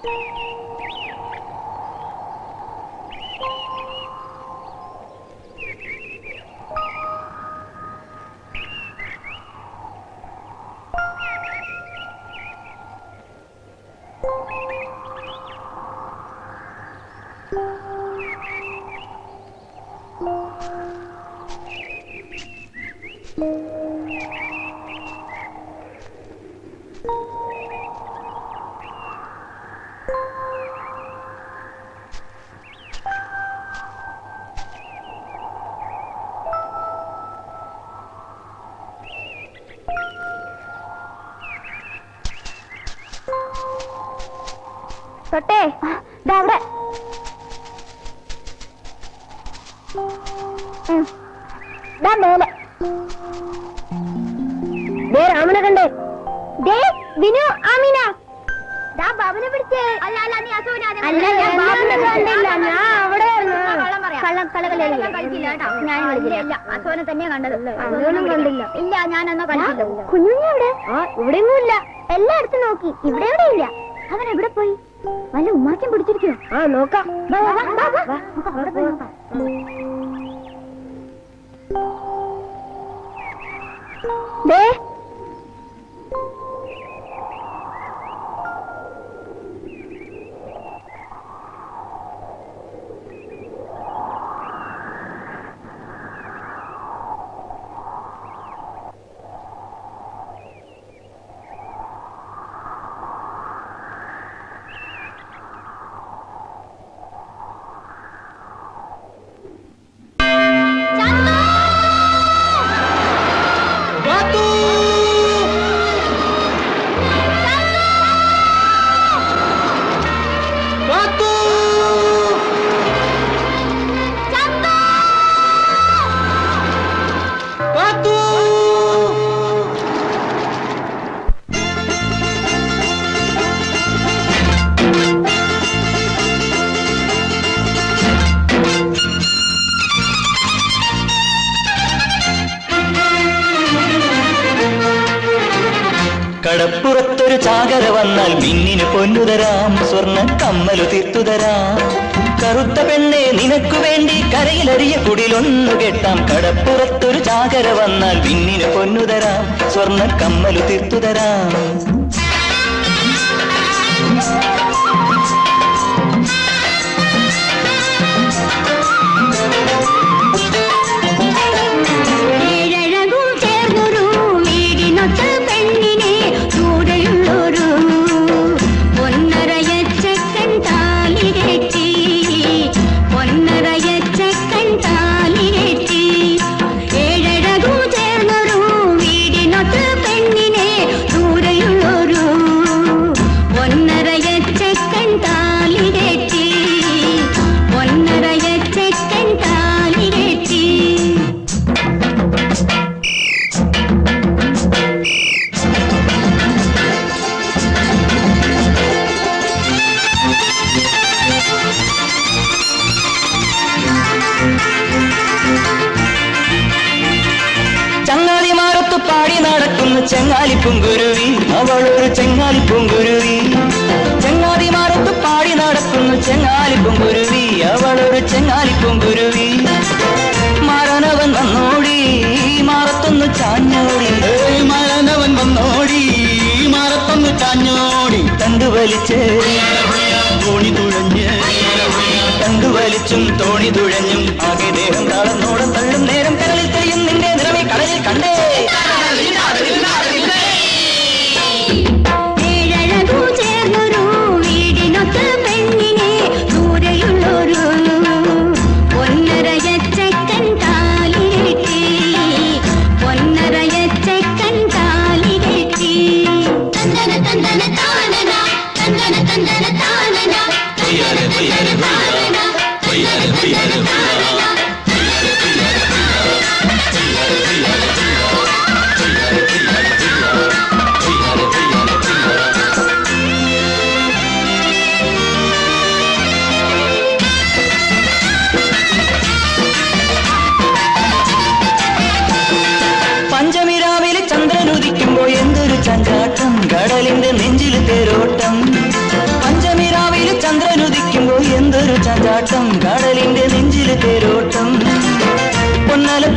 തൊട്ടേ ദാ അവിടെ ഉം. ദാ മേലെ ദേ രാമനെ കണ്ടേ ദേ വിനു ആമീന ദാ ബാബുനെ പിടിച്ചേ അല്ല അല്ല നീ അസുവിനെ അല്ല ഞാൻ ബാബുനെ കണ്ടില്ല ഞാൻ അവിടെ കള്ളം കളകളില്ല ഞാൻ കളിച്ചില്ല അസുവിനെ തന്നെയാ കണ്ടത് അതൊന്നും കണ്ടില്ല ഇല്ല ഞാൻ എന്നാ കണ്ടില്ല കുഞ്ഞുഞ്ഞ എവിടെ ആ ഇവിടെയൊന്നും ഇല്ല എല്ലായിടത്തും നോക്കി ഇവിടെ എവിടെ ഇല്ല അവൻ എവിടെ പോയി വല്ല ഉമ്മാക്കം പിടിച്ചിരിക്കോ ആ നോക്കാം വാ, വാ, വാ, വാ, വാ. നമുക്ക് അവിടെ പോയി നോക്കാം ദേ കടപ്പുറത്തൊരു ചാകര വന്നാൽ മിന്നിന് പൊന്നുതരാം സ്വർണ്ണ കമ്മലു തീർത്തുതരാം കറുത്ത പെണ്ണെ നിനക്കു വേണ്ടി കരയിലറിയ കുടിലൊന്നു കെട്ടാം കടപ്പുറത്തൊരു ചാകര വന്നാൽ മിന്നിന് പൊന്നുതരാം സ്വർണ്ണ കമ്മലു തീർത്തുതരാം ഏഴഴകും ചേർന്നൊരു വീടിനൊത്ത പെണ്ണിനെ കൂടെയുള്ളൊരു പൊന്നറയച്ചക്കൻ താലി കെട്ടി പൊന്നറയച്ചക്കൻ താലി കെട്ടി ഏഴഴകും ചേർന്നൊരു വീടിനൊത്ത പെണ്ണിനെ ദൂരെയുള്ളൊരു പൊന്നറയച്ചക്കൻ താലി കെട്ടി പൊന്നറയച്ചക്കൻ താലി കെട്ടി ചങ്ങാതിമാരത്ത് പാടി നടക്കുന്ന ചെങ്ങാലിപ്പുങ്കുരുവി അവളൊരു ചെങ്ങാലിപ്പുങ്കുരുവി ചങ്ങാതിമാരത്ത് പാടി നടക്കുന്ന ചെങ്ങാലിപ്പുങ്കുരുവി അവളൊരു ചെങ്ങാലിപ്പുങ്കുരുവി മരണവൻ വന്നോടി മാറത്തൊന്ന് ചാഞ്ഞോടി മരണവൻ വന്നോടി മാറത്തൊന്ന് ചാഞ്ഞോടി തണ്ടു വലിച്ച് തോണി തുഴഞ്ഞ് തണ്ടു വലിച്ചും തോണി തുഴഞ്ഞും ആകെ ദേഹം താളന്നോളം തള്ളും നേരം കരളിൽ തെളിയും നിന്റെ നിറമേ കടലിൽ കണ്ടേ ഏഴഴകു ചേർന്നൊരു വീടിനൊത്ത പെണ്ണിനെ ദൂരെയുള്ളൊരു പൊന്നറയച്ചക്കൻ താലി കെട്ടി പൊന്നറയച്ചക്കൻ താലി കെട്ടി തന്തന തന്തന താനന തന്തന തന്തന താനന തന്തന തന്തന താനന തന്തന തന്തന താനന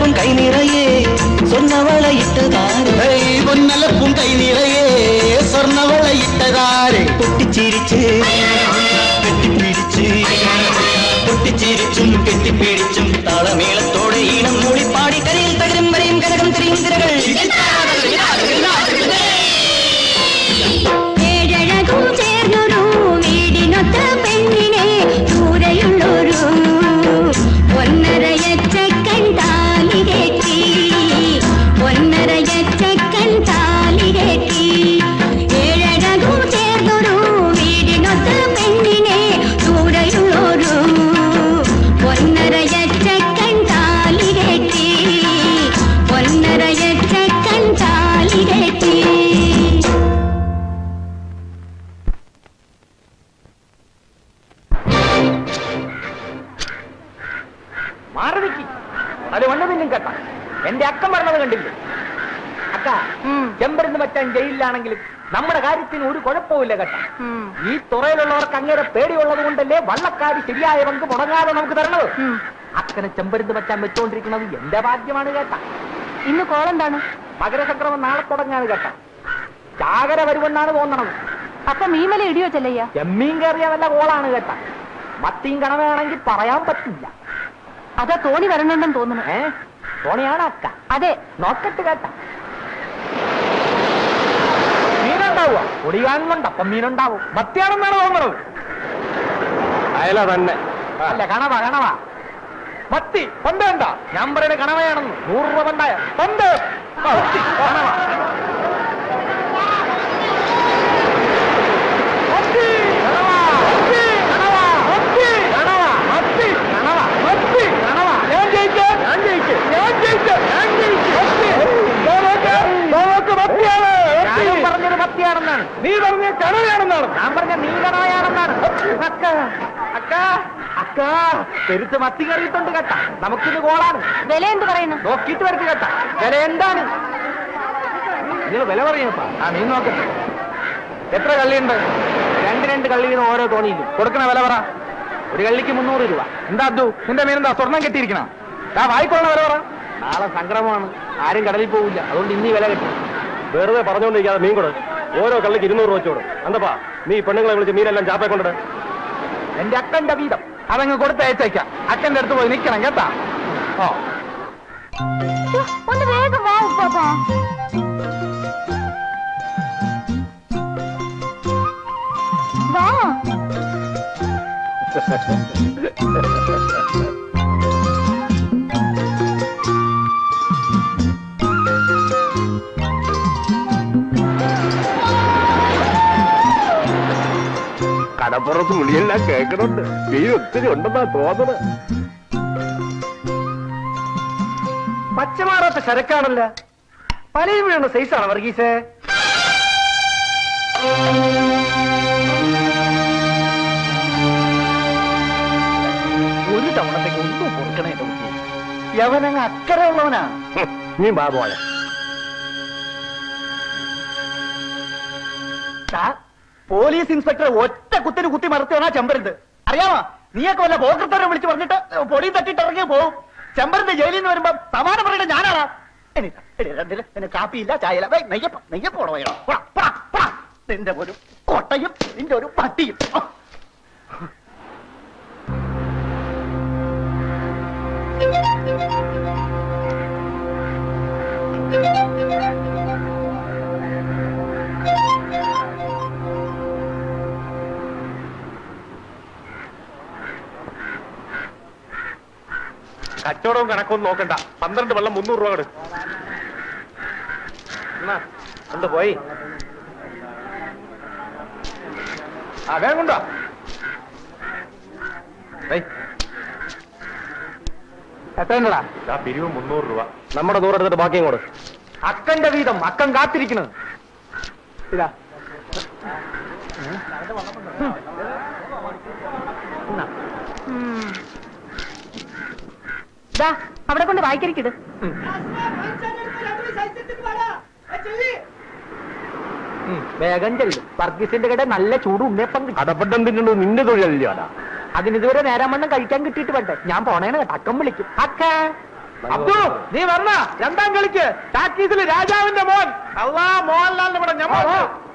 പൊന്നലപ്പും കൈ നിറയെ സ്വർണ്ണവളയിട്ടതാര് പൊന്നലപ്പും കൈ നിറയെ സ്വർണവളയിട്ടതാരെ പൊട്ടിച്ചിരിച്ച് കെട്ടിപ്പിടിച്ച് പൊട്ടിച്ചിരിച്ചും കെട്ടിപ്പിടിച്ചും താളമേളത്തോടെ ഈണം മൂടി പാടി കരയിൽ തകരും വരെയും കനകം തിരിയും തിരകൾ ഏഴഴകും ചേർന്നൊരു വീടിനൊത്ത പെണ്ണിനെ ദൂരെയുള്ളൊരു ഒന്നരയച്ചക്കൻ താലി കെട്ടി ഒന്നരയച്ചക്കൻ താലി കെട്ടി ഏഴഴകും ചേർന്നൊരു വീടിനൊത്ത പെണ്ണിനെ ദൂരെയുള്ളൊരു ഒന്നരയച്ചക്കൻ താലി കെട്ടി ഒന്നരയച്ചക്കൻ താലി കെട്ടി മാറി നിൽക്കി അത് വണ്ണതിനും കേട്ട എന്റെ അക്കം പറഞ്ഞത് കണ്ടില്ലേ അക്ക ചെമ്പരുന്ന് മച്ചാൻ ജയിലിലാണെങ്കിലും നമ്മുടെ കാര്യത്തിന് ഒരു കുഴപ്പമില്ല കേട്ട ഈ തുറയിലുള്ളവർക്ക് അങ്ങേരെ പേടിയുള്ളത് കൊണ്ടല്ലേ വള്ളക്കാരി ശരിയായ പങ്ക് മുടങ്ങാതെ നമുക്ക് തരണത് അക്കനെ ചെമ്പരുന്ന് മച്ചാൻ വെച്ചോണ്ടിരിക്കുന്നത് എന്റെ ഭാഗ്യമാണ് കേട്ട ഇന്ന് കോളെന്താണ് മകരസംക്രമം നാളെ തുടങ്ങാണ് കേട്ട ചാകര വരുമെന്നാണ് തോന്നണത് അപ്പൊ മീമല ഇടിയോ ചെല്ലയ്യ ചെമ്മീൻ കയറിയ വല്ല കോളാണ് കേട്ട മത്തിയും കണവയാണെങ്കിൽ പറയാൻ പറ്റില്ല അതാ തോണി വരണുണ്ടെന്ന് തോന്നുന്നു ഏ തോണിയാണ് അക്ക അതെ നോക്കട്ട് കേട്ട മീനുണ്ടാവുക പൊടി കാണുന്നുണ്ട് അപ്പം മീനുണ്ടാവും മത്തിയാണെന്നാണ് തോന്നുന്നത് അയല തന്നെ അല്ല കണവ കണവ മത്തി പന്ത് കണ്ട ഞാൻ പറയുന്ന കണവയാണെന്ന് നൂറ് രൂപ പണ്ടായ പന്ത് ആ, മത്തി, കണവ മത്തി, കണവ, മത്തി, കണവ, മത്തി, കണവ, മത്തി, കണവ, മത്തി, കണവ. ഞാൻ ജയിച്ചു, ഞാൻ ജയിച്ചു, ഞാൻ ജയിച്ചു, ഞാൻ ജയിച്ചു. മത്തി. നോക്ക്, നോക്ക് മത്തിയാണ്. ഞാനും പറഞ്ഞത് മത്തിയാണെന്നാണ് നീ പറഞ്ഞ കണവയാണെന്നാണ് ഞാൻ പറഞ്ഞ നീ കണവയാണെന്നാണ് അക്ക അക്ക അക്ക പെരുത്ത് മത്തി കറിയിട്ടുണ്ട് കേട്ട നമുക്കിന്ന് കോളാണ് വില എന്ത് പറയുന്നു നോക്കിയിട്ട് വരട്ടെ കേട്ട വില എന്താണ് നിങ്ങൾ വില പറയുന്നപ്പാ ആ നീ നോക്കട്ടെ എത്ര കള്ളിയുണ്ട് രണ്ട് രണ്ട് കള്ളി വീതം ഓരോ തോണിയിലും കൊടുക്കണ വില പറ ഒരു കള്ളിക്ക് മുന്നൂറ് രൂപ എന്താ അദ്ദു നിന്റെ മീനെന്താ സ്വർണം കെട്ടിയിരിക്കണം ആ വായിക്കൊള്ളണ വില പറ നാളെ സംക്രമമാണ് ആരും കടലിൽ പോവില്ല അതുകൊണ്ട് ഇന്നീ വില കെട്ടി വെറുതെ പറഞ്ഞുകൊണ്ടിരിക്കാതെ മീൻ കൊടു ഓരോ കള്ളിക്ക് ഇരുന്നൂറ് രൂപ വെച്ചോടും എന്തപ്പാ നീ ഈ പെണ്ണുങ്ങളെ വിളിച്ച് മീനെല്ലാം ചാപ്പെ കൊണ്ടിട് എന്റെ അക്കന്റെ വീതം അതങ്ങ് കൊടുത്ത് അയച്ചേക്കാം അക്കന്റെ അടുത്ത് പോയി നിൽക്കണം കേട്ടാ ഓ ഒന്ന് വേഗം വാ ഉപ്പാപ്പാ വാ കടപ്പുറത്ത് മുളിയെല്ലാം കേൾക്കണുണ്ട് മീൻ ഒത്തിരി ഉണ്ടെന്നാ തോന്നണ് പച്ചമാറാത്ത ശരക്കാണല്ല പലയും വീഴുന്ന സൈസാണ് വർഗീസേ ഒരു തവണത്തേക്ക് ഒന്നും കൊടുക്കണേ നോക്കി യവനങ്ങ് അക്കരെ ഉള്ളവനാ ഹും, നീ ബാ പോയ ദാ, പോലീസ് ഇൻസ്പെക്ടർ ഒറ്റ കുത്തിന് കുത്തി മറുത്താണ് ചെമ്പരുത് അറിയാമോ നീയൊക്കെ വല്ല പോക്കർത്തരെ വിളിച്ച് പറഞ്ഞിട്ട് പൊടി തട്ടിട്ട് ഇറങ്ങി പോവും ചെമ്പരുത് ജയിലിൽ നിന്ന് വരുമ്പോ സമാനം പറയട്ടെ ഞാനാണ് എന്നെ കാപ്പിയില്ല ചായയില്ല വേ, നെയ്യപ്പ നെയ്യപ്പോടോ നിന്റെ ഒരു കൊട്ടയും നിന്റെ ഒരു പട്ടിയും ആ. കച്ചവടവും കണക്കൊന്നും നോക്കണ്ട പന്ത്രണ്ട് വെള്ളം മുന്നൂറ് രൂപ കൊടു എന്ത് പോയി ആ വേഗം കൊണ്ടോ എത്രണ്ടടാ ആ പിരിവ് മുന്നൂറ് രൂപ നമ്മുടെ നൂറെടുത്തിട്ട് ബാക്കിയും കൊടു അക്കന്റെ വീതം അക്കൻ കാത്തിരിക്കണ് ഇതാ ദാ അവിടെ കൊണ്ട് വായിക്കരിക്കിട് ഉം, വേഗം ചെല്ലും വർഗീസിന്റെ കട നല്ല ചൂട് ഉണ്ണിയപ്പം കിട്ടും കടപ്പട്ടം തിന്നുന്നത് നിന്റെ തൊഴിലല്ലടാ അതിന് ഇതുവരെ നേരം വണ്ണം കഴിക്കാൻ കിട്ടിയിട്ട് വേണ്ടേ ഞാൻ പോണേന്ന് കേട്ടോ അക്കം വിളിക്കും അക്ക അബ്ദു നീ വരണ രണ്ടാം കളിക്ക് ടാക്കീസിൽ രാജാവിന്റെ മോൻ അള്ളാ മോഹൻലാലിന്റെ ഇവിടെ ഞമ്മ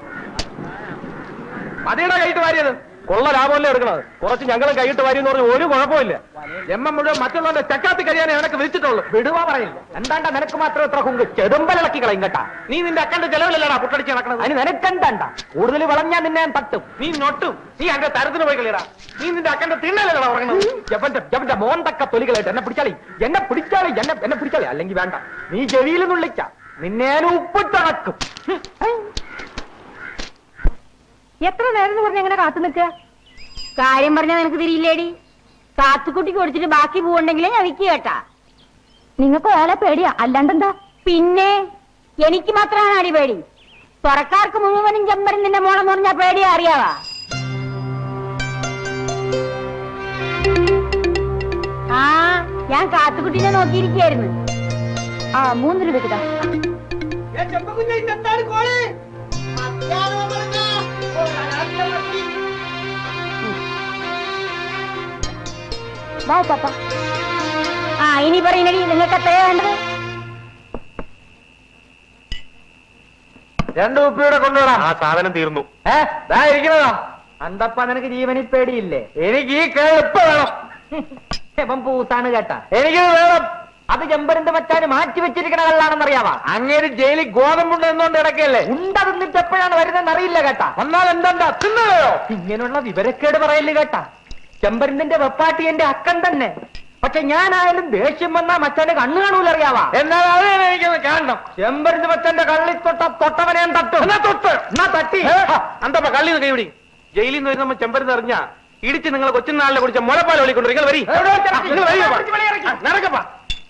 മതിയുടെ കൈയിട്ട് വാരിയത് കൊള്ള ലാഭമല്ലേ എടുക്കണത് കുറച്ച് ഞങ്ങളും കൈയിട്ട് വാരി എന്ന് പറഞ്ഞ ഒരു കുഴപ്പമില്ല എം എം മുഴുവൻ മറ്റുള്ളവന്റെ ചക്കാത്തി കഴിയാനേ എനക്ക് വിളിച്ചിട്ടുള്ളൂ വിടുവാ പറയില്ല എന്താണ്ട നിനക്ക് മാത്രം എത്ര കുങ്ക് ചെതുമ്പലിളക്കി കളയും കേട്ടാ നീ നിന്റെ അക്കന്റെ ചെലവിലല്ലടാ പുട്ടടിച്ച് നടക്കണത് അതിന് നിനക്കെന്തണ്ട കൂടുതൽ വളഞ്ഞാ നിന്നെ ഞാൻ തട്ടും നീ നൊട്ടും നീ എന്റെ തരത്തിന് പോയി കളിയടാ നീ നിന്റെ അക്കന്റെ തിണ്ണലല്ലടാ ഉറങ്ങണത് ജവന്റെ ജവന്റെ മോന്തക്ക തൊലികളായിട്ട് എന്നെ പിടിച്ചാളി എന്നെ പിടിച്ചാളി എന്നെ എന്നെ പിടിച്ചാളി അല്ലെങ്കിൽ വേണ്ട നീ ചെവിയിൽ നുള്ളിക്ക നിന്നെ ഞാൻ ഉപ്പിട്ടണക്കും എത്ര നേരം പറഞ്ഞ എങ്ങനെ കാത്തു നിൽക്കുക കാര്യം പറഞ്ഞാൽ നിനക്ക് തിരിയില്ലേടി കാത്തുക്കുട്ടിക്ക് കൊടുത്തിട്ട് ബാക്കി പോവുണ്ടെങ്കിലേ ഞാൻ വിക്ക് കേട്ടാ നിങ്ങൾക്ക് ഓളെ പേടിയാ അല്ലാണ്ടെന്താ പിന്നെ എനിക്ക് മാത്രമാണ് അടി പേടി തുറക്കാർക്ക് മുഴുവനും ചെമ്പരും നിന്റെ മോളെന്ന് പറഞ്ഞാ പേടിയാ അറിയാവാ ആ ഞാൻ കാത്തുക്കുട്ടീനെ നോക്കിയിരിക്കായിരുന്നു ആ മൂന്ന് രൂപ കിട്ടാ വാ പാപ്പ ആ ഇനി പറയുന്നടി നിങ്ങൾക്ക് എത്രയാ വേണ്ടത് രണ്ടു ഉപ്പിയുടെ കൊണ്ടുവിടാം ആ സാധനം തീർന്നു ഏ ദാ ഇരിക്കണതാ അന്തപ്പ നിനക്ക് ജീവനിൽ പേടിയില്ലേ എനിക്ക് ഈ കേൾ ഇപ്പൊ വേണം ഇവൻ പൂത്താണ് കേട്ടാ എനിക്ക് വേണം അത് ചെമ്പരിന്റെ മച്ചാന് മാറ്റി വെച്ചിരിക്കണ കള്ളാണെന്നറിയാവാ അങ്ങേര് ജയിലിൽ ഗോതമ്പുണ്ട് എന്നോണ്ട് ഇടയ്ക്കല്ലേ ഉണ്ട തിന്നിട്ട് എപ്പോഴാണ് വരുന്നതെന്ന് അറിയില്ല കേട്ടാ വന്നാൽ എന്താ തിന്നയോ ഇങ്ങനെയുള്ള വിവരക്കേട് പറയല് കേട്ടാ ചെമ്പരിന്റെ വെപ്പാട്ടി എന്റെ അക്കൻ തന്നെ പക്ഷെ ഞാനായാലും ദേഷ്യം വന്നാ മച്ചാന്റെ കണ്ണു കാണൂല അറിയാവാ എന്നാൽ അത് എനിക്കൊന്ന് കാണണം ചെമ്പരിന്റെ മച്ചന്റെ കള്ളി തൊട്ട തൊട്ടവനെ ഞാൻ തട്ടും എന്നാ തൊട്ട് എന്നാ തട്ടി അന്തപ്പ കള്ളി കൈവിടി ജയിലിൽ നിന്ന് വരുന്ന ചെമ്പരുന്ന് അറിഞ്ഞ ഇടിച്ച് നിങ്ങൾ കൊച്ചുനാളിനെ കുറിച്ച് മുലപ്പാൽ ഒളിക്കൊണ്ട് നിങ്ങൾ വരി എവിടെ വെച്ചാ? നിങ്ങൾ വരി അപ്പാ. പിടിച്ച് വെളിയിറക്കി. നടക്കപ്പാ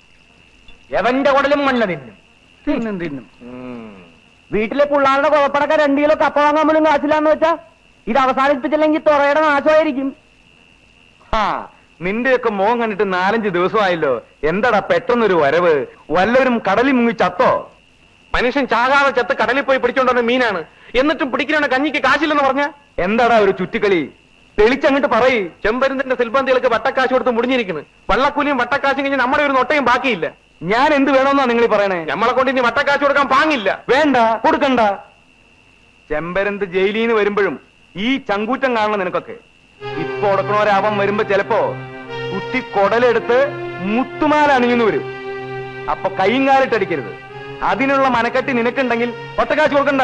എവന്റെ കുടലും മണ്ണ് തിന്നും തിന്നും തിന്നും വീട്ടിലെ പിള്ളാരുടെ കുഴപ്പടക്ക രണ്ടു കിലോ കപ്പ വാങ്ങാൻ പോലും കാശില്ലാന്ന് വെച്ചാ ഇത് അവസാനിപ്പിച്ചില്ലെങ്കിൽ തുറയുടെ നാശമായിരിക്കും ആ നിന്റെയൊക്കെ മോൻ കണ്ടിട്ട് നാലഞ്ച് ദിവസമായല്ലോ എന്താടാ പെട്ടെന്നൊരു വരവ് വല്ലവരും കടലിൽ മുങ്ങി ചത്തോ മനുഷ്യൻ ചാകാതെ ചത്ത് കടലിൽ പോയി പിടിച്ചോണ്ടുവന്ന മീനാണ് എന്നിട്ടും പിടിക്കുന്ന കഞ്ഞിക്ക് കാശില്ലെന്ന് പറഞ്ഞ എന്താടാ ഒരു ചുറ്റിക്കളി തെളിച്ചങ്ങോട്ട് പറയ് ചെമ്പരുന്തിന്റെ സിൽബന്തികൾക്ക് വട്ടക്കാശ് കൊടുത്ത് മുടിഞ്ഞിരിക്കുന്നു വള്ളക്കൂലിയും വട്ടക്കാശും കഴിഞ്ഞ് നമ്മുടെ ഒരു നൊട്ടയും ബാക്കിയില്ല ഞാൻ എന്ത് വേണമെന്നാ നിങ്ങൾ പറയണേ നമ്മളെ കൊണ്ട് ഇനി വട്ടക്കാശ് കൊടുക്കാൻ പാങ്ങില്ല വേണ്ട കൊടുക്കണ്ട ചെമ്പരന്ത് ജയിലിൽ നിന്ന് വരുമ്പോഴും ഈ ചങ്കൂറ്റം കാണണം നിനക്കൊക്കെ ഇപ്പൊ ഉടക്കണവരാവാൻ വരുമ്പോ ചിലപ്പോ കുത്തി കൊടലെടുത്ത് മുത്തുമാല അണിയുന്നു വരും അപ്പൊ കൈയും കാലിട്ടടിക്കരുത് അതിനുള്ള മനക്കെട്ടി നിനക്കുണ്ടെങ്കിൽ ഒറ്റക്കാശ് കൊടുക്കണ്ട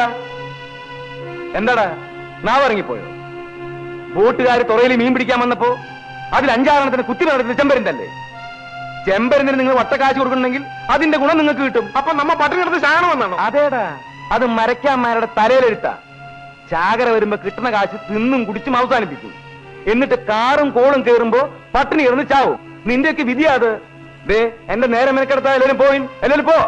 എന്താടാ നാവ് ഇറങ്ങിപ്പോയോ ബോട്ടുകാർ തുറയിൽ മീൻ പിടിക്കാൻ വന്നപ്പോ അതിൽ അഞ്ചാറെണ്ണത്തിന് കുത്തി നടത്തുന്ന ചെമ്പരുന്തല്ലേ ചെമ്പരുന്നിന് നിങ്ങൾ ഒറ്റക്കാശ് കൊടുക്കണമെങ്കിൽ അതിന്റെ ഗുണം നിങ്ങൾക്ക് കിട്ടും അപ്പൊ നമ്മ പട്ടിണിയെടുത്ത് ചാകണം എന്നാണോ അതേടാ അത് മരക്കാന്മാരുടെ തലയിലെഴുത്ത ചാകര വരുമ്പോ കിട്ടുന്ന കാശ് തിന്നും കുടിച്ചും അവസാനിപ്പിക്കും എന്നിട്ട് കാറും കോളും കേറുമ്പോ പട്ടിണി കിടന്ന് ചാവും നിന്റെയൊക്കെ വിധിയാ അത് ദേ എന്റെ നേരെ മെനക്കെടുത്ത എല്ലാവരും പോയി എല്ലാവരും പോ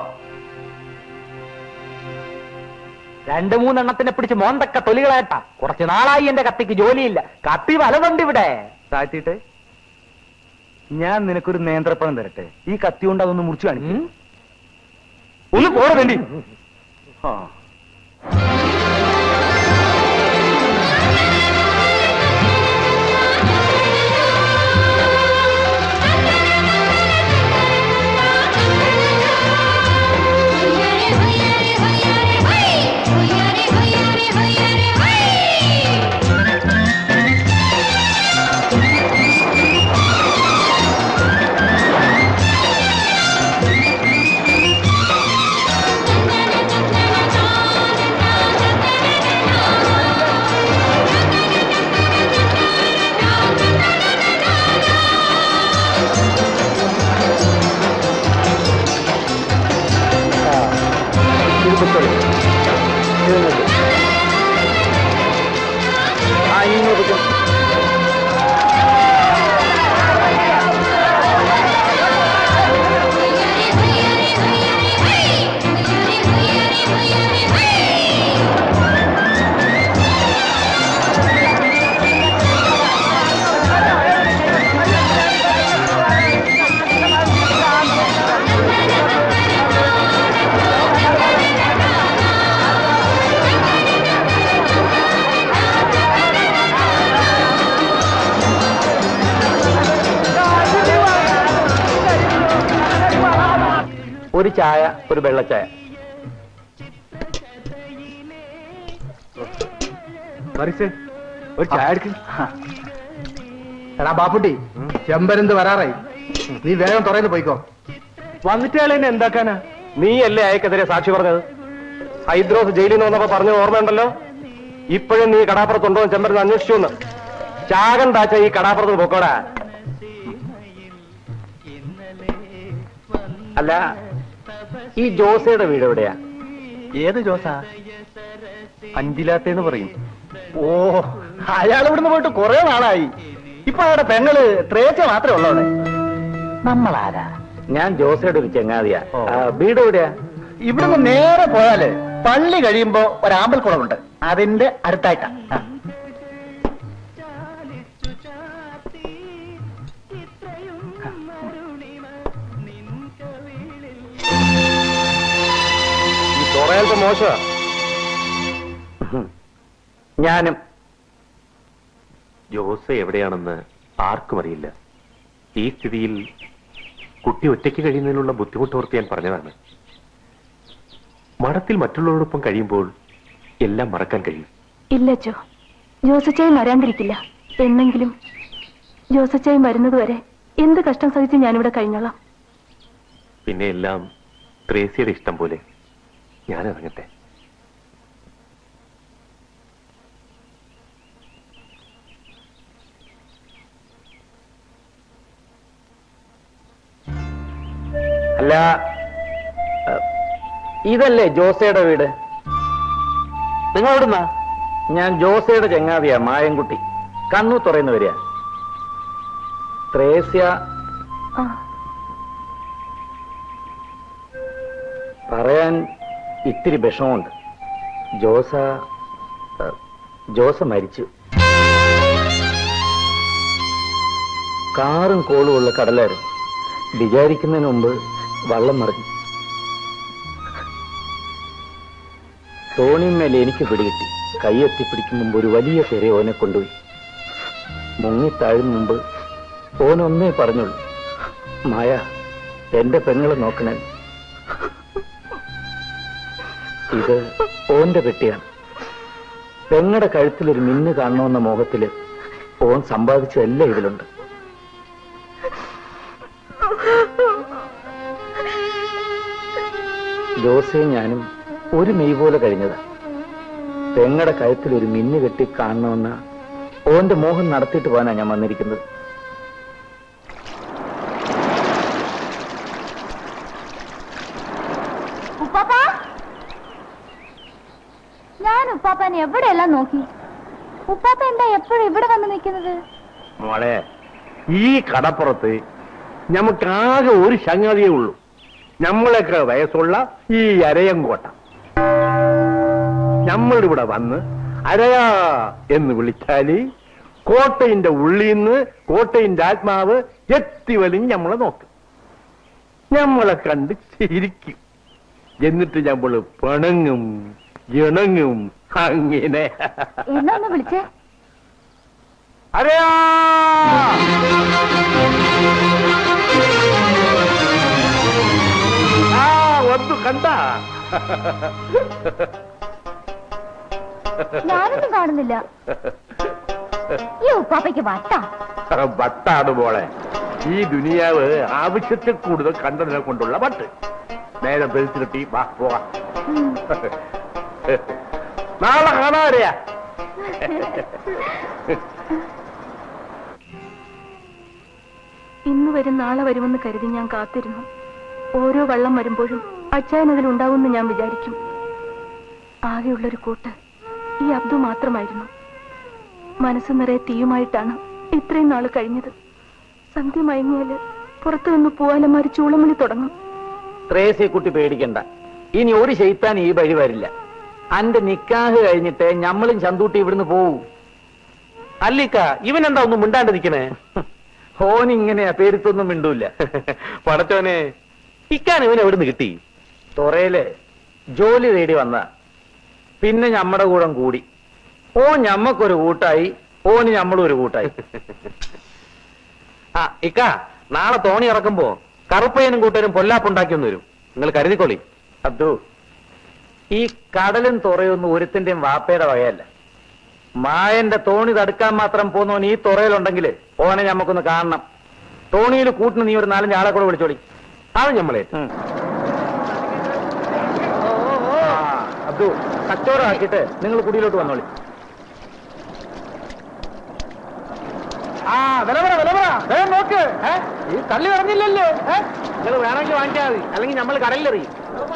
രണ്ടു മൂന്നെണ്ണത്തിനെ പിടിച്ച് മോന്തക്ക തൊലികളായിട്ടാ കുറച്ച് നാളായി എന്റെ കത്തിക്ക് ജോലിയില്ല കത്തി വലതുണ്ട് ഇവിടെ താഴ്ത്തിയിട്ട് ഞാൻ നിനക്കൊരു നേന്ത്രപ്പഴം തരട്ടെ ഈ കത്തി കൊണ്ട് അതൊന്ന് മുറിച്ചു കാണിക്കും ഒന്ന് പോടെ വേണ്ടി ആ ആ ഒരു ചായ ഒരു വെള്ളച്ചായ മറിച്ച് ഒരു ചായ എടുക്ക് എടാ ബാപ്പുട്ടി ചെമ്പരന്ത് വരാറായി നീ വേഗം തുറന്ന് പോയിക്കോ വന്നിട്ട് അയാൾ എന്നെ എന്താക്കാനാ നീ അല്ലേ അയക്കെതിരെ സാക്ഷി പറഞ്ഞത് ഹൈദ്രോസ് ജയിലിൽ നിന്ന് വന്നപ്പോ പറഞ്ഞ ഓർമ്മയുണ്ടല്ലോ ഇപ്പോഴും നീ കടാപ്പുറത്തുണ്ടോ എന്ന് ചെമ്പരന്ന് അന്വേഷിച്ചു എന്ന് ചാകണ്ടാച്ച ഈ കടാപ്പുറത്ത് പൊക്കോടാ അല്ല ഈ ജോസയുടെ വീട് എവിടെയാ ഏത് ജോസാ അഞ്ചിലാത്തേന്ന് പറയും ഓ അയാൾ ഇവിടുന്ന് പോയിട്ട് കുറെ നാളായി ഇപ്പൊ അവിടെ പെങ്ങള് ത്രേച്ച മാത്രമേ ഉള്ളൂ അവിടെ നമ്മളാരാ ഞാൻ ജോസയുടെ ഒരു ചെങ്ങാതിയാ ഓ. ആ, വീട് എവിടെയാ ഇവിടുന്ന് നേരെ പോയാല് പള്ളി കഴിയുമ്പോ ഒരാമ്പൽക്കുളമുണ്ട് അതിന്റെ അടുത്തായിട്ടാ ആ. ഈ തുറയൽപ്പ് മോശമാ ഞാനും ജോസ് എവിടെയാണെന്ന് ആർക്കും അറിയില്ല ഈ സ്ഥിതിയിൽ കുട്ടി ഒറ്റയ്ക്ക് കഴിയുന്നതിനുള്ള ബുദ്ധിമുട്ടോർത്ത് ഞാൻ പറഞ്ഞതാണ് മഠത്തിൽ മറ്റുള്ളവരോടൊപ്പം കഴിയുമ്പോൾ എല്ലാം മറക്കാൻ കഴിയും ഇല്ലച്ചോ ജോസച്ചായി വരാണ്ടിരിക്കില്ല എന്നെങ്കിലും ജോസച്ചായി വരുന്നതുവരെ എന്ത് കഷ്ടം സഹിച്ച് ഞാനിവിടെ കഴിഞ്ഞോളാം പിന്നെ എല്ലാം ത്രേസ്യയുടെ ഇഷ്ടം പോലെ ഞാൻ ഇറങ്ങട്ടെ അല്ല ഏ, ഇതല്ലേ ജോസയുടെ വീട് നിങ്ങൾ എവിടുന്നാ ഞാൻ ജോസയുടെ ചെങ്ങാതിയാ മായൻകുട്ടി കണ്ണൂർ തുറയുന്ന വരിക ത്രേസ്യ ആ പറയാൻ ഇത്തിരി വിഷമമുണ്ട് ജോസ ഏ, ജോസ മരിച്ചു കാറും കോളും ഉള്ള കടലായിരുന്നു വിചാരിക്കുന്നതിന് മുമ്പ് വള്ളം മറിഞ്ഞു തോണിന്മേൽ എനിക്ക് പിടികിട്ടി കൈയെത്തി പിടിക്കും മുമ്പ് ഒരു വലിയ തിര ഓനെ കൊണ്ടുപോയി മുങ്ങി താഴും മുമ്പ് ഓനൊന്നേ പറഞ്ഞുള്ളൂ മായ എന്റെ പെങ്ങളെ നോക്കണേ ഇത് ഓന്റെ പെട്ടിയാണ് പെങ്ങടെ കഴുത്തിൽ ഒരു മിന്ന് കാണണമെന്ന മോഹത്തില് ഓൻ സമ്പാദിച്ചതെല്ലാം ഇതിലുണ്ട് ജോസയും ഞാനും ഒരു മെയ് പോലെ കഴിഞ്ഞതാ പെങ്ങടെ കഴുത്തിൽ ഒരു മിന്ന് കെട്ടി കാണണമെന്ന ഓന്റെ മോഹം നടത്തിയിട്ട് പോകാനാ ഞാൻ വന്നിരിക്കുന്നത് ഉപ്പാപ്പ ഞാൻ ഉപ്പാപ്പനെ എവിടെയെല്ലാം നോക്കി ഉപ്പാപ്പ എന്താ എപ്പോഴും ഇവിടെ വന്ന് നിൽക്കുന്നത് മോളെ ഈ കടപ്പുറത്ത് നമുക്കാകെ ഒരു സംഗതിയേ ഉള്ളൂ നമ്മളൊക്കെ വയസ്സുള്ള ഈ അരയങ്കോട്ട നമ്മളിവിടെ വന്ന് അരയാ എന്ന് വിളിച്ചാല് കോട്ടയിന്റെ ഉള്ളിൽ നിന്ന് കോട്ടയിന്റെ ആത്മാവ് എത്തി വലിഞ്ഞ് നമ്മളെ നോക്കും നമ്മളെ കണ്ട് ചിരിക്കും എന്നിട്ട് നമ്മള് പിണങ്ങും ഇണങ്ങും അങ്ങനെ എന്നാ ഒന്ന് വിളിച്ചേ അരയാ ആ ഒന്ന് കണ്ട ഞാനൊന്നും കാണുന്നില്ല ഈ ഉപ്പാപ്പയ്ക്ക് വട്ടാ വട്ടാണ് മോളെ ഈ ദുനിയാവ് ആവശ്യത്തിൽ കൂടുതൽ കണ്ടതിനെ കൊണ്ടുള്ള വട്ട് നേരെ ബെൽറ്റ് കിട്ടി വാ പോവാ ഉം. നാളെ കാണാറിയാ ഇന്ന് വരും നാളെ വരുമെന്ന് കരുതി ഞാൻ കാത്തിരുന്നു ഓരോ വള്ളം വരുമ്പോഴും അച്ചായൻ അതിലുണ്ടാവുമെന്ന് ഞാൻ വിചാരിക്കും ആകെയുള്ളൊരു കൂട്ട് ഈ അബ്ദു മാത്രമായിരുന്നു മനസ്സ് നിറയെ തീയുമായിട്ടാണ് ഇത്രയും നാൾ കഴിഞ്ഞത് സന്ധ്യ മയങ്ങിയാല് പുറത്തു നിന്ന് പൂവാലന്മാര് ചൂളമണി തുടങ്ങും ത്രേസ്യെ കുട്ടി പേടിക്കണ്ട ഇനി ഒരു ശൈത്താൻ ഈ വഴി വരില്ല അന്റെ നിക്കാഹ് കഴിഞ്ഞിട്ട് ഞമ്മളും ചന്തൂട്ടി ഇവിടുന്ന് പോവൂ അല്ലിക്ക ഇവൻ എന്താ ഒന്നും മിണ്ടാണ്ട് നിക്കണേ ഓൻ ഇങ്ങനെയാ പേരുത്തൊന്നും മിണ്ടൂല പടച്ചോനെ ഇക്കാൻ ഇവൻ എവിടുന്ന് കിട്ടി തൊറയില് ജോലി തേടി വന്ന പിന്നെ ഞമ്മടെ കൂടെ കൂടി ഓ ഞമ്മക്കൊരു കൂട്ടായി ഓന് ഞമ്മളും ഒരു കൂട്ടായി ആ ഇക്ക നാളെ തോണി ഇറക്കുമ്പോ കറുപ്പയ്യനും കൂട്ടരും പൊല്ലാപ്പുണ്ടാക്കി ഒന്ന് വരും നിങ്ങൾ കരുതിക്കോളി അബ്ദു ഈ കടലും തുറയൊന്നും ഒരുത്തിന്റെയും വാപ്പയുടെ വകയല്ല മായന്റെ തോണി തടുക്കാൻ മാത്രം പോന്നോൻ ഈ തുറയിലുണ്ടെങ്കിൽ ഓനെ ഞമ്മക്കൊന്ന് കാണണം തോണിയിൽ കൂട്ടിന് നീ ഒരു നാലഞ്ച് ആളെ കൂടെ വിളിച്ചോളി അത് ഞമ്മളെ ഉം. ആ, അബ്ദു കച്ചവടം ആക്കിയിട്ട് നിങ്ങൾ കുടിയിലോട്ട് വന്നോളി ആ വില പറ വില പറ വേഗം നോക്ക് ഏ? ഈ തള്ളി പറഞ്ഞില്ലല്ലോ നിങ്ങൾ വേണമെങ്കിൽ വാങ്ങിക്കാൽ മതി അല്ലെങ്കിൽ നമ്മൾ കടലിലെറിയും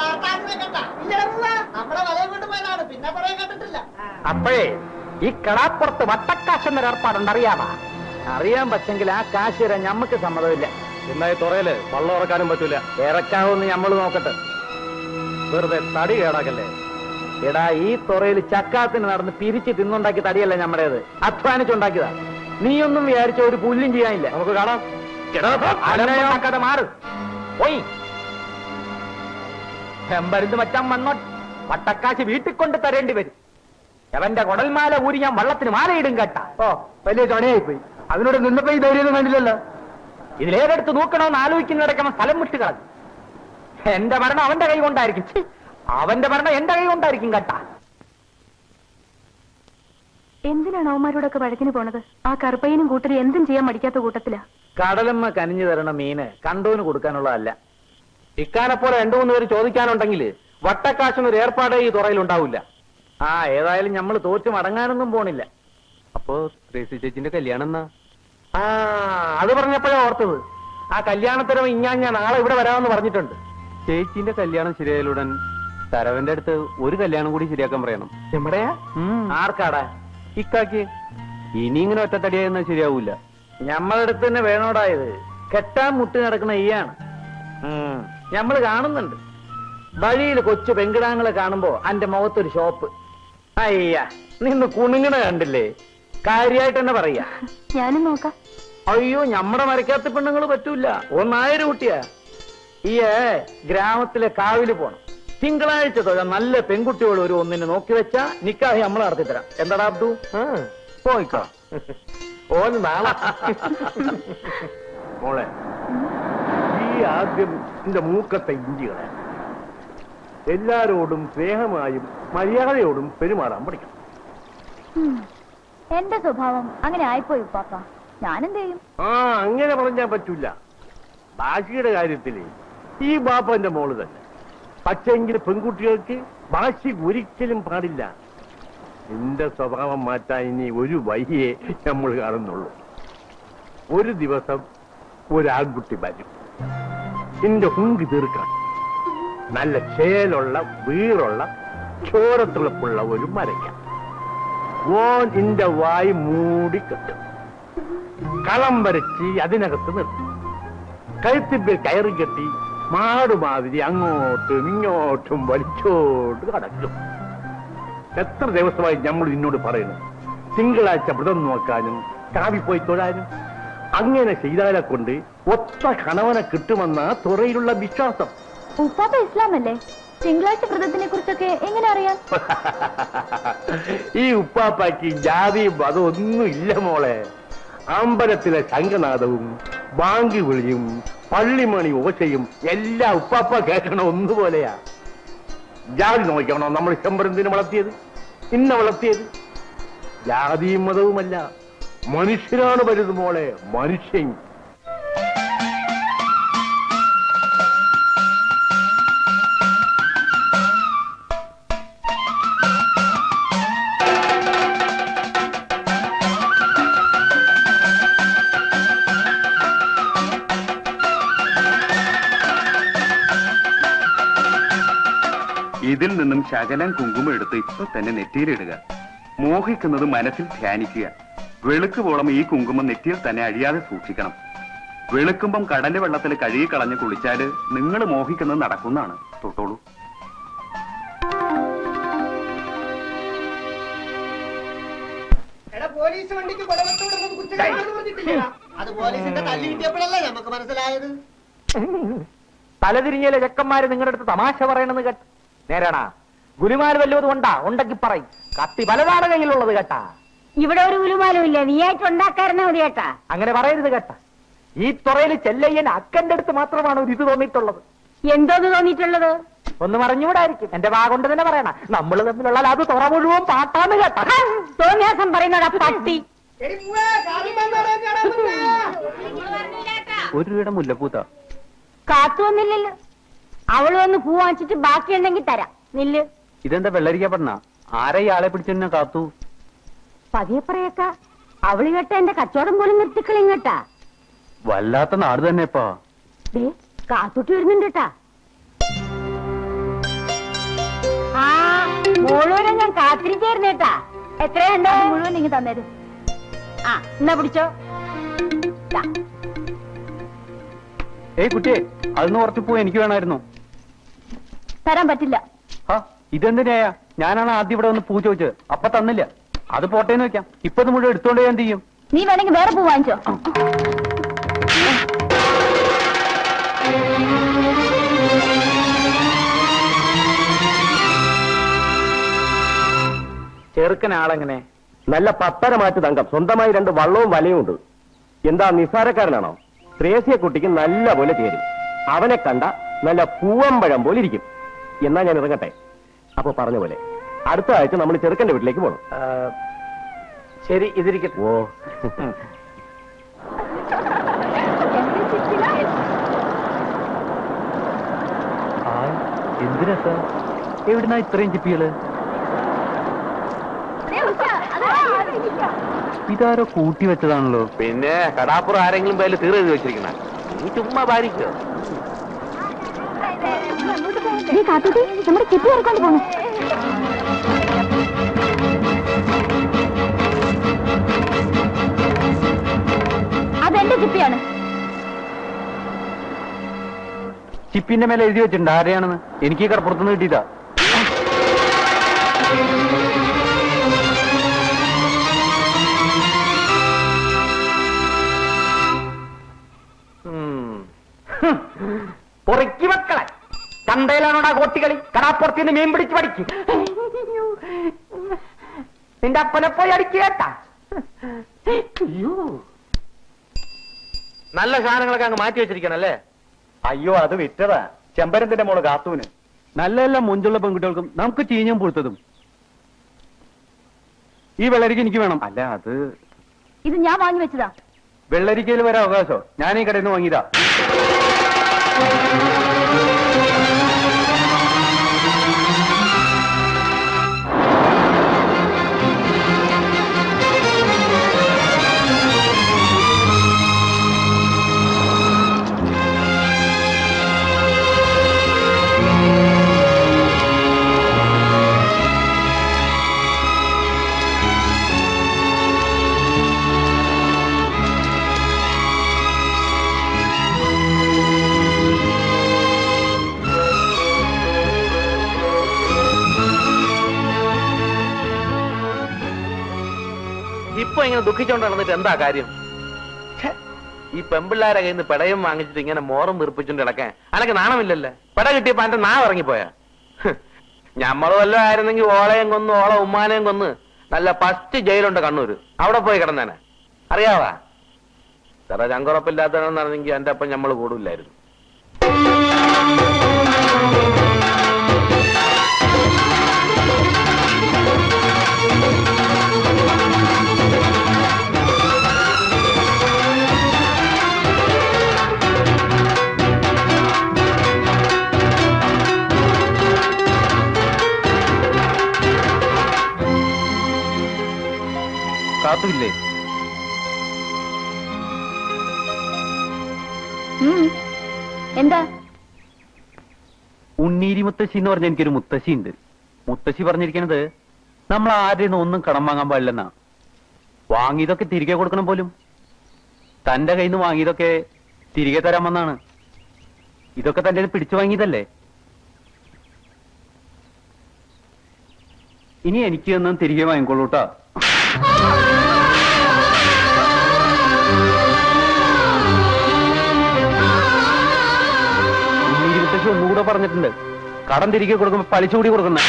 നമ്മളെ വലയം കൊണ്ട് പോയതാണ് പിന്നെ പറയാൻ കണ്ടിട്ടില്ല അപ്പോഴേ ഈ കടാപ്പുറത്ത് വട്ടക്കാശ് എന്നൊരു ഏർപ്പാടുണ്ട് അറിയാമാ അറിയാൻ പറ്റെങ്കിൽ ആ കാശ് തരാൻ ഞമ്മക്ക് സമ്മതമില്ല എന്നായി തുറയില് വള്ളം ഉറക്കാനും പറ്റൂല ഇറക്കാവെന്ന് നമ്മൾ നോക്കട്ടെ വെറുതെ തടി കേടാക്കല്ലേ എടാ ഈ തുറയിൽ ചക്കാത്തിന് നടന്ന് പിരിച്ച് തിന്നുണ്ടാക്കി തടിയല്ല നമ്മുടേത് അധ്വാനിച്ചുണ്ടാക്കിയതാ നീയൊന്നും വിചാരിച്ച ഒരു പുല്ലും ചെയ്യാനില്ല നമുക്ക് കാണാം അലമ്പുണ്ടാക്കാതെ മാറ് പോയി ചെമ്പരുന്ന് മച്ചാൻ വന്നോ വട്ടക്കാശ് വീട്ടിൽ കൊണ്ട് തരേണ്ടി വരും അവന്റെ കുടൽമാല ഊരി ഞാൻ വള്ളത്തിന് മാലയിടും കേട്ടാ ഓ വലിയ ചൊണയായി പോയി അതിനോട് നിന്നപ്പോ ഈ ധൈര്യം കണ്ടില്ലല്ലോ ഇതിലേതെടുത്ത് നോക്കണമെന്ന് ആലോചിക്കുന്നിടക്കണം സ്ഥലം വിട്ട് കളഞ്ഞു എന്റെ മരണം അവന്റെ കൈ കൊണ്ടായിരിക്കും ഛീ, അവന്റെ മരണം എന്റെ കൈ കൊണ്ടായിരിക്കും കേട്ടാ എന്തിനാണ് അവന്മാരോടൊക്കെ വഴക്കിന് പോണത് ആ കറുപ്പയ്യനും കൂട്ടരും എന്തും ചെയ്യാൻ മടിക്കാത്ത കൂട്ടത്തിലാ കടലമ്മ കനിഞ്ഞു തരണ മീന് കണ്ടോന് കൊടുക്കാനുള്ളതല്ല ഇക്കാനെ പോലെ രണ്ടു മൂന്ന് പേര് ചോദിക്കാനുണ്ടെങ്കിൽ വട്ടക്കാശിനൊരു ഏർപ്പാടേ ഈ തുറയിൽ ഉണ്ടാവില്ല ആ ഏതായാലും നമ്മൾ തോറ്റു മടങ്ങാനൊന്നും പോണില്ല അപ്പോ ത്രേസി ചേച്ചിന്റെ കല്യാണം എന്നാ ആ അത് പറഞ്ഞപ്പോഴാ ഓർത്തത് ആ കല്യാണത്തിനും ഇഞ്ഞാ ഞാൻ നാളെ ഇവിടെ വരാമെന്ന് പറഞ്ഞിട്ടുണ്ട് ചേച്ചിന്റെ കല്യാണം ശരിയായാലുടൻ തരവന്റെ അടുത്ത് ഒരു കല്യാണം കൂടി ശരിയാക്കാൻ പറയണം എവിടെയാ ആർക്കാടാ ഇക്കാക്ക് ഇനി ഇങ്ങനെ ഒറ്റത്തടിയായിരുന്ന ശരിയാവൂല ഞമ്മളടുത്ത് തന്നെ വേണോടായത് കെട്ടാൻ മുട്ടി നടക്കുന്ന ഈയാണ് ഞമ്മള് കാണുന്നുണ്ട് വഴിയിൽ കൊച്ചു പെങ്കിടാങ്ങളെ കാണുമ്പോ അന്റെ മുഖത്തൊരു ഷോപ്പ് അയ്യ നിന്ന് കുണുങ്ങണ കണ്ടില്ലേ കാര്യായിട്ട് തന്നെ പറയാ ഞാനും നോക്കാം അയ്യോ ഞമ്മടെ മരക്കാത്ത പെണ്ണുങ്ങൾ പറ്റൂല ഒന്നായിരം കുട്ടിയാ ഈ ഗ്രാമത്തിലെ കാവില് പോണം തിങ്കളാഴ്ച തൊഴ നല്ല പെൺകുട്ടികൾ ഒരു ഒന്നിനെ നോക്കി വെച്ചാ നിക്കാഹ് നമ്മൾ നടത്തി തരാം എന്താടാ അബ്ദു പോയിക്കോ ഓന് നാളെ മോളെ ഈ ആദ്യം എന്റെ മൂക്കത്തെ ഇഞ്ചികളെ എല്ലാരോടും സ്നേഹമായും മര്യാദയോടും പെരുമാറാൻ പഠിക്കണം എന്റെ സ്വഭാവം അങ്ങനെ ആയിപ്പോയി ഉപ്പാപ്പ ഞാനെന്ത് ചെയ്യും ആ അങ്ങനെ പറഞ്ഞാൻ പറ്റൂല ഭാഷയുടെ കാര്യത്തില് ഈ ബാപ്പന്റെ മോള് തന്നെ പക്ഷെങ്കിൽ പെൺകുട്ടികൾക്ക് ഭാഷ ഒരിക്കലും പാടില്ല നിന്റെ സ്വഭാവം മാറ്റാൻ ഇനി ഒരു വഴിയേ നമ്മൾ കാണുന്നുള്ളൂ ഒരു ദിവസം ഒരാൺകുട്ടി വരും നിന്റെ ഹുങ്ക് തീർക്കാൻ നല്ല ചേലുള്ള വീറുള്ള ചോരത്തുളപ്പുള്ള ഒരു മരയ്ക്ക ഓൻ നിന്റെ വായി മൂടിക്കെട്ടും കളം വരച്ച് അതിനകത്ത് നിർത്തും കഴുത്തിപ്പിൽ കയറി കെട്ടി മാടുമാതിരി അങ്ങോട്ടും ഇങ്ങോട്ടും വലിച്ചോട്ട് കടക്കും എത്ര ദിവസമായി നമ്മൾ നിന്നോട് പറയുന്നു തിങ്കളാഴ്ച വ്രതം നോക്കാനും കാവി പോയി തൊഴാനും അങ്ങനെ ചെയ്താലെ കൊണ്ട് ഒത്ത കണവനെ കിട്ടുമെന്ന തുറയിലുള്ള വിശ്വാസം ഉപ്പാപ്പ ഇസ്ലാം അല്ലേ തിങ്കളാഴ്ച വ്രതത്തിനെ കുറിച്ചൊക്കെ എങ്ങനെ അറിയാം ഈ ഉപ്പാപ്പാക്ക് ജാതിയും അതൊന്നും ഇല്ല മോളെ അമ്പലത്തിലെ ശംഖനാദവും ബാങ്കി വിളിയും പള്ളിമണി ഓശയും എല്ലാം ഉപ്പാപ്പ കേൾക്കണ ഒന്നുപോലെയാ ജാതി നോക്കണോ നമ്മൾ ചെമ്പരന്തിന് വളർത്തിയത് ഇന്ന വളർത്തിയത് ജാതിയും മതവുമല്ല മനുഷ്യനാണ് വലുത് മോളെ മനുഷ്യൻ ഇതിൽ നിന്നും ശകലം കുങ്കുമം എടുത്ത് ഇപ്പൊ തന്നെ നെറ്റിയിലിടുക മോഹിക്കുന്നത് മനസ്സിൽ ധ്യാനിക്കുക വെളുക്കുവോളം ഈ കുങ്കുമം നെറ്റിയിൽ തന്നെ അഴിയാതെ സൂക്ഷിക്കണം വെളുക്കുമ്പം കടന്റെ വെള്ളത്തിൽ കഴുകി കളഞ്ഞ് കുളിച്ചാല് നിങ്ങൾ മോഹിക്കുന്നത് നടക്കുന്നതാണ് തൊട്ടോളൂ എടാ പോലീസ് വണ്ടിക്ക് പടവത്തോടുന്നത് കുറ്റകരമാണെന്ന് പറഞ്ഞിട്ടില്ല അത് പോലീസിന്റെ തല്ലി കിട്ടിയപ്പോഴല്ലേ നമുക്ക് മനസ്സിലായത് തലതിരിഞ്ഞിലെ ചെക്കന്മാര് നിങ്ങളുടെ അടുത്ത് തമാശ പറയണെന്ന് കേട്ട് നേരാണാ ഗുരുമാര് വല്ലതും ഉണ്ടാ ഉണ്ടെങ്കിൽ പറയും കത്തി പലതാണ് കയ്യിലുള്ളത് കേട്ടാ ഇവിടെ ഒരു ഗുലുമാലും ഇല്ല നീയായിട്ട് ഉണ്ടാക്കാരുന്ന മതി കേട്ടാ അങ്ങനെ പറയരുത് കേട്ട ഈ തുറയിൽ ചെല്ലയ്യൻ അക്കന്റെ അടുത്ത് മാത്രമാണ് ഒരു ഇത് തോന്നിയിട്ടുള്ളത് എന്തോന്ന് തോന്നിയിട്ടുള്ളത് ഒന്ന് മറിഞ്ഞൂടായിരിക്കും എന്റെ വാ കൊണ്ട് തന്നെ പറയണം നമ്മൾ തമ്മിലുള്ള ലാഭ തുറ മുഴുവൻ പാട്ടാന്ന് കേട്ട തോന്നിയാസം പറയുന്നടാ പട്ടി ഒരു രൂപയുടെ മുല്ലപ്പൂത്ത കാത്തു വന്നില്ലല്ലോ അവള് വന്ന് പൂ വാങ്ങിച്ചിട്ട് ബാക്കിയുണ്ടെങ്കിൽ തരാം നില്ല് ഇതെന്താ വെള്ളരിക്കപ്പെടണ ആരെ ഇയാളെ പിടിച്ചു കാത്തു പതിയെ പറയേക്ക അവള് കേട്ട എന്റെ കച്ചവടം പോലും നിർത്തിക്കളിങ്ങട്ടാ വല്ലാത്ത നാട് തന്നെ ഇപ്പൊ ദേ കാത്തുട്ടി വരുന്നുണ്ട് കേട്ടാ ആ മുഴുവനും ഞാൻ കാത്തിരിക്കായിരുന്നു കേട്ടാ എത്രയുണ്ട് മുഴുവൻ നിങ്ങൾ തന്നേരും ആ എന്നാ പിടിച്ചോ ദാ. ഏയ് കുട്ടിയെ അതൊന്ന് കുറച്ച് പൂ എനിക്ക് വേണമായിരുന്നു തരാൻ പറ്റില്ല ആ ഇതെന്തിനായ ഞാനാണ് ആദ്യം ഇവിടെ വന്ന് പൂ ചോദിച്ചത് അപ്പൊ തന്നില്ല അത് പോട്ടേന്ന് വെക്കാം ഇപ്പൊ ഇത് മുഴുവൻ എടുത്തോണ്ട് ഞാൻ എന്ത് ചെയ്യും നീ വേണമെങ്കിൽ വേറെ പൂ വാങ്ങിച്ചോ ചെറുക്കൻ ആളെങ്ങനെ നല്ല പത്തര മാറ്റ് തങ്കം സ്വന്തമായി രണ്ട് വള്ളവും വലയും ഉണ്ട് എന്താ നിസ്സാരക്കാരനാണോ ത്രേസ്യ കുട്ടിക്ക് നല്ല പോലെ ചേരും അവനെ കണ്ട നല്ല പൂവമ്പഴം പോലെ ഇരിക്കും എന്നാ ഞാൻ ഇറങ്ങട്ടെ അപ്പൊ പറഞ്ഞ പോലെ അടുത്ത ആഴ്ച നമ്മൾ ചെറുക്കന്റെ വീട്ടിലേക്ക് പോകണം ആ, ശരി ഇതിരിക്കട്ടെ ഓ ആ എന്തിനാ സാർ എവിടുന്നാ ഇത്രയും ചിപ്പികള് ഇതാരോ കൂട്ടി വെച്ചതാണല്ലോ പിന്നെ കടാപ്പുറം ആരെങ്കിലും പേരിൽ തീർ എഴുതി വെച്ചിരിക്കണ നീ ചുമ്മാ ഭാരിക്കോ നീ കാത്തുട്ടി നമ്മുടെ ചിപ്പി ഇറക്കൊണ്ട് പോണു അതെന്റെ ചിപ്പിയാണ് ചിപ്പിന്റെ മേലെ എഴുതി വെച്ചിട്ടുണ്ട് ആരെയാണെന്ന് എനിക്ക് ഈ കടപ്പുറത്തുനിന്ന് കിട്ടിയതാ പൊറുക്കി മക്കളെ ചന്തയിലാണോടാ കോട്ടികളി കടാപ്പുറത്തിന് മീൻ പിടിച്ച് പഠിക്ക് നിന്റെ അപ്പനെ പോയി അടിക്കേട്ടാ അയ്യോ നല്ല സാധനങ്ങളൊക്കെ അങ്ങ് മാറ്റി വെച്ചിരിക്കണല്ലേ അയ്യോ അത് വിറ്റതാ ചെമ്പരത്തിന്റെ മോള് കാത്തൂന് നല്ല നല്ല മുഞ്ചുള്ള പെൺകുട്ടികൾക്കും നമുക്ക് ചീഞ്ഞും പുഴുത്തതും ഈ വെള്ളരിക്ക എനിക്ക് വേണം അല്ല അത് ഇത് ഞാൻ വാങ്ങി വെച്ചതാ വെള്ളരിക്കയിൽ വരെ അവകാശോ ഞാൻ ഈ കടയിൽ നിന്ന് വാങ്ങിയതാ ഇപ്പൊ ഇങ്ങനെ ദുഃഖിച്ചോണ്ട് നടന്നിട്ട് എന്താ കാര്യം ഛെ, ഈ പെമ്പിള്ളാരെ കയ്യിൽ നിന്ന് പെടയും വാങ്ങിച്ചിട്ട് ഇങ്ങനെ മോറും വീർപ്പിച്ചോണ്ട് കിടക്കാൻ അനക്ക് നാണമില്ലല്ലേ പെട കിട്ടിയപ്പോ എന്റെ നാ ഇറങ്ങിപ്പോയാ ഹ്, ഞമ്മള് വല്ലതും ആയിരുന്നെങ്കിൽ ഓളയും കൊന്ന് ഓള ഉമ്മാനെയും കൊന്ന് നല്ല ഫസ്റ്റ് ജയിലുണ്ട് കണ്ണൂര് അവിടെ പോയി കിടന്നേനെ അറിയാവാ സാറേ ചങ്കുറപ്പില്ലാത്തതെന്നറിഞ്ഞെങ്കിൽ എന്റെ അപ്പം ഞമ്മള് കൂടില്ലായിരുന്നു കാത്തുമില്ലേ ഉം. എന്താ ഉണ്ണീരി മുത്തശ്ശി എന്ന് പറഞ്ഞ എനിക്കൊരു മുത്തശ്ശി ഉണ്ട് മുത്തശ്ശി പറഞ്ഞിരിക്കുന്നത് നമ്മൾ ആരെയും ഒന്നും കടം വാങ്ങാൻ പാടില്ലെന്നാ വാങ്ങിയതൊക്കെ തിരികെ കൊടുക്കണം പോലും തന്റെ കയ്യിൽ നിന്ന് വാങ്ങിയതൊക്കെ തിരികെ തരാമെന്നാണ് ഇതൊക്കെ തന്റെ കയ്യിൽ പിടിച്ചു വാങ്ങിയതല്ലേ ഇനി എനിക്ക് ഒന്നും തിരികെ വാങ്ങിക്കോളൂട്ടാ ഉണ്ണീരി മുത്തശ്ശി ഒന്നുകൂടെ പറഞ്ഞിട്ടുണ്ട് കടം തിരികെ കൊടുക്കുമ്പോ പലിശ കൂടി കൊടുക്കുന്ന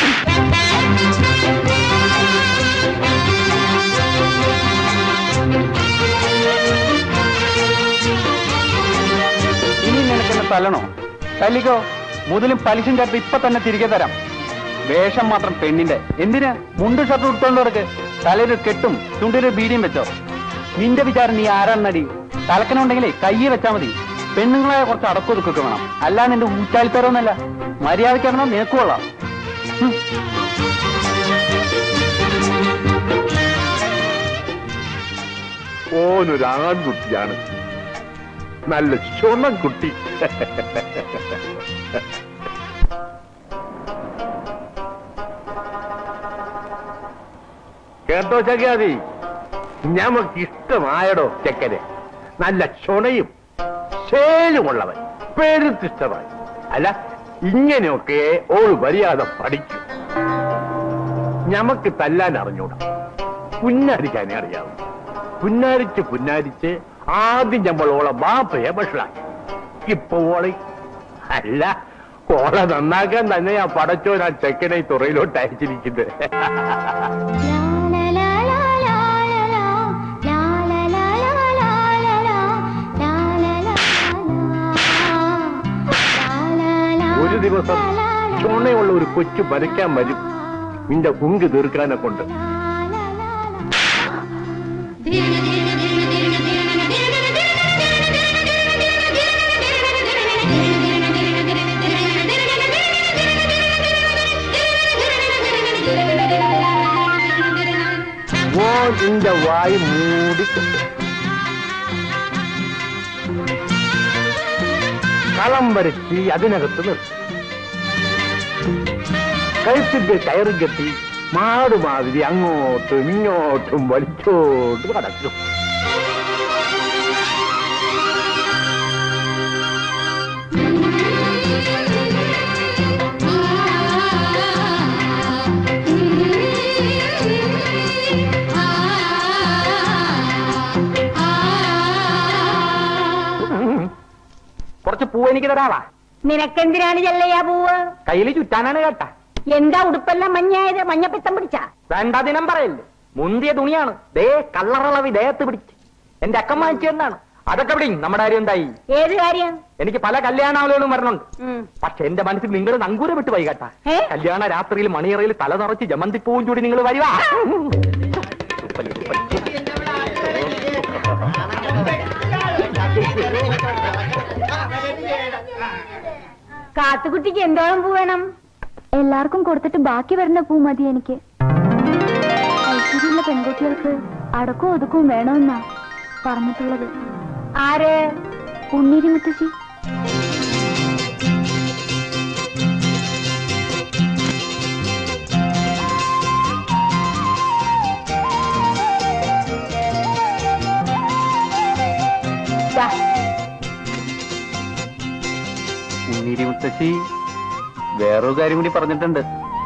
ഇനി നിനക്കെന്നെ തല്ലണോ തല്ലിക്കോ മുതലും പലിശയും ചേർത്ത് ഇപ്പൊ തന്നെ തിരികെ തരാം വേഷം മാത്രം പെണ്ണിന്റെ എന്തിന് മുണ്ട് ഷർട്ട് ഉടുത്തോണ്ട് കിടക്ക് തലയിൽ കെട്ടും ചുണ്ടിൽ ബീഡിയും വെച്ചോ നിന്റെ വിചാരം നീ ആരാന്നടി തലക്കനുണ്ടെങ്കിലേ കയ്യെ വെച്ചാ മതി പെണ്ണുങ്ങളായ കുറച്ച് അടക്കൊതുക്കൊക്കെ വേണം അല്ലാതെ നിന്റെ ഊച്ചാലിത്തരമൊന്നല്ല മര്യാദയ്ക്കാണോ നേക്കുകൊള്ളാം ഉം. ഓനൊരു ആൺകുട്ടിയാണ് നല്ല ചുണം കുട്ടി കേട്ടോ ചക്കാതി ഞമ്മക്ക് ഇഷ്ടമായടോ ചെക്കനെ നല്ല ചുണയും ശേലുമുള്ളവൻ പെരുത്തിഷ്ടമായി അല്ല ഇങ്ങനെയൊക്കെ ഓൾ മര്യാദ പഠിക്കും ഞമ്മക്ക് തല്ലാൻ അറിഞ്ഞൂടാ പുന്നാരിക്കാനേ അറിയാവൂ പുന്നാരിച്ച് പുന്നാരിച്ച് ആദ്യം നമ്മൾ ഓളെ ബാപ്പയെ വഷളാക്കി ഇപ്പൊ ഓളെ അല്ല ഓളെ നന്നാക്കാൻ തന്നെ ആ പടച്ചോൻ ആ ചെക്കനെ ഈ തുറയിലോട്ട് അയച്ചിരിക്കുന്നത് ഒരു ദിവസം ചുണയുള്ള ഒരു കൊച്ചു പരയ്ക്കാൻ വരും നിന്റെ കുങ്ക് തീർക്കാനെ കൊണ്ട് ഓ നിന്റെ വായി മൂടി കളം വരച്ച് അതിനകത്ത് നിർത്തും കഴുത്തിന്റെ കയറും കെട്ടി മാടുമാതിരി അങ്ങോട്ടും ഇങ്ങോട്ടും വലിച്ചോട്ട് കടക്കും കുറച്ച് പൂ എനിക്ക് തരാവാ നിനക്കെന്തിനാണ് ചെല്ലയ്യ പൂവ് കയ്യിൽ ചുറ്റാനാണ് കേട്ടാ എന്താ ഉടുപ്പെല്ലാം മഞ്ഞായത് മഞ്ഞപ്പിത്തം പിടിച്ച വേണ്ട ദിനം പറയല്ലേ മുന്തിയ തുണിയാണ് ദേ കള്ളറളവി ദേഹത്ത് പിടിച്ച് എന്റെ അക്കം വാങ്ങിച്ചു എന്നാണ് അതൊക്കെ പിടി നമ്മുടെ കാര്യം എന്തായി ഏത് കാര്യം എനിക്ക് പല കല്യാണാവലുകളും വരണുണ്ട് ഉം. പക്ഷെ എന്റെ മനസ്സിൽ നിങ്ങൾ നങ്കൂര വിട്ട് പോയി കേട്ടാ ഏ? കല്യാണ രാത്രിയിൽ മണിയറയിൽ തല നിറച്ച് ജമന്തിപ്പൂവും ചൂടി നിങ്ങൾ വരുവാ ഉപ്പല്, ഉപ്പല്. കാത്തുകുട്ടിക്ക് എന്തോളം പൂ വേണം എല്ലാവർക്കും കൊടുത്തിട്ട് ബാക്കി വരുന്ന പൂ മതി എനിക്ക് ഐശ്വര്യമുള്ള പെൺകുട്ടികൾക്ക് അടക്കവും ഒതുക്കവും വേണമെന്നാ പറഞ്ഞിട്ടുള്ളത് ആര് ഉണ്ണീരി മുത്തശ്ശി ദാ, ഉണ്ണീരി മുത്തശ്ശി വേറൊരു കാര്യം കൂടി പറഞ്ഞിട്ടുണ്ട്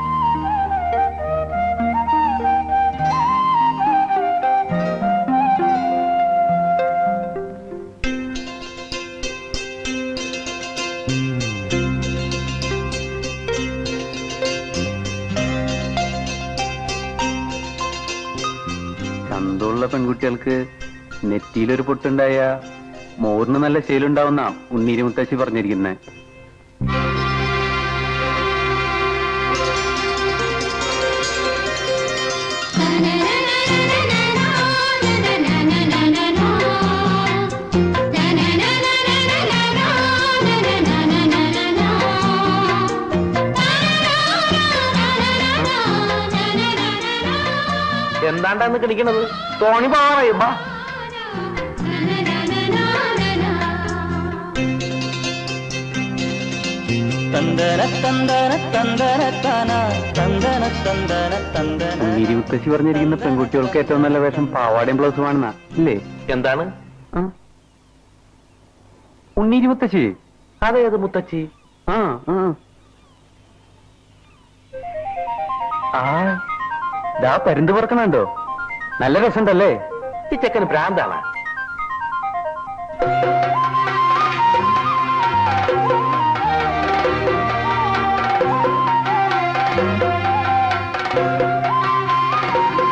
ചന്തമുള്ള പെൺകുട്ടികൾക്ക് നെറ്റിയിലൊരു പൊട്ടുണ്ടായ മോറിന് നല്ല ശീലുണ്ടാവുന്ന ഉണ്ണീരി മുത്തശ്ശി പറഞ്ഞിരിക്കുന്നത് എന്താണ്ടാന്ന് കിണിക്കണത് തോണി പാറയും ബാ തന്തന തന്തന തന്തന തന തന്തന തന്തന തന്തന ഉണ്ണീരി മുത്തശ്ശി പറഞ്ഞിരിക്കുന്ന പെൺകുട്ടികൾക്ക് ഏറ്റവും നല്ല വേഷം പാവാടയും ബ്ലൗസുമാണെന്നാ ഇല്ലേ എന്താണ് ആ? ഉണ്ണീരി മുത്തശ്ശി അതേത് മുത്തച്ഛി ആ ആ ആ ദാ പരുന്ത് പറക്കണുണ്ടോ നല്ല രസമുണ്ടല്ലേ ഈ ചെക്കന് ഭ്രാന്താണ്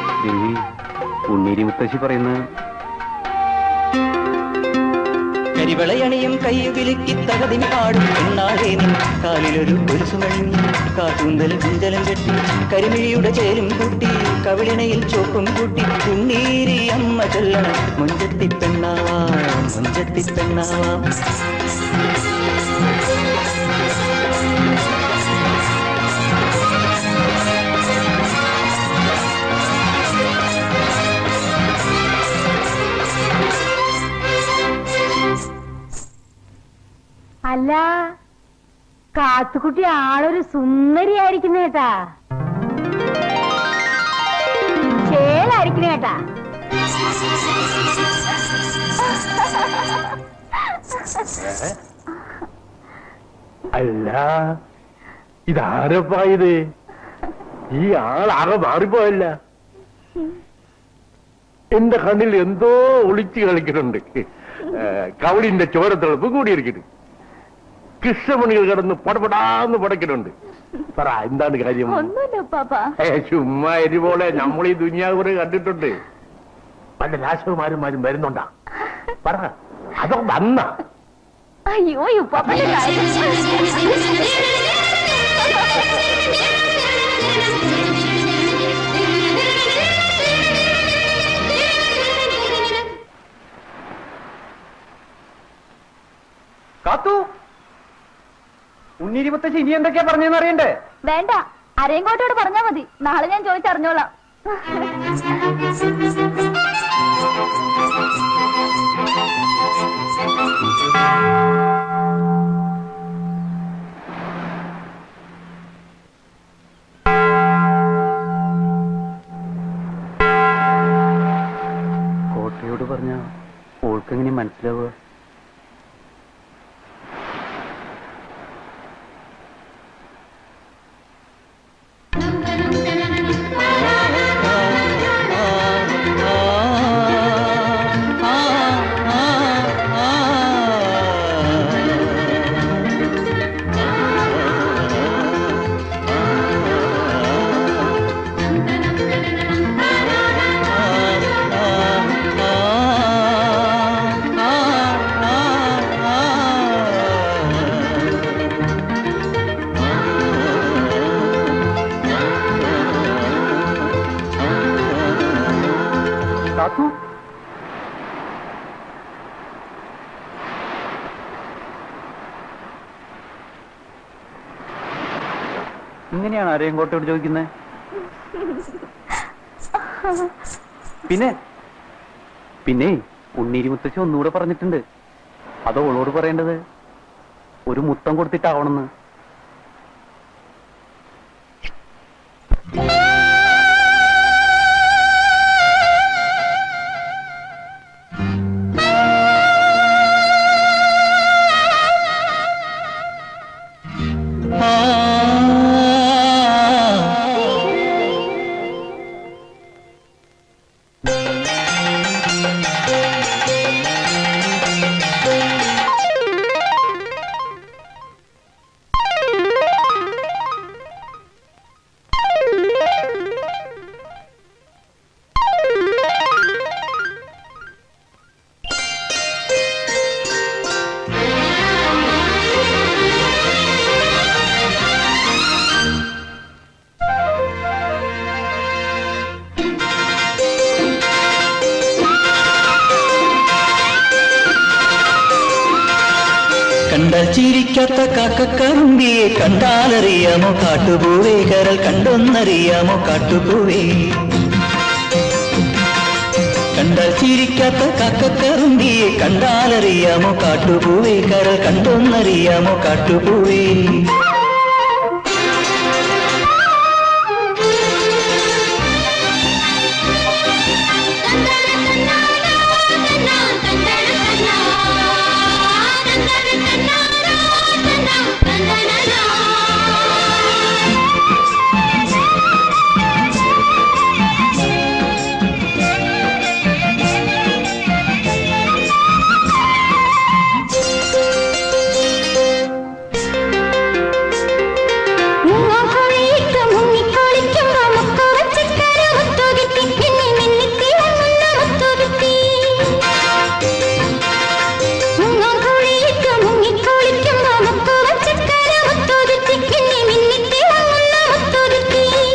ദേവി ഉണ്ണീരി മുത്തശ്ശി പറയുന്നത് കണ്ണിവിളയണിയും കയ്യുകിലുക്കി തകതിന് പാടും എന്നാളേ നിൻ കാലിലൊരു കുരിശുമണി കാട്ടുന്തൽ കുഞ്ചലം കെട്ടി കരിമിഴിയുടെ ചേലും കൂട്ടി കവിളിണയിൽ ചോപ്പും കൂട്ടി കുന്നീരി അമ്മ ചൊല്ലണം മുഞ്ചത്തി പെണ്ണാവാം മുഞ്ചത്തി പെണ്ണാവാം അല്ല കാത്തുകുട്ടി ആളൊരു സുന്ദരിയായിരിക്കുന്ന കേട്ടാ ചേലായിരിക്കുന്ന കേട്ടാ അല്ല ഇതാരപ്പാ ഇത് ഈ ആളാകെ മാറിപ്പോയല്ല എന്റെ കണ്ണിൽ എന്തോ ഒളിച്ചു കളിക്കുന്നുണ്ട് ഏ, കവളിന്റെ ചോരത്തിളപ്പ് കൂടിയിരിക്കുന്നു കൃഷ്ണമണികൾ കിടന്ന് പടപടാന്ന് പടക്കുന്നുണ്ട് പറ എന്താണ് കാര്യം ഒന്നുമില്ല ഉപ്പാപ്പ ഏ, ചുമ്മാ എരിപോലെ നമ്മൾ ഈ ദുനിയാവ് കണ്ടിട്ടുണ്ട് പല രാശകുമാരന്മാരും വരുന്നുണ്ടാ പറ അതോ വന്ന അയ്യോ ഈ ഉപ്പാപ്പന്റെ കാര്യം കാത്തു ഉണ്ണിരുപത്തശ്ശി ഇനി എന്തൊക്കെയാ പറഞ്ഞെന്ന് അറിയണ്ടേ വേണ്ട അരയങ്കോട്ടോട് പറഞ്ഞാ മതി നാളെ ഞാൻ ചോദിച്ചറിഞ്ഞോളാം കോട്ടയോട് പറഞ്ഞ ഓൾക്കെങ്ങനെ മനസ്സിലാവുക കാത്തു ഇങ്ങനെയാണ് ആരെയും കോട്ടയോട് ചോദിക്കുന്നത് പിന്നെ പിന്നെ ഉണ്ണീരി മുത്തശ്ശി ഒന്നുകൂടെ പറഞ്ഞിട്ടുണ്ട് അത് ഓളോട് പറയേണ്ടത് ഒരു മുത്തം കൊടുത്തിട്ടാവണമെന്ന് കണ്ടാൽ ചിരിക്കാത്ത കാക്കക്കറുമ്പിയെ കണ്ടാലറിയാമോ കാട്ടുപൂവേ കരൽ കണ്ടൊന്നറിയാമോ കാട്ടുപൂവേ കണ്ടാൽ ചിരിക്കാത്ത കാക്കക്കറുമ്പിയെ കണ്ടാലറിയാമോ കാട്ടുപൂവേ കരൽ കണ്ടൊന്നറിയാമോ കാട്ടുപൂവേ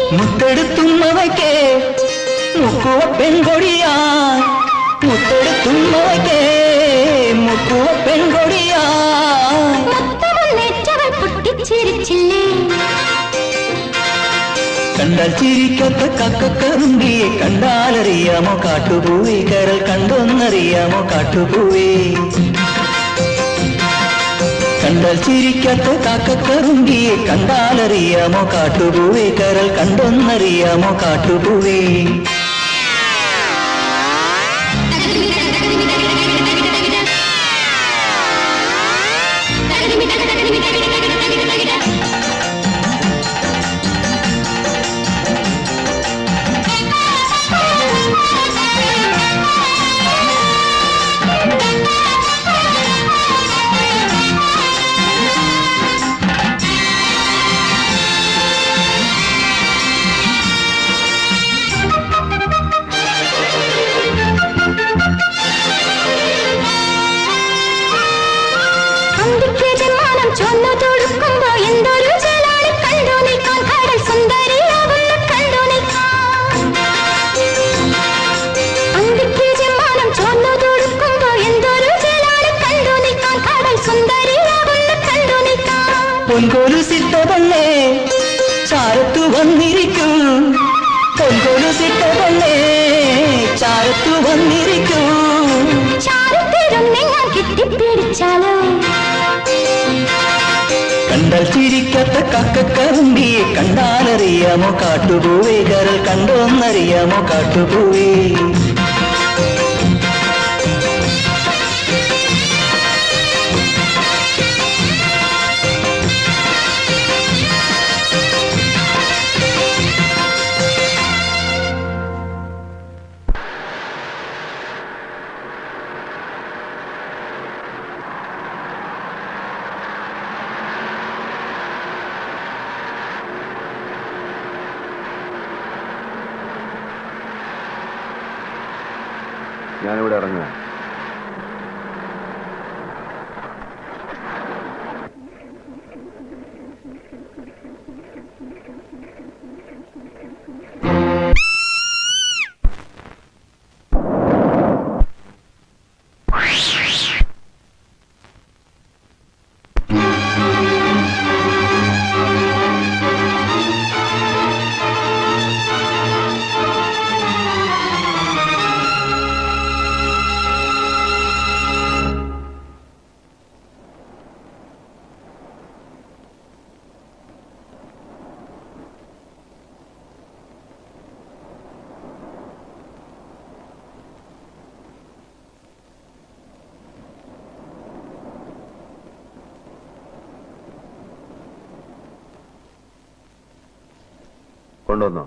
മുത്തെടുത്തുമ്മവയ്ക്കേ മുക്കുവ പെൺകൊടിയാ മുത്തെടുത്തുമ്മവയ്ക്കേ മുക്കുവ പെൺകൊടിയാ മുത്തമൊന്നേറ്റവൾ പൊട്ടിച്ചിരിച്ചില്ലേ കണ്ടാൽ ചിരിക്കാത്ത കക്കക്കറുമ്പിയെ കണ്ടാലറിയാമോ കാട്ടുപൂവേ കരൽ കണ്ടൊന്നറിയാമോ കാട്ടുപൂവേ കണ്ടാൽ ചിരിക്കാത്ത കാക്കക്കറുമ്പിയെ കണ്ടാലറിയാമോ കാട്ടുപൂവേ കരൽ കണ്ടൊന്നറിയാമോ കാട്ടുപൂവേ അന്തിക്ക് ജന്മാനം ചൊന്നു തൊടുക്കുമ്പോ എന്തൊരു ജലാളി കണ്ടു നിൽക്കാൻ കടൽ സുന്ദരിയാവുന്ന കണ്ടു നിൽക്കാൻ അന്തിക്ക് ജന്മാനം ചൊന്നു തൊടുക്കുമ്പോ എന്തൊരു ജലാളി കണ്ടു നിൽക്കാൻ കടൽ സുന്ദരിയാവുന്ന കണ്ടു നിൽക്കാൻ പൊൻകൊലുസിട്ട പെണ്ണേ ചാരത്തു വന്നിരിക്കൂ പൊൻകൊലുസിട്ട പെണ്ണേ ചാരത്തു വന്നിരിക്കൂ ചാരത്തിരുന്ന് ഞാൻ കെട്ടിപ്പിടിച്ചാലോ കണ്ടാൽ ചിരിക്കാത്ത കക്കക്കറുമ്പിയെ കണ്ടാലറിയാമോ കാട്ടുപൂവേ കരൽ കണ്ടോന്നറിയാമോ കാട്ടുപൂവേ ഞാനിവിടെ ഇറങ്ങുക കൊണ്ടുവന്നോ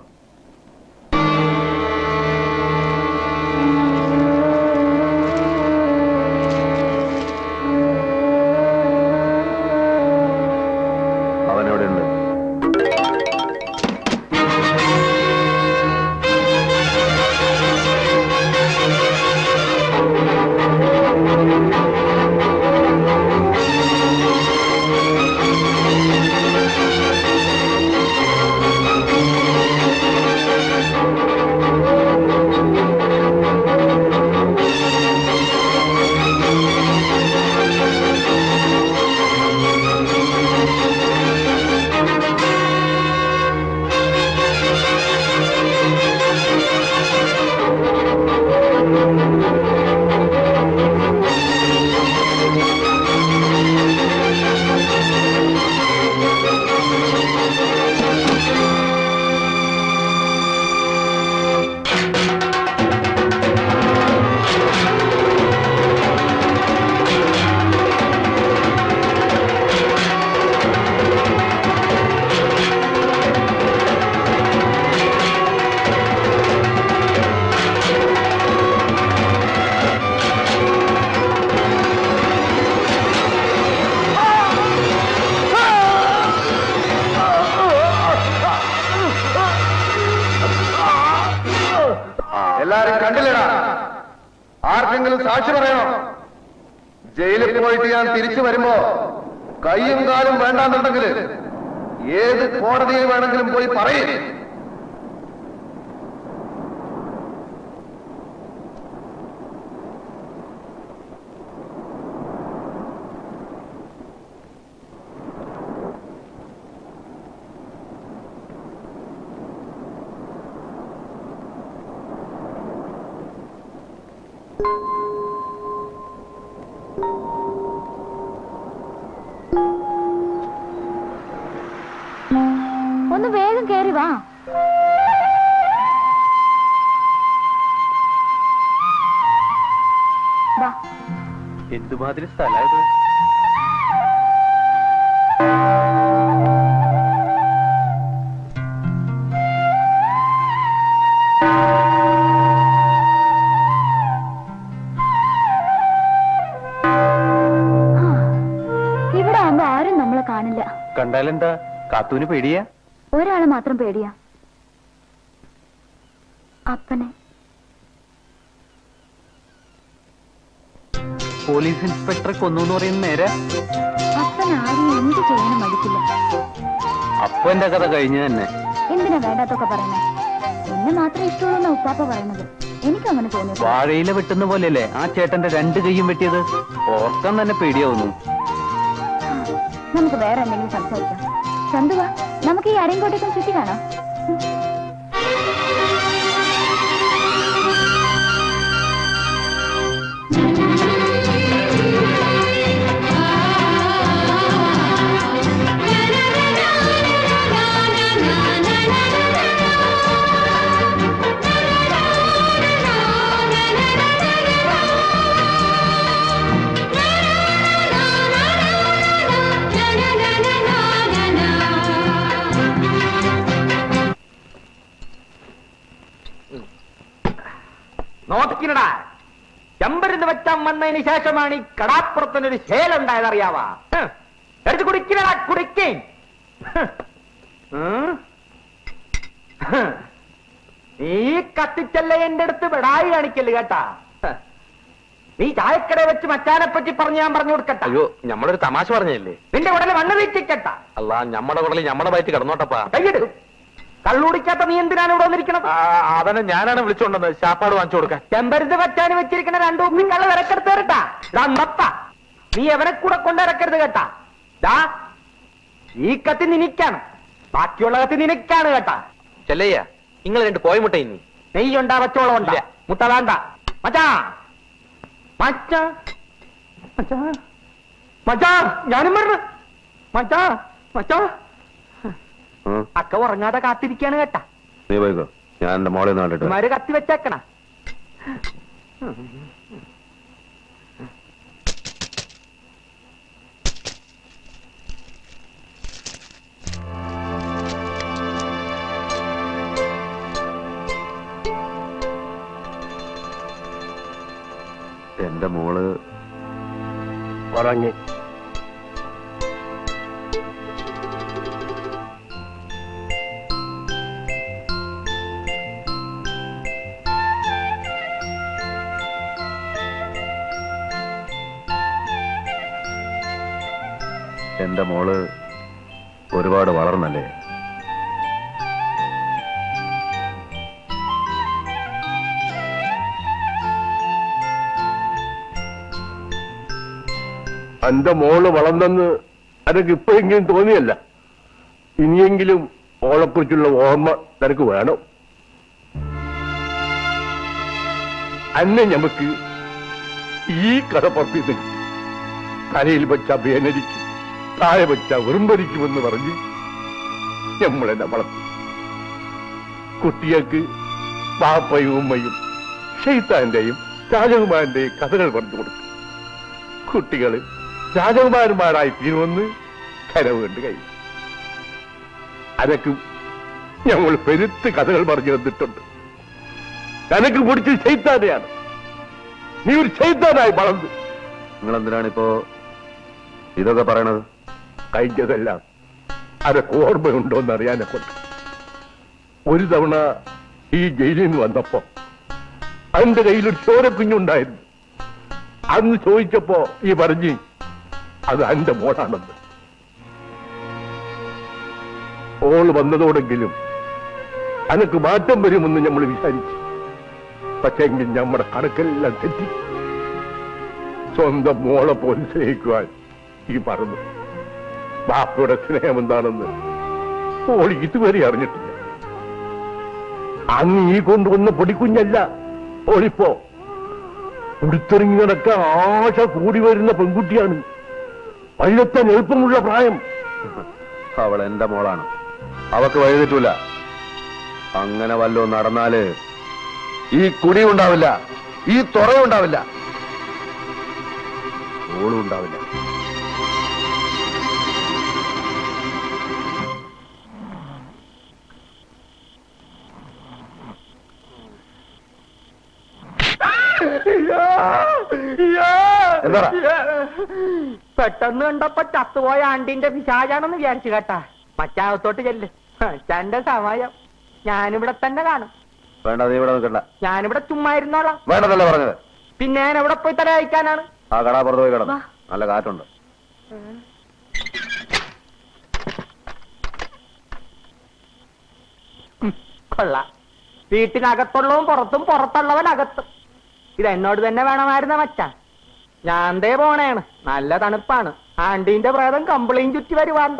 അവനെവിടെ ഉണ്ട് എല്ലാരും കണ്ടില്ലടാ ആർക്കെങ്കിലും സാക്ഷി പറയണോ ജയിലിൽ പോയിട്ട് ഞാൻ തിരിച്ചു വരുമ്പോ കൈയും കാലും വേണ്ടാന്നുണ്ടെങ്കിൽ ഏത് കോടതിയിൽ വേണമെങ്കിലും പോയി പറയും ഒന്ന് വേഗം കേറി വാ വാ എന്തുമാതിരി സ്ഥലമായത് ഇവിടെ ആവുമ്പോ ആരും നമ്മളെ കാണില്ല കണ്ടാലെന്താ കാത്തൂന് പേടിയാ ഒരാളെ മാത്രം പേടിയാ അപ്പനെ പോലീസ് ഇൻസ്പെക്ടറെ കൊന്നു എന്ന് പറയുന്ന നേരെ അപ്പൻ ആരെയും എന്ത് ചെയ്യാനും മടിക്കില്ല അപ്പൊ എന്റെ കഥ കഴിഞ്ഞു തന്നെ എന്തിനാ വേണ്ടാത്തൊക്കെ പറയുന്നത് എന്നെ മാത്രമേ ഇഷ്ടമുള്ളൂ എന്നാ ഉപ്പാപ്പ പറയണത് എനിക്കങ്ങനെ തോന്നിയത് വാഴയില വെട്ടുന്ന പോലെയല്ലേ ആ ചേട്ടന്റെ രണ്ട് കൈയും വെട്ടിയത് ഓർക്കാൻ തന്നെ പേടിയാവുന്നു നമുക്ക് വേറെ എന്തെങ്കിലും സംസാരിക്കാം ചന്തുവാ നമുക്ക് ഈ അരങ്കോട്ടേക്കും ചുറ്റി കാണാം നോക്കിക്കണടാ ചെമ്പരുന്ന് വെച്ചാൻ വന്നതിന് ശേഷമാണ് ഈ കടാപ്പുറത്തിനൊരു ശേലുണ്ടായത് അറിയാവാ ഹ്. എടുത്ത് കുടിക്കണടാ കുടിക്കേ നീ കത്തിച്ചല്ലേ എന്റെ അടുത്ത് വിടായി കാണിക്കല് കേട്ടാ ഹ്. നീ ചായക്കട വെച്ച് മച്ചാനെ പറ്റി പറഞ്ഞ് ഞാൻ പറഞ്ഞു കൊടുക്കട്ടെ അയ്യോ ഞമ്മളൊരു തമാശ പറഞ്ഞല്ലേ നിന്റെ ഉടനെ മണ്ണ് വീട്ടിക്കട്ട അല്ല ഞമ്മടെ കുടലിൽ ഞമ്മടെ വയറ്റ് കിടന്നോട്ടപ്പാ കൈയ്യെടു കള്ളുടിക്കാത്ത നീ എന്തിനാണ് ഇവിടെ വന്നിരിക്കണത് ആ, അവനെ ഞാനാണ് വിളിച്ചോണ്ടെന്ന് ശാപ്പാട് വാങ്ങിച്ചു കൊടുക്കാൻ ചെമ്പരുന്ന് വെച്ചാന് വെച്ചിരിക്കുന്ന രണ്ടു ഉപ്പി കള്ള ഇറക്കെടുത്ത് കേട്ടാ ഇതാ നപ്പ നീ എവനെ കൂടെ കൊണ്ട് ഇറക്കരുത് കേട്ടാ ദാ ഈ കത്തി നിനക്കാണ് ബാക്കിയുള്ള കത്തി നിനക്കാണ് കേട്ടാ ചെല്ലയ്യ നിങ്ങൾ രണ്ട് കോയമുട്ട ഇനി നെയ്യുണ്ടാ വച്ചോളം ഉണ്ട് മുട്ട വേണ്ട മച്ചാ മച്ചാ മച്ചാ മച്ചാ ഞാനും പറഞ്ഞു മച്ചാ മച്ചാ അക്ക ഉറങ്ങാതെ കാത്തിരിക്കാണ് കേട്ടാ നീ പോയിക്കോ ഞാൻ എന്റെ മോളെ ഒന്ന് കണ്ടിട്ട് ഇമാര് കത്തി വെച്ചേക്കണ എന്റെ മോള് ഉറങ്ങി എന്റെ മോള് ഒരുപാട് വളർന്നല്ലേ എന്റെ മോള് വളർന്നെന്ന് എനിക്ക് ഇപ്പോഴെങ്കിലും തോന്നിയല്ല ഇനിയെങ്കിലും ഓളെക്കുറിച്ചുള്ള ഓർമ്മ നിനക്ക് വേണം അന്നെ നമുക്ക് ഈ കഥ പറപ്പിത് തലയിൽ വെച്ച വേനരിക്കും താഴെ വെച്ച വെറുമ്പരിക്കുമെന്ന് പറഞ്ഞ് നമ്മളെന്നെ വളർത്തി കുട്ടികൾക്ക് പാപ്പയും ഉമ്മയും ഷെയ്ത്താന്റെയും രാജകുമാരന്റെയും കഥകൾ പറഞ്ഞു കൊടുക്കും കുട്ടികൾ രാജകുമാരന്മാരായി തീരുമെന്ന് കനവ് കണ്ട് കഴിഞ്ഞു അനക്കും ഞങ്ങൾ പെരുത്ത് കഥകൾ പറഞ്ഞു തന്നിട്ടുണ്ട് അനക്ക് പിടിച്ച് ചെയ്താനെയാണ് നീ ഒരു ചെയ്താനായി വളർന്നു നിങ്ങൾ എന്തിനാണ് ഇപ്പോ ഇതൊക്കെ പറയണത് കഴിഞ്ഞതെല്ലാം അതൊക്കെ ഓർമ്മയുണ്ടോന്ന് അറിയാനെ കൊണ്ട് ഒരു തവണ ഈ ജയിലിൽ നിന്ന് വന്നപ്പോ അവന്റെ കയ്യിലൊരു ചോരക്കുഞ്ഞുണ്ടായിരുന്നു അന്ന് ചോദിച്ചപ്പോ ഈ പറഞ്ഞ് അത് എന്റെ മോളാണെന്ന് ഓൾ വന്നതോടെങ്കിലും അനക്ക് മാറ്റം വരുമെന്ന് നമ്മൾ വിചാരിച്ചു പക്ഷെങ്കിൽ നമ്മുടെ കണക്കെല്ലാം തെറ്റി സ്വന്തം മോളെ പോലെ സ്നേഹിക്കുവാൻ ഈ പറഞ്ഞു ബാപ്പയുടെ സ്നേഹം എന്താണെന്ന് ഓൾ ഇതുവരെ അറിഞ്ഞിട്ടില്ല അന്ന് ഈ കൊണ്ടുവന്ന പൊടിക്കുഞ്ഞല്ല ഓളിപ്പോ ഉടുത്തിറങ്ങി നടക്കാൻ ആശ കൂടി വരുന്ന പെൺകുട്ടിയാണ് വഴിയെത്താൻ എളുപ്പമുള്ള പ്രായം അവൾ എന്റെ മോളാണ് അവക്ക് വഴിതെറ്റൂല അങ്ങനെ വല്ലോ നടന്നാല് ഈ കുടി ഉണ്ടാവില്ല ഈ തുറയുണ്ടാവില്ല ഓളും ഉണ്ടാവില്ല എന്താ പെട്ടെന്ന് കണ്ടപ്പോ ചത്തുപോയ ആണ്ടിന്റെ പിശാചാണെന്ന് വിചാരിച്ചു കേട്ടാ മറ്റാകത്തോട്ട് ചെല്ല് അച്ഛന്റെ സമയം ഞാനിവിടെ തന്നെ കാണും വേണ്ട നീ ഇവിടെ നിൽക്കണ്ട ഞാനിവിടെ ചുമ്മാ ഇരുന്നോളാം വേണ്ടതല്ലേ പറഞ്ഞത് പിന്നെ ഞാൻ എവിടെ പോയി തല കഴിക്കാനാണ് ആ കടാപ്പുറത്ത് പോയി കിടന്നു നല്ല കാറ്റുണ്ട് കൊള്ളാം വീട്ടിനകത്തുള്ളവും പുറത്തും പുറത്തുള്ളവൻ അകത്തും ഇത് എന്നോട് തന്നെ വേണമായിരുന്ന മച്ചാൻ ഞാൻ ദേ പോണേണ് നല്ല തണുപ്പാണ് ആണ്ടീന്റെ പ്രേതം കമ്പിളിയും ചുറ്റി വരുവാണ്ട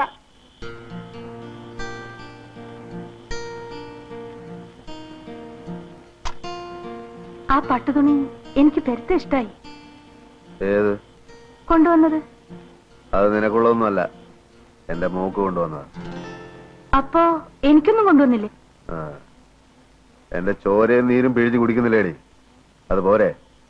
ആ പട്ടുതുണി എനിക്ക് പെരുത്ത ഇഷ്ടായി ഏത് കൊണ്ടുവന്നത് അത് നിനക്കുള്ളതൊന്നുമല്ല എന്റെ മൂക്ക് കൊണ്ടുവന്നതാ അപ്പോ എനിക്കൊന്നും കൊണ്ടുവന്നില്ലേ ആ. എന്റെ ചോരയും നീരും പിഴിഞ്ഞു കുടിക്കുന്നില്ലേടി അത് പോരെ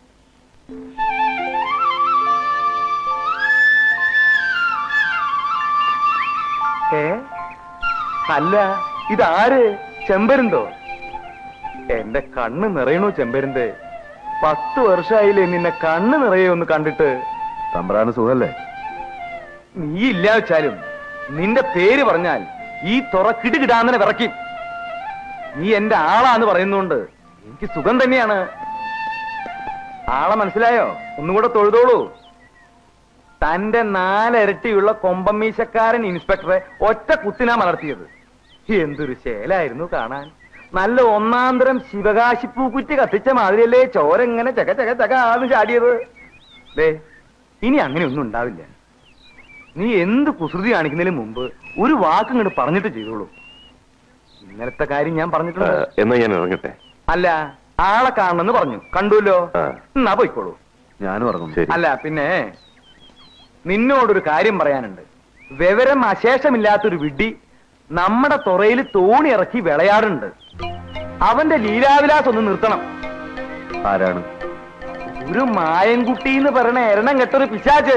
ഏ അല്ല ഇതാര് ചെമ്പരുന്തോ എന്റെ കണ്ണ് നിറയണു ചെമ്പരുന്തേ പത്ത് വർഷമായില്ലേ നിന്നെ കണ്ണ് നിറയെ ഒന്ന് കണ്ടിട്ട് തമ്പ്രാന് സുഖല്ലേ നീ ഇല്ല വെച്ചാലും നിന്റെ പേര് പറഞ്ഞാൽ ഈ തുറ കിടുകിടാന്നെ വിറയ്ക്കും നീ എന്റെ ആളാന്ന് പറയുന്നോണ്ട് എനിക്ക് സുഖം തന്നെയാണ് ആളെ മനസ്സിലായോ ഒന്നുകൂടെ തൊഴുതോളൂ തന്റെ നാലരട്ടിയുള്ള കൊമ്പമീശക്കാരൻ ഇൻസ്പെക്ടറെ ഒറ്റ കുത്തിനാ മലർത്തിയത് എന്തൊരു ശേലായിരുന്നു കാണാൻ നല്ല ഒന്നാന്തരം ശിവകാശിപ്പൂക്കുറ്റി കത്തിച്ച മാതിരിയല്ലേ ചോരെങ്ങനെ ചക ചക ചക ആന്ന് ചാടിയത് ദേ ഇനി അങ്ങനെ ഒന്നും ഉണ്ടാവില്ല നീ എന്ത് കുസൃതി കാണിക്കുന്നതിന് മുമ്പ് ഒരു വാക്ക് ഇങ്ങോട്ട് പറഞ്ഞിട്ട് ചെയ്തോളൂ ഇന്നലത്തെ കാര്യം ഞാൻ പറഞ്ഞിട്ടുണ്ട് എന്നാ ഞാൻ ഇറങ്ങട്ടെ അല്ല ആളെ കാണണമെന്ന് പറഞ്ഞു കണ്ടുല്ലോ ആ. എന്നാ പോയിക്കോളൂ ഞാനും ഇറങ്ങും ശരി അല്ല പിന്നെ നിന്നോടൊരു കാര്യം പറയാനുണ്ട് വിവരം അശേഷമില്ലാത്തൊരു വിഡ്ഢി നമ്മുടെ തുറയിൽ തോണി ഇറക്കി വിളയാടുണ്ട് അവന്റെ ലീലാവിലാസം ഒന്ന് നിർത്തണം ആരാണ് ഒരു മായൻകുട്ടി എന്ന് പറയണ എരണം കെട്ടൊരു പിശാച്ച്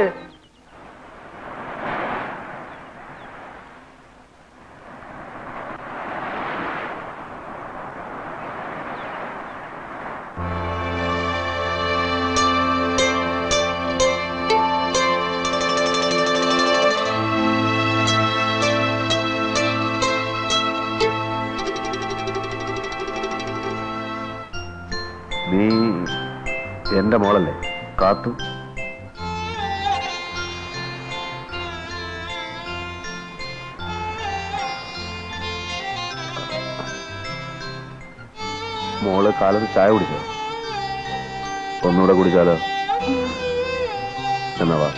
നീ എന്റെ മോളല്ലേ കാത്തു മോള് കാലത്ത് ചായ കുടിച്ചോ ഒന്നുകൂടെ കുടിച്ചാലോ എന്നാ വാ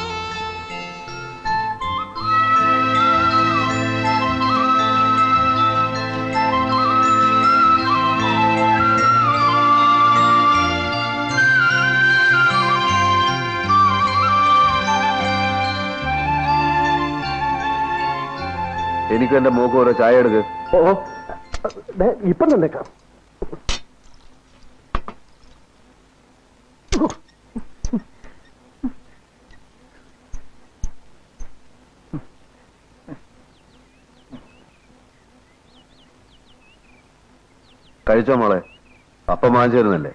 എനിക്കും എന്റെ മോക്കും ഓരോ ചായ എടുക്ക് ഓ ഇപ്പം തന്നേക്കാം കഴിച്ചോ മോളെ അപ്പം വാങ്ങിച്ചു തരുന്നല്ലേ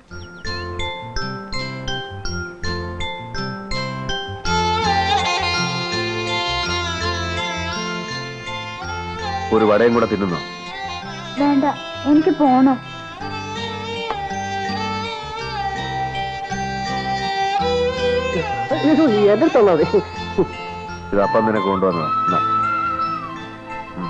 ഒരു വടയും കൂടെ തിന്നുന്നോ വേണ്ട എനിക്ക് പോണോ എന്റെ തന്നത് ഇത് അപ്പം നിനക്ക് കൊണ്ടുവന്നതാ എന്നാ. ഉം.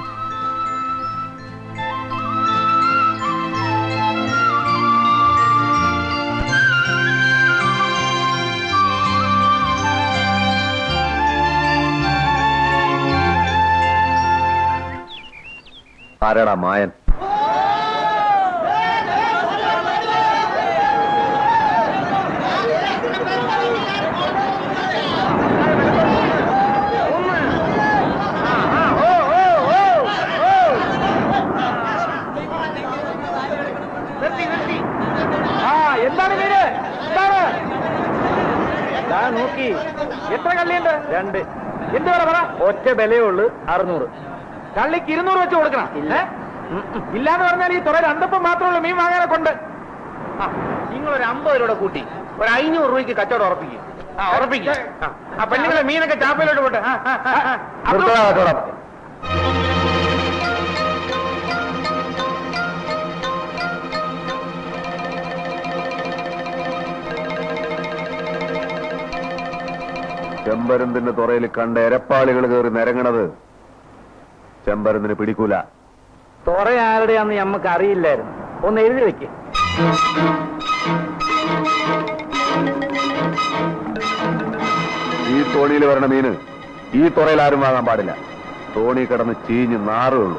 ആരാടാ മായൻ നോക്കി എത്ര കള്ളിയുണ്ട് രണ്ട് എന്ത് പറ പറ ഒറ്റ വിലയേ ഉള്ളു അറുന്നൂറ് കള്ളിക്ക് ഇരുന്നൂറ് വെച്ച് കൊടുക്കണം ഇല്ല ഇല്ലാന്ന് പറഞ്ഞാൽ ഈ തുറ രണ്ടപ്പം മാത്രമേ ഉള്ളൂ മീൻ വാങ്ങാനെ കൊണ്ട് ആ നിങ്ങളൊരു അമ്പത് രൂപ കൂട്ടി ഒരു അഞ്ഞൂറ് രൂപയ്ക്ക് കച്ചവടം ഉറപ്പിക്കും ആ ഉറപ്പിക്കും ആ, ആ പെണ്ണുങ്ങളെ മീനൊക്കെ ചാപ്പയിലോട്ട് പോട്ടെ ആ, ആ, ആ, ആ. നിർത്തടാ കച്ചവടം. ചെമ്പരന്തിന്റെ തുറയിൽ കണ്ട എരപ്പാളികൾ കയറി നിരങ്ങണത് ചെമ്പരന്തിന് പിടിക്കൂല തുറ ആരുടെയാന്ന് നമുക്ക് അറിയില്ലായിരുന്നു ഒന്ന് എഴുതി വെക്ക് ഈ തോണിയിൽ വരണ മീന് ഈ തുറയിൽ ആരും വാങ്ങാൻ പാടില്ല തോണി കിടന്ന് ചീഞ്ഞ് നാറുള്ളൂ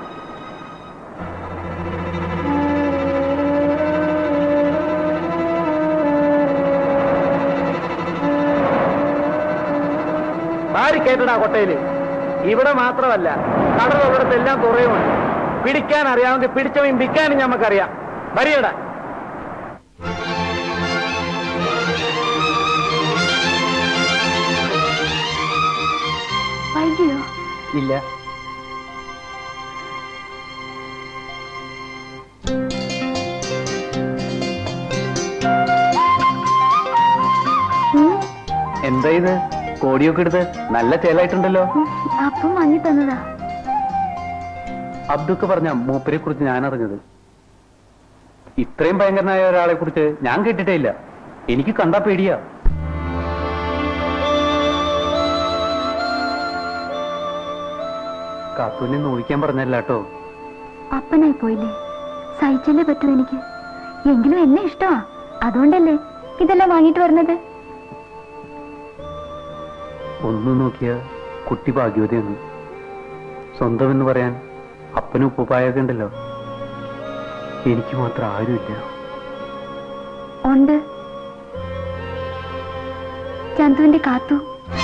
മാറി കേട്ടടാ കൊട്ടയില് ഇവിടെ മാത്രമല്ല കടലുള്ളിടത്തെല്ലാം തുറയുമുണ്ട് പിടിക്കാൻ അറിയാമെങ്കിൽ പിടിച്ചവൻ വിൽക്കാനും ഞമ്മക്കറിയാം വരിയടാ വൈകിയോ ഇല്ല എന്താ ഇത് കോടിയൊക്കെ എടുത്ത് നല്ല ചേലായിട്ടുണ്ടല്ലോ അപ്പം വാങ്ങി തന്നതാ അബ്ദുക്ക് പറഞ്ഞ മൂപ്പരെ കുറിച്ച് ഞാൻ അറിഞ്ഞത് ഇത്രയും ഭയങ്കരനായ ഒരാളെ കുറിച്ച് ഞാൻ കേട്ടിട്ടേ ഇല്ല എനിക്ക് കണ്ടാ പേടിയാ കാത്തൂനെ നോവിക്കാൻ പറഞ്ഞല്ല കേട്ടോ അപ്പനായി പോയില്ലേ സഹിച്ചല്ലേ പറ്റൂ എനിക്ക് എങ്കിലും എന്നെ ഇഷ്ടമാ അതുകൊണ്ടല്ലേ ഇതെല്ലാം വാങ്ങിട്ട് വരുന്നത് ഒന്നു നോക്കിയ കുട്ടി ഭാഗ്യവതിയാണ് സ്വന്തം എന്ന് പറയാൻ അപ്പനും ഉപ്പുപായൊക്കെ ഉണ്ടല്ലോ എനിക്ക് മാത്രം ആരുമില്ല ഉണ്ട് ചന്തുവിന്റെ കാത്തു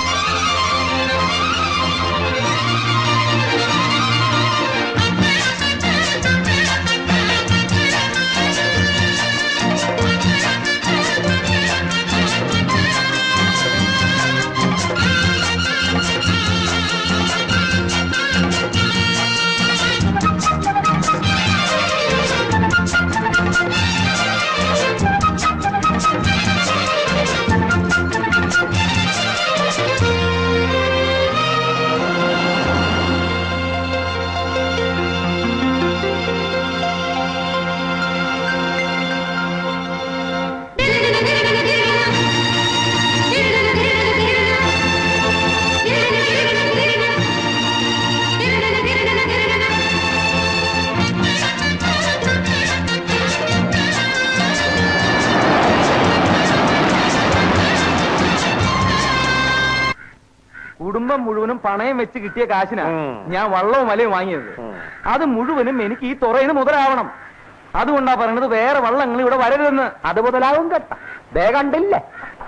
കുടുംബം മുഴുവനും പണയം വെച്ച് കിട്ടിയ കാശിനാ ഞാൻ വള്ളവും മലയും വാങ്ങിയത് അത് മുഴുവനും എനിക്ക് ഈ തുറയിന് മുതലാവണം അതുകൊണ്ടാ പറയണത് വേറെ വള്ളങ്ങൾ ഇവിടെ വരരുതെന്ന് അത് മുതലാവും കേട്ട ദേ കണ്ടില്ലേ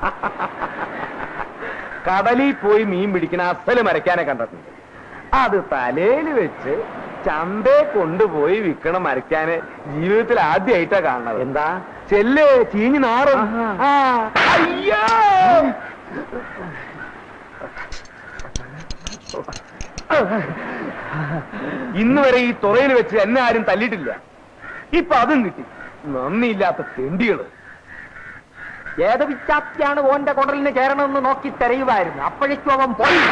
കടലിൽ പോയി മീൻ പിടിക്കണ അസല് മരക്കാനെ കണ്ടിട്ടുണ്ട് അത് തലയിൽ വെച്ച് ചന്തേ കൊണ്ടുപോയി വിൽക്കണ മരക്കാന് ജീവിതത്തിൽ ആദ്യമായിട്ടാ കാണുന്നത് എന്താ ചെല്ലേ ചീഞ്ഞു നാറും ആ അയ്യോ ഇന്ന് വരെ ഈ തുറയിൽ വെച്ച് എന്നെ ആരും തല്ലിയിട്ടില്ല ഇപ്പൊ അതും കിട്ടി നന്ദിയില്ലാത്ത തെണ്ടികള് ഏത് വിച്ചാപ്തിയാണ് ഓന്റെ കുടലിന് ചേരണമെന്ന് നോക്കി തെരയുമായിരുന്നു അപ്പോഴേക്കും അവൻ പോയി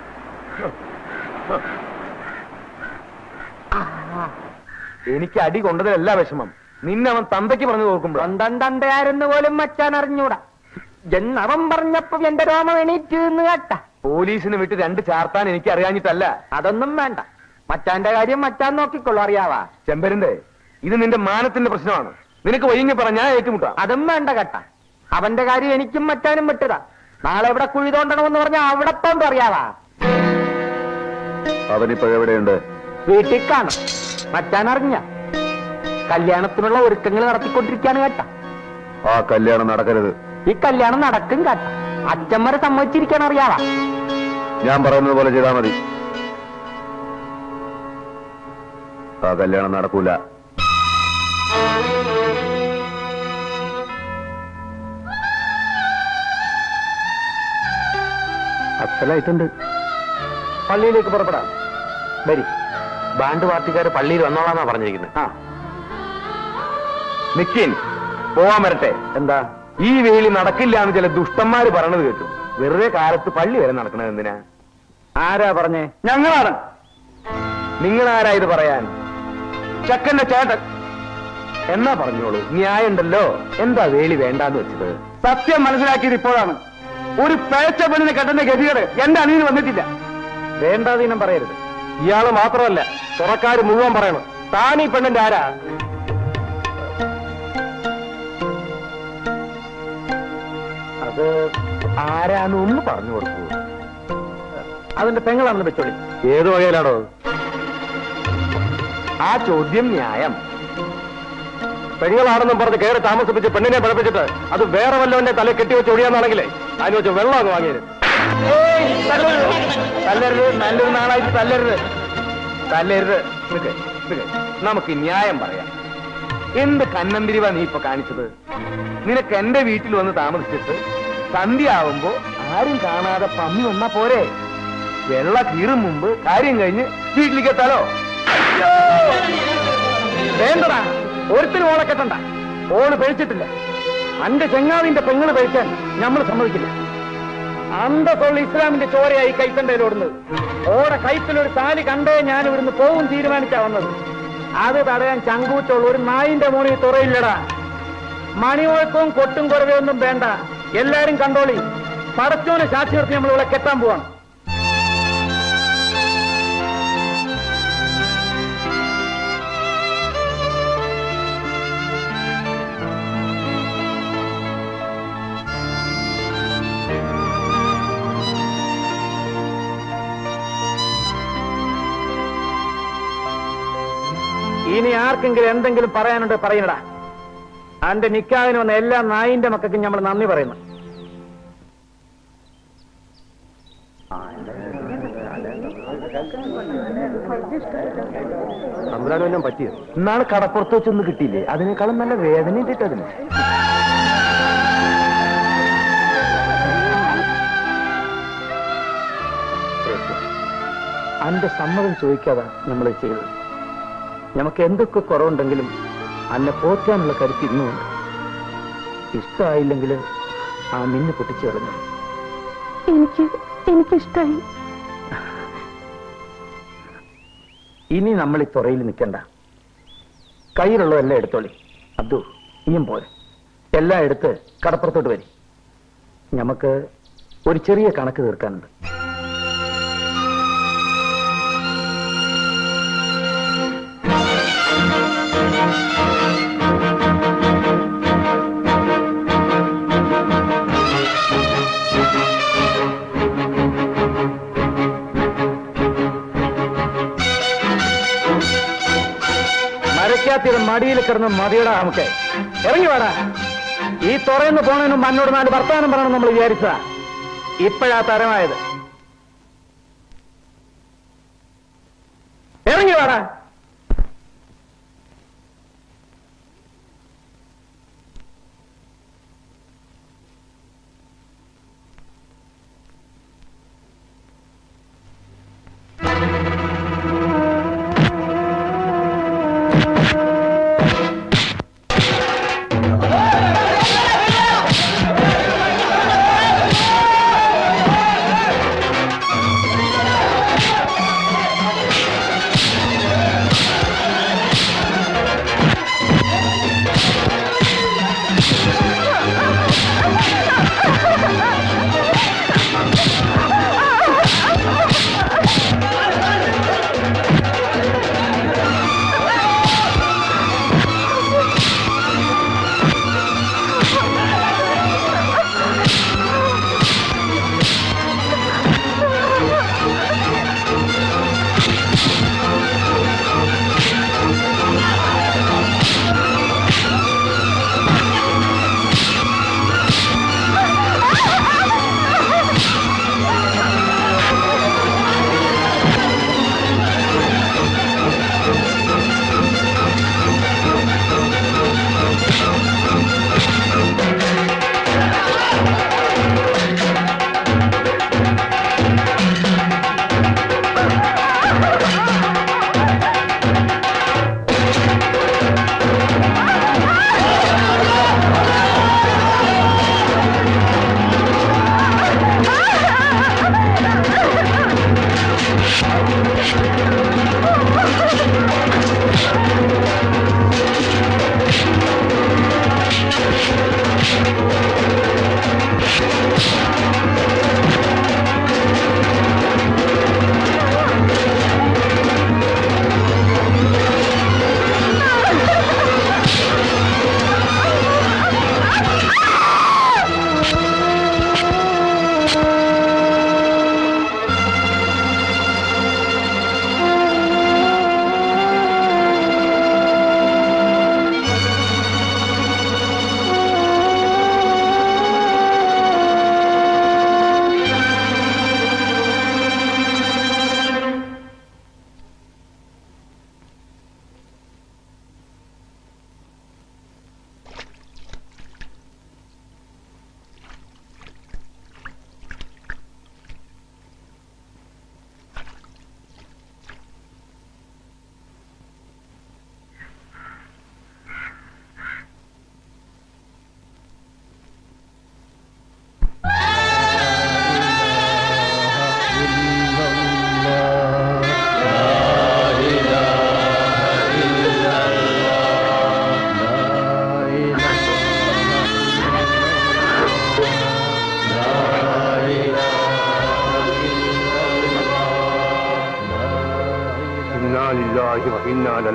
എനിക്ക് അടി കൊണ്ടതിലല്ല വിഷമം നിന്നെ അവൻ തന്തയ്ക്ക് പറഞ്ഞു നോക്കുമ്പോ തന്തണ്ടായിരുന്നു പോലും മച്ചാൻ അറിഞ്ഞൂടാ എന്നവൻ പറഞ്ഞപ്പോ എന്റെ രോമം എണീറ്റ് എന്ന് കേട്ട പോലീസിന് വിട്ട് രണ്ട് ചാർത്താൻ എനിക്ക് അറിയാഞ്ഞിട്ടല്ല അതൊന്നും വേണ്ട മച്ചാന്റെ കാര്യം മച്ചാൻ നോക്കിക്കൊള്ളു അറിയാവാ ചെമ്പരന്റെ ഇത് നിന്റെ മാനത്തിന്റെ പ്രശ്നമാണ് നിനക്ക് വൈകി പറ ഞാൻ ഏറ്റുമുട്ടാം അതും വേണ്ട കേട്ട അവന്റെ കാര്യം എനിക്കും മച്ചാനും വിട്ടതാ നാളെ ഇവിടെ കുഴി തോണ്ടണമെന്ന് പറഞ്ഞാൽ അവിടെ തോണ്ടും അറിയാവാ അവനിപ്പോഴെവിടെയുണ്ട് വീട്ടിൽ കാണും മച്ചാൻ അറിഞ്ഞ കല്യാണത്തിനുള്ള ഒരുക്കങ്ങൾ നടത്തിക്കൊണ്ടിരിക്കാണ് കേട്ട ആ കല്യാണം നടക്കരുത് ഈ കല്യാണം നടക്കും കേട്ട അച്ഛന്മാരെ സമ്മതിച്ചിരിക്കാൻ അറിയാവാ ഞാൻ പറയുന്നത് പോലെ ചെയ്താൽ മതി ആ കല്യാണം നടക്കൂല എല്ലാം ഇട്ടുണ്ട് പള്ളിയിലേക്ക് പുറപ്പെടാം വരി ബാൻഡ് പാർട്ടിക്കാര് പള്ളിയിൽ വന്നോളാന്നാ പറഞ്ഞിരിക്കുന്നത് ആ നിക്കിൻ പോവാൻ വരട്ടെ എന്താ ഈ വേലി നടക്കില്ല എന്ന് ചില ദുഷ്ടന്മാര് പറയണത് കേട്ടു വെറുതെ കാലത്ത് പള്ളി വരെ നടക്കണത് എന്തിനാ ആരാ പറഞ്ഞേ ഞങ്ങളാണ് നിങ്ങൾ ആരാ ഇത് പറയാൻ ചക്കന്റെ ചേട്ടൻ എന്നാ പറഞ്ഞോളൂ ന്യായമുണ്ടല്ലോ എന്താ വേലി വേണ്ടാന്ന് വെച്ചത് സത്യം മനസ്സിലാക്കിയത് ഇപ്പോഴാണ് ഒരു പേച്ച പെണ്ണിനെ കെട്ടുന്ന ഗതികേട് എന്റെ അനിയന് വന്നിട്ടില്ല വേണ്ടാതീനം പറയരുത് ഇയാള് മാത്രമല്ല തുറക്കാര് മുഴുവൻ പറയണം താൻ ഈ പെണ്ണിന്റെ ആരാ അത് ആരാന്ന് ഒന്ന് പറഞ്ഞു കൊടുക്കൂ അതിന്റെ പെങ്ങളാണെന്ന് വെച്ചോളി ഏത് വകയിലാണോ ആ ചോദ്യം ന്യായം പെങ്ങളാണെന്നും പറഞ്ഞ് കയറി താമസിപ്പിച്ച് പെണ്ണിനെ പഠിപ്പിച്ചിട്ട് അത് വേറെ വല്ലവന്റെ തല കെട്ടിവെച്ച് ഒഴിയാന്നാണെങ്കിലേ അതിന് വെച്ച് വെള്ളം അങ്ങ് വാങ്ങിയത് തല്ലരുത് നല്ലൊരു നാളായിട്ട് തല്ലരുത് തല്ലരുത് നിക്ക്, നിക്ക്. നമുക്ക് ന്യായം പറയാം എന്ത് കന്നന്തിരിവ നീ ഇപ്പൊ കാണിച്ചത് നിനക്ക് എന്റെ വീട്ടിൽ വന്ന് താമസിച്ചിട്ട് സന്ധ്യയാവുമ്പോ ആരും കാണാതെ പമ്മി വന്നാ പോരെ വെള്ള കീറും മുമ്പ് കാര്യം കഴിഞ്ഞ് വീട്ടിലേക്ക് എത്താലോ വേണ്ടടാ ഒരുത്തിനും ഓളെ കെട്ടണ്ട ഓള് പഴിച്ചിട്ടില്ല അന്റെ ചെങ്ങാവിന്റെ പെങ്ങള് പഴിക്കാൻ നമ്മൾ സമ്മതിക്കില്ല അന്തസ്സുള്ള ഇസ്ലാമിന്റെ ചോരയായി കൈത്തണ്ടയിലോടുന്നത് ഓടെ കൈത്തിലൊരു താലി കണ്ടേ ഞാൻ ഇവിടുന്ന് പോവും തീരുമാനിച്ചാ വന്നത് അത് തടയാൻ ചങ്കൂറ്റുള്ള ഒരു നായിന്റെ മോണി തുറയില്ലടാ മണിമുഴക്കവും കൊട്ടും കുറവയൊന്നും വേണ്ട എല്ലാരും കണ്ടോളി പടച്ചോനെ സാക്ഷി നിർത്തി നമ്മൾ ഇവിടെ കെട്ടാൻ പോവാണ് ഇനി ആർക്കെങ്കിലും എന്തെങ്കിലും പറയാനുണ്ട് പറയണടാ അന്റെ നിക്കാവിന് വന്ന എല്ലാ നായിന്റെ മക്കൾക്കും നമ്മൾ നന്ദി പറയുന്നു തമ്പുരാനും എല്ലാം പറ്റിയത് ഇന്നാള് കടപ്പുറത്ത് വെച്ചൊന്നും കിട്ടിയില്ലേ അതിനേക്കാളും നല്ല വേദന കിട്ടതിന് അന്റെ സമ്മതം ചോദിക്കാതെ നമ്മൾ ചെയ്തത് നമുക്ക് എന്തൊക്കെ കുറവുണ്ടെങ്കിലും അന്നെ പോറ്റാനുള്ള കരുത്ത് ഇന്നുമുണ്ട് ഇഷ്ടമായില്ലെങ്കിൽ ആ മിന്ന് പൊട്ടിച്ചെറിഞ്ഞു എനിക്ക് എനിക്കിഷ്ടായി ഇനി നമ്മൾ ഈ തുറയിൽ നിൽക്കണ്ട കയ്യിലുള്ളതെല്ലാം എടുത്തോളി അബ്ദു ഇനിയും പോരെ എല്ലാം എടുത്ത് കടപ്പുറത്തോട്ട് വരി നമുക്ക് ഒരു ചെറിയ കണക്ക് തീർക്കാനുണ്ട് മരക്കാത്തിയുടെ മടിയിൽ കിടന്ന് മതിയടാ നമുക്ക് ഇറങ്ങി വേടാ ഈ തുറയെന്ന് പോണതിന് മുമ്പ് എന്നോട് നാല് വർത്താനം പറയണം നമ്മൾ വിചാരിച്ചതാ ഇപ്പോഴാ തരമായത് ഇറങ്ങി വേടാ ആ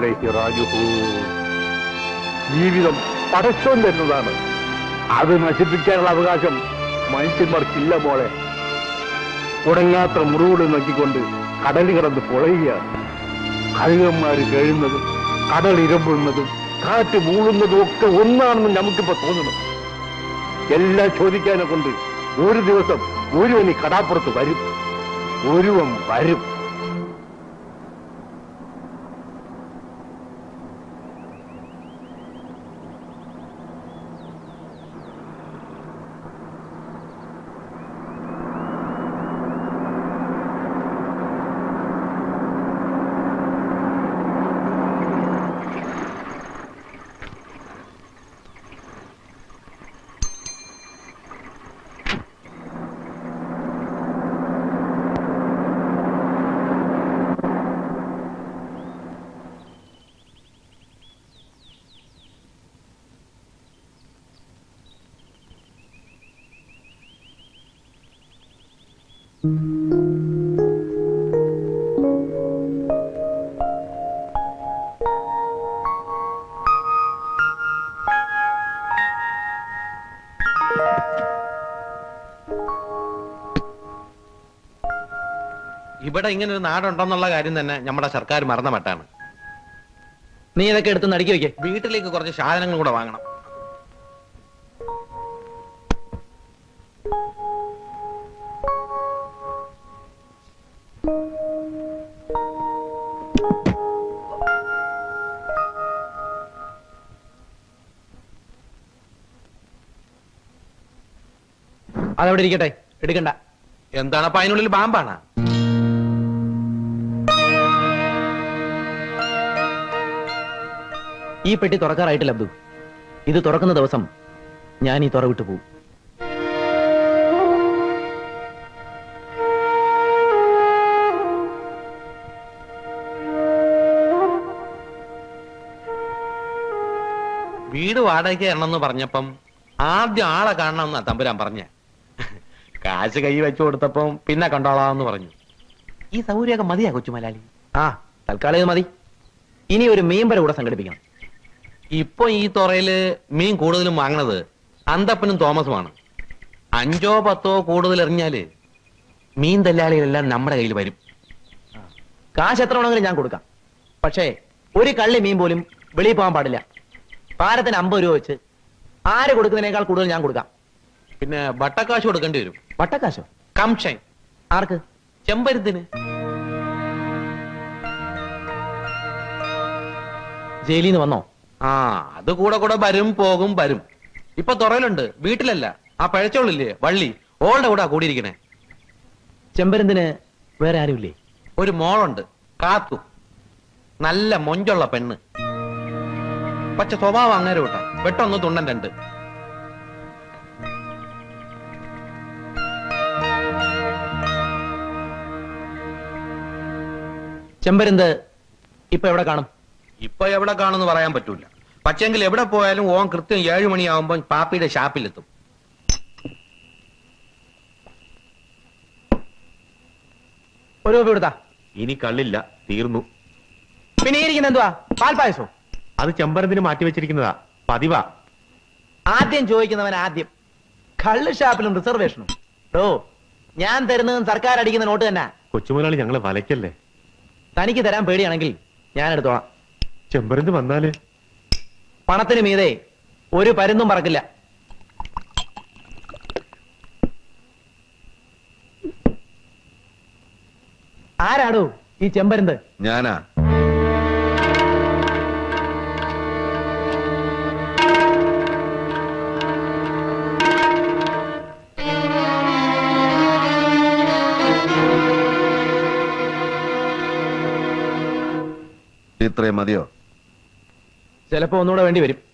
ഇലൈഹി റാജിഊൻ ജീവിതം പടച്ചോൻ തരുന്നതാണ് അത് നശിപ്പിക്കാനുള്ള അവകാശം മനുഷ്യന്മാർക്കില്ല മോളെ ഉടങ്ങാത്ത മുറിവുകൾ നോക്കിക്കൊണ്ട് കടൽ കിടന്ന് പൊളയുകയാണ് കഴുകന്മാര് കഴിയുന്നതും കടൽ ഇരമ്പുന്നതും കാറ്റ് മൂളുന്നതും ഒക്കെ ഒന്നാണെന്ന് നമുക്കിപ്പോ തോന്നുന്നു എല്ലാം ചോദിക്കാനെ കൊണ്ട് ഒരു ദിവസം ഒരുവൻ ഈ കടാപ്പുറത്ത് വരും ഒരുവൻ വരും ഇവിടെ ഇങ്ങനെ ഒരു നാടുണ്ടെന്നുള്ള കാര്യം തന്നെ നമ്മുടെ സർക്കാർ മറന്ന മട്ടാണ് നീ ഇതൊക്കെ എടുത്ത് നടുക്കി വെക്കേ വീട്ടിലേക്ക് കുറച്ച് സാധനങ്ങൾ കൂടെ വാങ്ങണം അതവിടെ ഇരിക്കട്ടെ എടുക്കണ്ട എന്താണ് അപ്പൊ അതിനുള്ളിൽ ബാമ്പാണ് ഈ പെട്ടി തുറക്കാറായിട്ടില്ല അബ്ദു ഇത് തുറക്കുന്ന ദിവസം ഞാൻ ഈ തുറ വിട്ടു പോകും വീട് വാടകയ്ക്ക് തരണമെന്ന് പറഞ്ഞപ്പം ആദ്യം ആളെ കാണണമെന്നാ തമ്പുരാൻ പറഞ്ഞ കാശ് കൈ വെച്ചു കൊടുത്തപ്പം പിന്നെ കണ്ടോളാന്ന് പറഞ്ഞു ഈ സൗകര്യമൊക്കെ മതിയാ കൊച്ചുമലാലി ആ തൽക്കാലം ഇത് മതി ഇനി ഒരു മീൻപര കൂടെ സംഘടിപ്പിക്കണം ഇപ്പൊ ഈ തുറയില് മീൻ കൂടുതലും വാങ്ങണത് അന്തപ്പനും തോമസുമാണ് അഞ്ചോ പത്തോ കൂടുതൽ എറിഞ്ഞാല് മീൻ ദല്ലാളികളെല്ലാം നമ്മുടെ കയ്യിൽ വരും കാശ് എത്ര വേണമെങ്കിലും ഞാൻ കൊടുക്കാം പക്ഷേ ഒരു കള്ളി മീൻ പോലും വെളിയിൽ പോകാൻ പാടില്ല പാരത്തിന് അമ്പത് രൂപ വെച്ച് ആര് കൊടുക്കുന്നതിനേക്കാൾ കൂടുതൽ ഞാൻ കൊടുക്കാം പിന്നെ വട്ടക്കാശ് കൊടുക്കേണ്ടി വരും വട്ടക്കാശോ കംഷൻ ആർക്ക് ചെമ്പരുത്തിന് ജയിലിൽ നിന്ന് വന്നോ ആ അത് കൂടെ കൂടെ വരും പോകും വരും ഇപ്പൊ തുറയിലുണ്ട് വീട്ടിലല്ല ആ പഴച്ചോളില്ലേ വള്ളി ഓളുടെ കൂടെ കൂടിയിരിക്കണേ ചെമ്പരന്തിന് വേറെ ആരുമില്ലേ ഒരു മോളുണ്ട് കാത്തു നല്ല മൊഞ്ചുള്ള പെണ്ണ് പക്ഷെ സ്വഭാവം അങ്ങനെ കൂട്ടാ വെട്ടൊന്ന് തുണ്ടൻ രണ്ട് ചെമ്പരന്ത് ഇപ്പൊ എവിടെ കാണും ഇപ്പൊ എവിടെ കാണുമെന്ന് പറയാൻ പറ്റൂല പക്ഷെങ്കിൽ എവിടെ പോയാലും ഓൻ കൃത്യം ഏഴു മണിയാവുമ്പോൾ പാപ്പിയുടെ ഷാപ്പിലെത്തും ഒരു രൂപ കൊടുത്താ ഇനി കള്ളില്ല തീർന്നു പിന്നെ ഈ ഇരിക്കുന്ന എന്തുവാ പാൽപ്പായസോ അത് ചെമ്പരത്തിന് മാറ്റി വെച്ചിരിക്കുന്നതാ പതിവാ ആദ്യം ചോദിക്കുന്നവൻ ആദ്യം കള്ള് ഷാപ്പിലും റിസർവേഷനും ഓ ഞാൻ തരുന്നതും സർക്കാർ അടിക്കുന്ന നോട്ട് തന്നെ കൊച്ചുമുതലാളി ഞങ്ങളെ വലയ്ക്കല്ലേ തനിക്ക് തരാൻ പേടിയാണെങ്കിൽ ഞാൻ എടുത്തോളാം ചെമ്പരന്ത് വന്നാല് പണത്തിന് മീതെ ഒരു പരുന്നും പറക്കില്ല ആരാടോ ഈ ചെമ്പരന്ത് ഞാനാ ഇത്രയും മതിയോ ചിലപ്പോ ഒന്നുകൂടെ വേണ്ടി വരും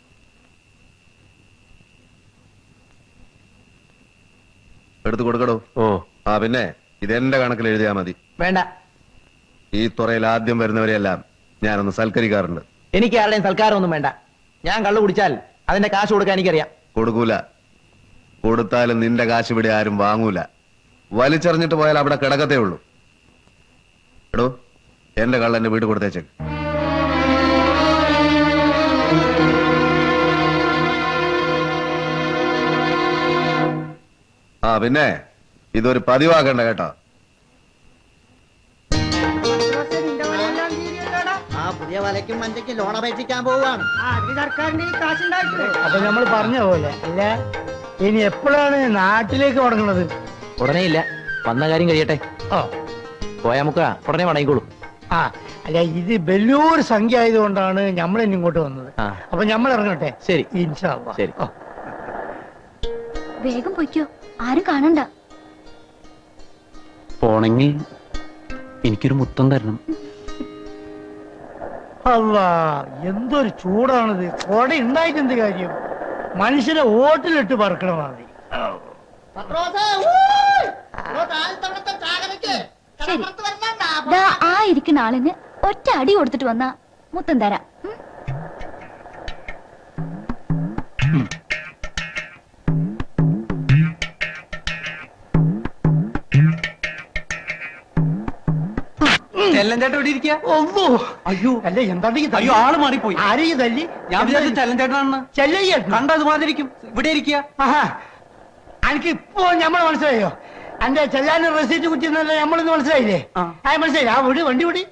എടുത്തു കൊടുക്കടോ ഓ ആ പിന്നെ ഇതെന്റെ കണക്കിൽ എഴുതിയാ മതി വേണ്ട ഈ തുറയിൽ ആദ്യം വരുന്നവരെയെല്ലാം ഞാനൊന്ന് സൽക്കരിക്കാറുണ്ട് എനിക്ക് ആരുടെയും സൽക്കാരം ഒന്നും വേണ്ട ഞാൻ കള്ളു കുടിച്ചാൽ അതിന്റെ കാശ് കൊടുക്കാൻ എനിക്കറിയാം കൊടുക്കൂല കൊടുത്താലും നിന്റെ കാശ് ഇവിടെ ആരും വാങ്ങൂല വലിച്ചെറിഞ്ഞിട്ട് പോയാൽ അവിടെ കിടക്കത്തേ ഉള്ളൂ എടോ എന്റെ കള്ള എന്റെ വീട് കൊടുത്തേച്ചേക്ക് പിന്നെ ഇതൊരു പതിവാക്കണ്ട കേട്ടോ ആ പുതിയ വലയ്ക്കും മഞ്ചയ്ക്ക് ലോൺ അപേക്ഷിക്കാൻ പോവാണ് സർക്കാരിന്റെ കാശുണ്ടായിട്ടില്ലേ അപ്പൊ നമ്മൾ പറഞ്ഞ പോലെ അല്ല ഇനി എപ്പോഴാണ് നാട്ടിലേക്ക് തുടങ്ങുന്നത് ഉടനെ ഇല്ല വന്ന കാര്യം കഴിയട്ടെ ഓ പോയാ മുക്ക ഉടനെ മടങ്ങിക്കോളൂ ആ അല്ല ഇത് വലിയൊരു സംഖ്യ ആയതുകൊണ്ടാണ് നമ്മൾ ഇനി ഇങ്ങോട്ട് വന്നത് ആ. അപ്പൊ നമ്മൾ ഇറങ്ങട്ടെ ശരി ഇൻഷാ അല്ലാ. ശരി. ഓ. വേഗം പൊയ്ക്കോ ആരും കാണണ്ട പോണെങ്കിൽ എനിക്കൊരു മുത്തം തരണം അല്ലാ എന്തൊരു ചൂടാണിത് കൊട ഉണ്ടായിട്ട് എന്ത് കാര്യം മനുഷ്യരെ ഓട്ടിലിട്ട് പറക്കണമാണ് ശരി ദാ ആ ഇരിക്കുന്ന ആളിന് ഒറ്റ അടി കൊടുത്തിട്ട് വന്നാ മുത്തം തരാം ഉം? ചെല്ലഞ്ചേട്ടൻ ഇവിടെ ഇരിക്കുക ഒന്നോ അയ്യോ അല്ല എന്താ അയ്യോ ആള് മാറിപ്പോയി ആരെയും തല്ലി ഞാൻ വിചാരിച്ചു ചെല്ലഞ്ചേട്ടനാണെന്ന് ചെല്ലയ്യ കണ്ടത് മാതിരിക്കും ഇവിടെ ഇരിക്കുക ആഹാ എനിക്ക് ഇപ്പോ നമ്മൾ മനസ്സിലായോ എന്റെ ചെല്ലാൻ റെസീറ്റ് കുറ്റിന്നല്ല നമ്മളിന്ന് മനസ്സിലായില്ലേ ആ. ആ മനസ്സിലായി ആ വിടി വണ്ടി വിടി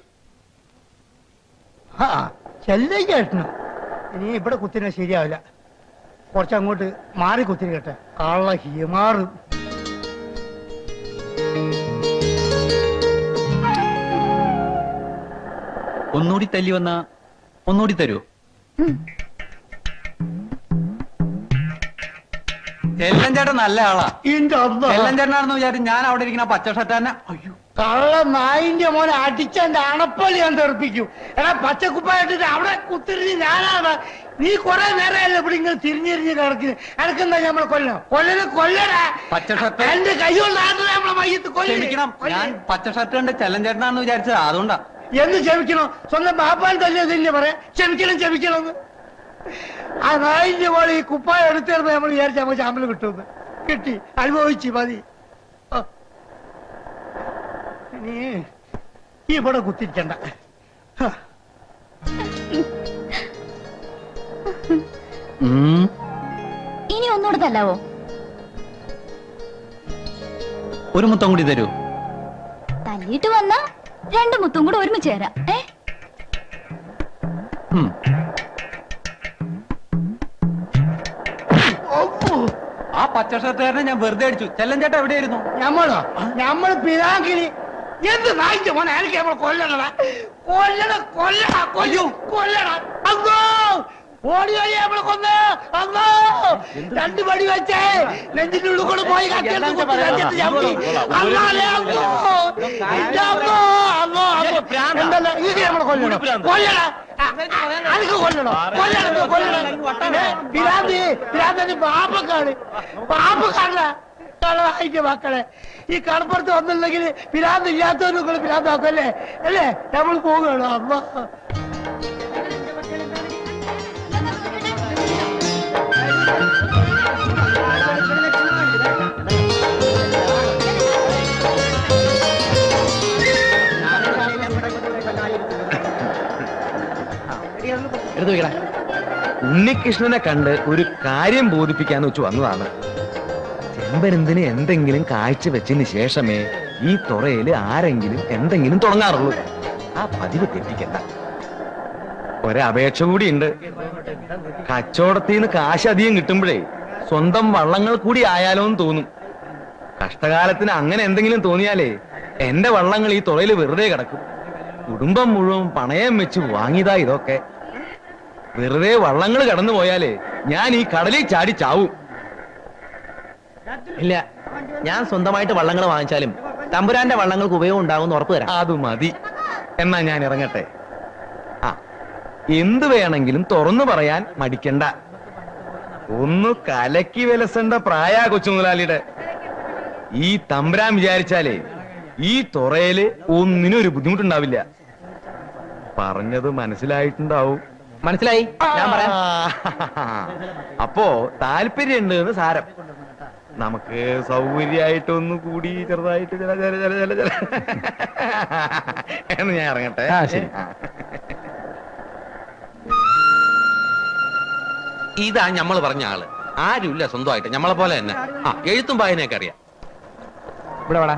ആ ചെല്ലേട്ടനോ ഇനി ഇവിടെ കുത്തിന ശരിയാവില്ല കുറച്ചങ്ങോട്ട് മാറി കുത്തിരി കേട്ടെ കള്ള ഹിമാറ് ഒന്നുകൂടി തല്ലി വന്ന ഒന്നുകൂടി തരുമോ ഉം. ചെല്ലഞ്ചേട്ടൻ നല്ല ആളാ ഇന്റെ അമ്മ ചെല്ലഞ്ചേട്ടനാണെന്ന് വിചാരിച്ചു ഞാൻ അവിടെ ഇരിക്കുന്ന പച്ച ഷർട്ട് തന്നെ അയ്യോ കള്ള നായിന്റെ മോനെ അടിച്ചെന്റെ അണപ്പള്ളി ഞാൻ തെറിപ്പിക്കും എടാ പച്ചക്കുപ്പായിട്ടിട്ട് അവിടെ കുത്തിരിഞ്ഞ് ഞാനാണ് നീ കൊറേ നേരമല്ലേ ഇവിടെ ഇങ്ങനെ തിരിഞ്ഞിരിഞ്ഞ് കിടക്കുന്നു എനക്കെന്താ നമ്മളെ കൊല്ലണം കൊല്ലനെ കൊല്ലടാ പച്ച ഷർട്ട് എന്റെ കൈ കൊണ്ടാണ് നമ്മളെ മയ്യത്ത് ക്ഷമിക്കണം ഞാൻ കൊല്ലണം പച്ച ഷർട്ട് കണ്ട് ചെല്ലഞ്ചേട്ടനാണെന്ന് വിചാരിച്ചത് അതുകൊണ്ടാ എന്ന് ക്ഷമിക്കണം സ്വന്തം ബാപ്പാൻ തല്ലിയതില്ലേ പറയാ ക്ഷമിക്കണം ക്ഷമിക്കണം എന്ന് ആ നായിന്റെ പോലെ ഈ കുപ്പായം എടുത്തിരുന്ന് നമ്മൾ വിചാരിച്ച നമ്മൾ ശമ്പളം കിട്ടുമെന്ന് കിട്ടി അനുഭവിച്ചു മതി ആ. ഇനി ഈ ഇവിടെ കുത്തിരിക്കണ്ട ഹ. ഉം. ഇനി ഒന്നുകൂടെ തല്ലാവോ ഒരു മുത്തം കൂടി തരൂ തല്ലിയിട്ട് വന്നാ രണ്ട് മുത്തും കൂടെ ഒരുമിച്ച് തരാം ഏ ഉം. ഒപ്പു. ആ പച്ച ഷർട്ടുകാരനെ ഞാൻ വെറുതെ അടിച്ചു ചെല്ലഞ്ചേട്ടൻ എവിടെയായിരുന്നു ഞമ്മളോ ഞമ്മള് പിതാക്കിനി എന്ത് നായിന്റെ മോനെ എനിക്ക് നമ്മൾ കൊല്ലണടാ കൊല്ലണ കൊല്ലണ കൊല്ലു കൊല്ലണ അന്നോ ഓടി ഓടി നമ്മളെ കൊന്ന് അന്നോ രണ്ട് പടി വെച്ചേ നെഞ്ചിന്റെ ഉള്ളിൽ കൂടെ പോയി കത്തിയെടുത്ത് കുത്തി നെഞ്ചത്ത് ചവിട്ടി. അന്നാലേ അന്നോ. ഇന്റെ അന്നോ, അന്നോ, അന്നോ. എന്തല്ല, ഇത് നമ്മളെ കൊല്ലണം കൊല്ലണ അനക്ക് കൊല്ലണോ കൊല്ലണം കൊല്ലണം ഏ, പിരാന്തി പിരാന്തി പാപ്പക്കാണ് പാപ്പക്കാരന കളവായിന്റെ മക്കളെ ഈ കടപ്പുറത്ത് വന്നില്ലെങ്കിൽ പിരാന്ത് ഇല്ലാത്തവരും നിങ്ങൾ പിരാന്താക്കല്ലേ അല്ലേ നമ്മൾ പോവുകയാണോ അമ്മ എടുത്തു വെക്കടാ ഉണ്ണികൃഷ്ണനെ കണ്ട് ഒരു കാര്യം ബോധിപ്പിക്കാന്ന് വെച്ച് വന്നതാണ് ചെമ്പരന്തിന് എന്തെങ്കിലും കാഴ്ച വെച്ചതിന് ശേഷമേ ഈ തുറയില് ആരെങ്കിലും എന്തെങ്കിലും തുടങ്ങാറുള്ളൂ ആ പതിവ് തെറ്റിക്കണ്ട ഒരപേക്ഷ കൂടിയുണ്ട് കച്ചവടത്തിൽ നിന്ന് കാശ് അധികം കിട്ടുമ്പോഴേ സ്വന്തം വള്ളങ്ങൾ കൂടി ആയാലോ എന്ന് തോന്നും കഷ്ടകാലത്തിന് അങ്ങനെ എന്തെങ്കിലും തോന്നിയാലേ എന്റെ വള്ളങ്ങൾ ഈ തുറയിൽ വെറുതെ കിടക്കും കുടുംബം മുഴുവൻ പണയം വെച്ച് വാങ്ങിയതാ ഇതൊക്കെ വെറുതെ വള്ളങ്ങൾ കടന്നു പോയാലേ ഞാൻ ഈ കടലിൽ ചാടി ചാവും ഇല്ല ഞാൻ സ്വന്തമായിട്ട് വള്ളങ്ങൾ വാങ്ങിച്ചാലും തമ്പുരാന്റെ വള്ളങ്ങൾക്ക് ഉപയോഗം ഉണ്ടാവും ഉറപ്പ് തരാം അത് മതി എന്നാ ഞാൻ ഇറങ്ങട്ടെ ആ എന്ത് വേണമെങ്കിലും തുറന്നു പറയാൻ മടിക്കണ്ട ഒന്ന് കലക്കി വിലസേണ്ട പ്രായ കൊച്ചുമുതലാളിയുടെ ഈ തമ്പുരാൻ വിചാരിച്ചാലേ ഈ തുറയില് ഒന്നിനും ഒരു ബുദ്ധിമുട്ടുണ്ടാവില്ല പറഞ്ഞത് മനസ്സിലായിട്ടുണ്ടാവും മനസ്സിലായി ഞാൻ പറയാം ആ, അപ്പോ താല്പര്യമുണ്ട് എന്ന് സാരം നമുക്ക് സൗകര്യമായിട്ടൊന്ന് കൂടി ചെറുതായിട്ട് ചില ചില ചില ചില ചില എന്ന് ഞാൻ ഇറങ്ങട്ടെ ആ, ശരി. ആ. ഇതാ നമ്മൾ പറഞ്ഞ ആള് ആരുമില്ല സ്വന്തമായിട്ട് നമ്മളെ പോലെ തന്നെ ആ എഴുത്തും വായനയൊക്കെ അറിയാം ഇവിടെ വേടാ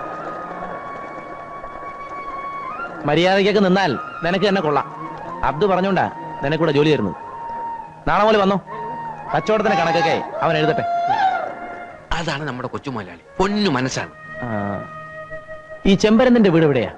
മര്യാദയ്ക്കൊക്കെ നിന്നാൽ നിനക്ക് തന്നെ കൊള്ളാം അബ്ദു പറഞ്ഞോണ്ടാ നിനക്കൂടെ ജോലി തരുന്നത് നാളെ പോലെ വന്നോ കച്ചവടത്തിന്റെ കണക്കൊക്കെ അവൻ എഴുതട്ടെ അതാണ് നമ്മുടെ കൊച്ചു മുതലാളി പൊന്നു മനസ്സാണ് ആ. ഈ ചെമ്പരന്തിന്റെ വീട് എവിടെയാ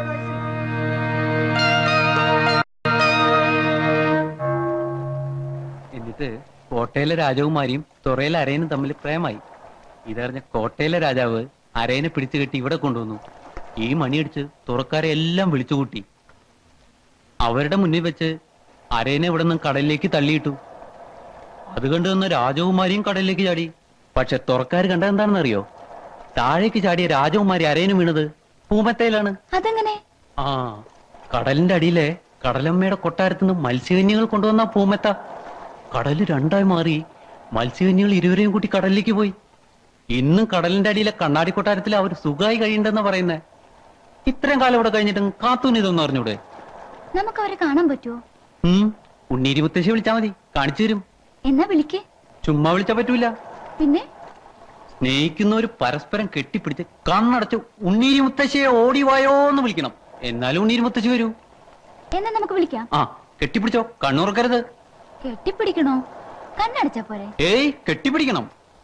എന്നിട്ട് കോട്ടയിലെ രാജകുമാരിയും തുറയിലെ അരയനും തമ്മിൽ പ്രേമായി ഇതറിഞ്ഞ കോട്ടയിലെ രാജാവ് അരയനെ പിടിച്ചു കെട്ടി ഇവിടെ കൊണ്ടുവന്നു ഈ മണിയടിച്ച് തുറക്കാരെ എല്ലാം വിളിച്ചുകൂട്ടി അവരുടെ മുന്നിൽ വെച്ച് അരയനെ ഇവിടെ നിന്ന് കടലിലേക്ക് തള്ളിയിട്ടു അത് കണ്ടു വന്ന രാജകുമാരിയും കടലിലേക്ക് ചാടി പക്ഷെ തുറക്കാർ കണ്ടത് എന്താണെന്നറിയോ താഴേക്ക് ചാടിയ രാജകുമാരി അരയനും വീണത് പൂമത്തയിലാണ് അതെങ്ങനെ ആ കടലിന്റെ അടിയിലെ കടലമ്മയുടെ കൊട്ടാരത്തുനിന്ന് മത്സ്യകന്യകൾ കൊണ്ടുവന്ന പൂമെത്ത കടല് രണ്ടായി മാറി മത്സ്യകന്യകൾ ഇരുവരെയും കൂട്ടി കടലിലേക്ക് പോയി ഇന്നും കടലിന്റെ അടിയിലെ കണ്ണാടി കൊട്ടാരത്തിൽ അവർ സുഖമായി കഴിയണ്ടെന്നാ പറയുന്നേ ഇത്രയും കാലം ഇവിടെ കഴിഞ്ഞിട്ടും കാത്തൂന് ഇതൊന്നും അറിഞ്ഞൂടെ നമുക്ക് അവരെ കാണാൻ പറ്റുമോ ഉം ഉണ്ണീരി മുത്തശ്ശി വിളിച്ചാ മതി കാണിച്ചു തരും എന്നാ വിളിക്കേ ചുമ്മാ വിളിച്ചാ പറ്റൂല പിന്നെ സ്നേഹിക്കുന്നവർ പരസ്പരം കെട്ടിപ്പിടിച്ച് കണ്ണടച്ച് ഉണ്ണീരി മുത്തശ്ശിയെ ഓടിവായോ എന്ന് വിളിക്കണം എന്നാലും ഉണ്ണീരി മുത്തശ്ശി വരൂ എന്നാ നമുക്ക് വിളിക്കാം ആ കെട്ടിപ്പിടിച്ചോ കണ്ണുറക്കരുത് കെട്ടിപ്പിടിക്കണോ കണ്ണടച്ചാ പോരെ ഏയ് കെട്ടിപ്പിടിക്കണം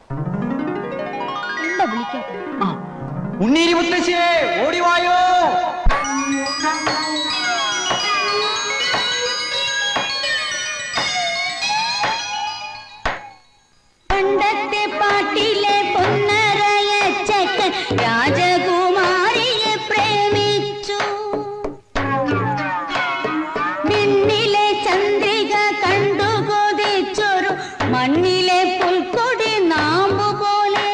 എന്താ വിളിക്കാം ഉണ്ണീരി മുത്തശ്ശിയെ ഓടിവായോ പണ്ടത്തെ പാട്ടിലെ പൊന്നരയച്ചക്കൻ രാജകുമാരിയെ പ്രേമിച്ചു വിണ്ണിലെ ചന്ദ്രിക കണ്ടു കൊതിച്ചൊരു മണ്ണിലെ പുൽക്കൊടി നാമ്പു പോലെ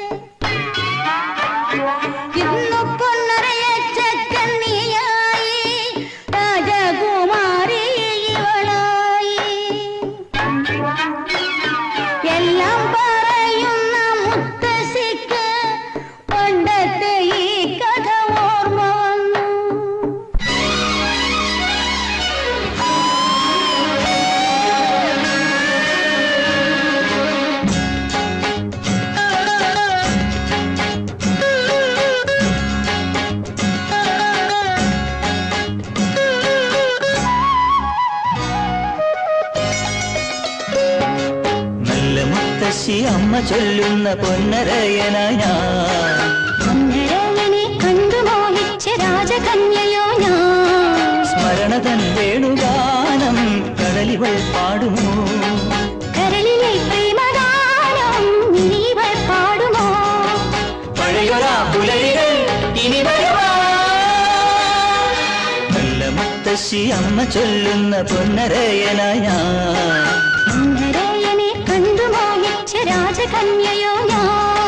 ഇന്നു പൊന്നരയച്ചക്കൻ നീയായി രാജകുമാരി ഇവളായി എല്ലാം പറയുന്ന മുത്തശ്ശിക്ക് പണ്ടത്തെ ഈ കഥ ഓർമ്മ വന്നു നല്ല മുത്തശ്ശി അമ്മ ചൊല്ലുന്ന പൊന്നരയന ഞാൻ അന്നരവനെ കണ്ടു മോഹിച്ച രാജകന്യയോ ഞാൻ സ്മരണതൻ വേണുഗാനം കടലിവൾ പാടുമോ കരളിലെ പ്രേമഗാനം ഇനിവൾ പാടുമോ പഴയൊരാ പുലരികൾ ഇനി വരുവാ നല്ല മുത്തശ്ശി അമ്മ ചൊല്ലുന്ന പൊന്നരയന ഞാൻ അന്നരവനെ കണ്ടു മോഹിച്ച രാജകന്യയോ ഞാൻ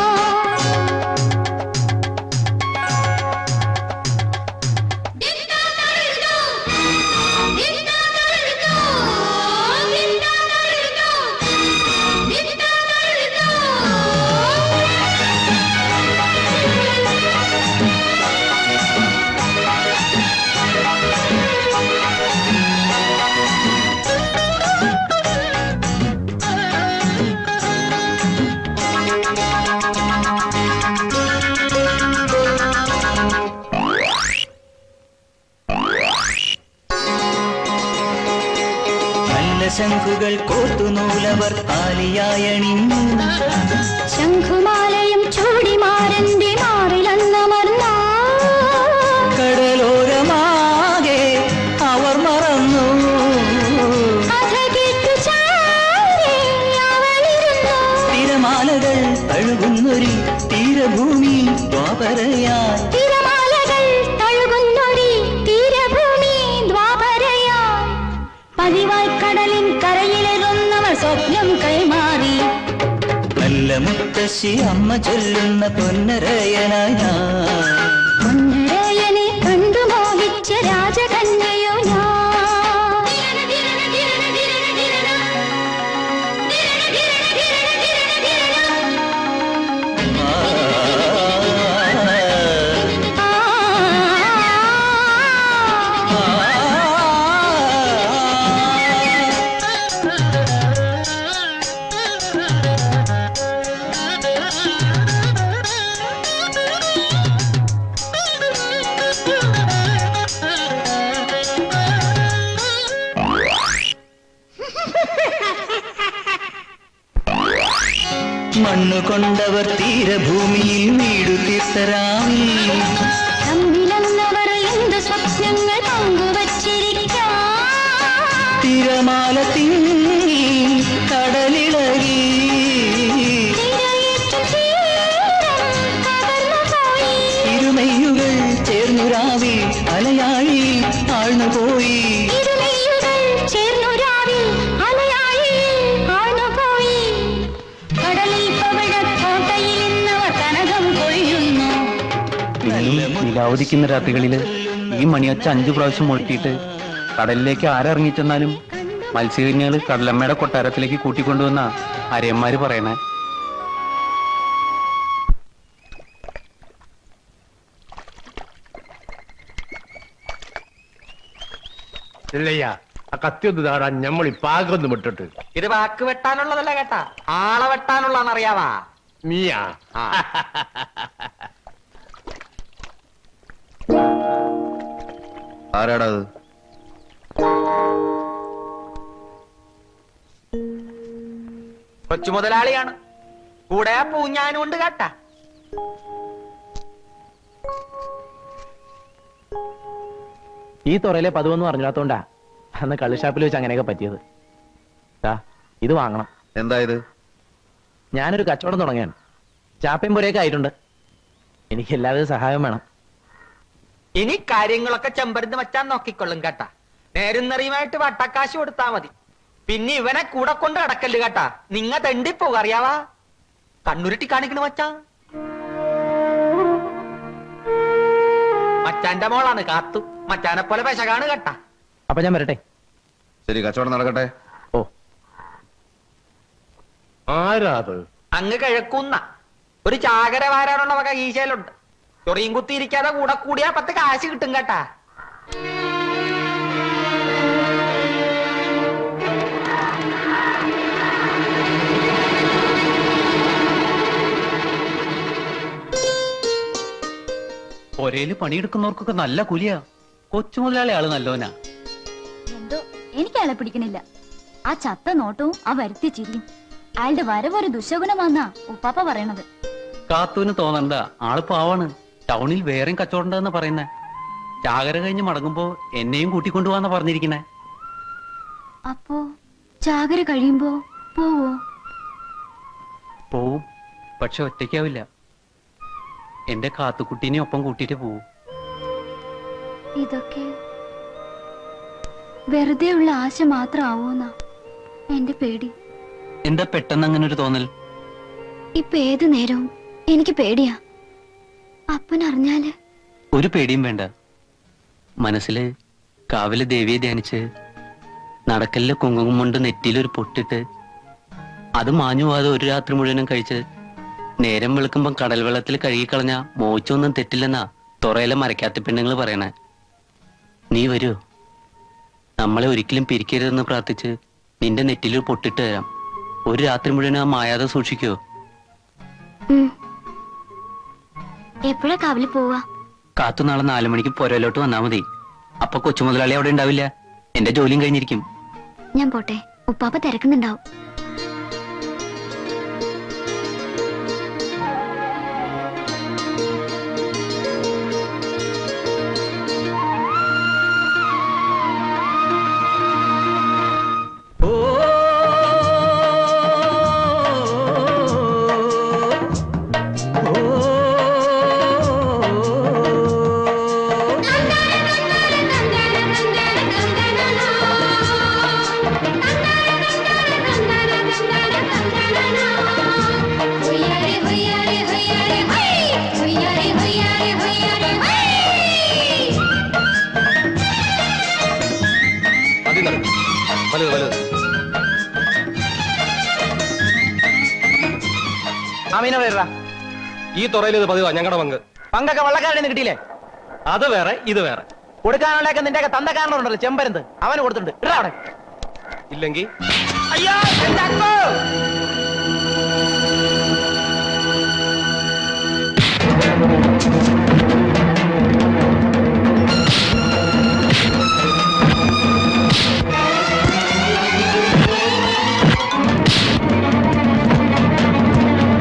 നല്ല ശംഖുകൾ കോത്തുനൂലവർ ആലിയായണിഞ്ഞു ശംഖുമാലയും ചൂടിമാരന്റെ മാറിലന്നമർന്ന കടലോരമാകെ അവർ മറന്നു കഥ കേട്ടു ചാരി അവളിരുന്നു തിരമാലകൾ തഴുകുന്നൊരു തീരഭൂമി ദ്വാപരയായി തിരമാലകൾ തഴുകുന്നൊരി തീരഭൂമി ദ്വാപരയായി പതിവായി കടലിൻ കരയിലിരുന്നവർ സ്വപ്നം കൈമാറി നല്ല മുത്തശ്ശി അമ്മ ചൊല്ലുന്ന പൊന്നരയനായ പൊന്നരയനെ കണ്ടു മോഹിച്ച രാജകന്യയോ ആ മണ്ണു കൊണ്ടവർ തീരഭൂമിയിൽ വീടു തീർത്തരാവിൽ തമ്മിലന്നവർ എന്ത് സ്വപ്നങ്ങൾ പങ്കുവച്ചിരിക്കാം തിരമാല തിങ്ങി കടലിളകി തിരയേറ്റും തീരം കവർന്നുപോയി. ഇരുമയുകൾ ചേർന്നുരാവി അലയാഴി ആഴ്ന്നുപോയി ഇരുമെയ്യുകൾ ചേർന്നൊരാവിൽ അലയാഴിയിൽ ആഴ്ന്നുപോയി. കടലിൽ പവിഴക്കോട്ടയിൽ ഇന്നവർ കനകം കൊയ്യുന്നു ഇന്നും നിലാവധിക്കുന്ന രാത്രികളില് ഈ മണിയൊച്ച അഞ്ചു പ്രാവശ്യം മുഴക്കിയിട്ട് കടലിലേക്ക് ആരിറങ്ങിച്ചെന്നാലും മത്സ്യകന്യകള് കടലമ്മയുടെ കൊട്ടാരത്തിലേക്ക് കൂട്ടിക്കൊണ്ടുവന്ന അരയന്മാര് പറയണേ ഇല്ലയ്യ ആ കത്തിയൊന്ന് താടാൻ ഞമ്മൾ ഈ പാകൊന്ന് വിട്ടിട്ട് ഇത് വാക്ക് വെട്ടാനുള്ളതല്ല കേട്ടാ ആളെ വെട്ടാനുള്ളതാണ് അറിയാവാ നീയാ ആരാടാ അത് കൊച്ചു മുതലാളിയാണ് കൂടെ ആ പൂഞ്ഞാനും ഉണ്ട് കേട്ടാ ഈ തുറയിലെ പതിവൊന്നും അറിഞ്ഞാത്തോണ്ടാ അന്ന് കള്ളുഷാപ്പിൽ വെച്ച് അങ്ങനെയൊക്കെ പറ്റിയത് ദാ, ഇത് വാങ്ങണം എന്താ ഇത് ഞാനൊരു കച്ചവടം തുടങ്ങിയാണ് ചാപ്പയും പുരയൊക്കെ ആയിട്ടുണ്ട് എനിക്ക് എല്ലാവരും സഹായം വേണം ഇനി കാര്യങ്ങളൊക്കെ ചെമ്പരുന്ന് വച്ചാൻ നോക്കിക്കൊള്ളും കേട്ടാ നേരും നെറിയുമായിട്ട് വട്ടക്കാശ് കൊടുത്താ മതി പിന്നെ ഇവനെ കൂടെ കൊണ്ട് കിടക്കല്ല് കേട്ടാ നിങ്ങ തെണ്ടിപ്പോക അറിയാവാ കണ്ണുരുട്ടി കാണിക്കണ മച്ചാ മച്ചാന്റെ മോളാണ് കാത്തു മച്ചാനെ പോലെ പെശകാണ് കേട്ടാ അപ്പൊ ഞാൻ വരട്ടെ ശരി കച്ചവടം നടക്കട്ടെ ഓ ആരാ അത് അങ്ങ് കിഴക്കുന്ന ഒരു ചാകര വാരാനുള്ള വക ഈശയിലുണ്ട് ചൊറിയും കുത്തിയിരിക്കാതെ കൂടെ കൂടിയാ പത്ത് കാശ് കിട്ടും കേട്ടാ പൊരയില് പണിയെടുക്കുന്നവർക്കൊക്കെ നല്ല കൂലിയാ കൊച്ചു മുതലാളി ആള് നല്ലോനാ എന്തോ എനിക്ക് അയാളെ പിടിക്കണില്ല ആ ചത്ത നോട്ടവും ആ വരുത്തിയ ചിരിയും അയാളുടെ വരവ് ഒരു ദുശകുണമാന്നാ ഉപ്പാപ്പ പറയണത് കാത്തൂന് തോന്നണ്ട ആള് പാവാണ് ടൗണിൽ വേറെയും കച്ചവടം ഉണ്ടെന്ന് പറയുന്നേ ചാകര കഴിഞ്ഞ് മടങ്ങുമ്പോ എന്നെയും കൂട്ടിക്കൊണ്ടുപോവാന്നാ പറഞ്ഞിരിക്കണേ അപ്പോ ചാകര കഴിയുമ്പോ പോവോ പോവും പക്ഷെ ഒറ്റയ്ക്കാവില്ല എന്റെ കാത്തുക്കുട്ടീനെ ഒപ്പം കൂട്ടിയിട്ട് പോവും ഇതൊക്കെ വെറുതെ ഉള്ള ആശ മാത്രം ആവോന്നാ എന്റെ പേടി എന്താ പെട്ടെന്ന് അങ്ങനെ ഒരു തോന്നൽ ഇപ്പൊ ഏതു നേരവും എനിക്ക് പേടിയാ അപ്പൻ അറിഞ്ഞാല് ഒരു പേടിയും വേണ്ട മനസ്സില് കാവിലെ ദേവിയെ ധ്യാനിച്ച് നടക്കലിലെ കുങ്കുമം കൊണ്ട് നെറ്റിയിലൊരു പൊട്ടിട്ട് അത് മാഞ്ഞു പോകാതെ ഒരു രാത്രി മുഴുവനും കഴിച്ച് നേരം വെളുക്കുമ്പം കടൽ വെള്ളത്തിൽ കഴുകിക്കളഞ്ഞ മോച്ചൊന്നും തെറ്റില്ലെന്നാ തുറയിലെ മരക്കാത്ത പെണ്ണുങ്ങൾ പറയണേ നീ വരൂ നമ്മളെ ഒരിക്കലും പിരിക്കരുതെന്ന് പ്രാർത്ഥിച്ച് നിന്റെ നെറ്റിലൊരു പൊട്ടിട്ട് തരാം ഒരു രാത്രി മുഴുവൻ ആ മായാതെ സൂക്ഷിക്കോ എപ്പോഴാ കാവില് പോവാ കാത്തു നാളെ നാലു മണിക്ക് പുരയിലോട്ട് വന്നാ മതി അപ്പൊ കൊച്ചു മുതലാളി അവിടെ ഉണ്ടാവില്ല എന്റെ ജോലിയും കഴിഞ്ഞിരിക്കും ഞാൻ പോട്ടെ ഉപ്പാപ്പ തിരക്കുന്നുണ്ടാവും മതി നടക്കും വലുത് വലുത് അമീന വേറാ ഈ തുറയിൽ ഇത് പതിവാ ഞങ്ങളുടെ പങ്ക് പങ്കൊക്കെ വള്ളക്കാരുടെ കിട്ടിയില്ലേ അത് വേറെ ഇത് വേറെ കൊടുക്കാനുള്ളതൊക്കെ നിന്റെ തന്തക്കാരനുണ്ടല്ലോ ചെമ്പരന്ത് അവന് കൊടുത്തിട്ടുണ്ട് ഇടാ അവിടെ ഇല്ലെങ്കിൽ അയ്യോ എന്റെ അക്കോ ആ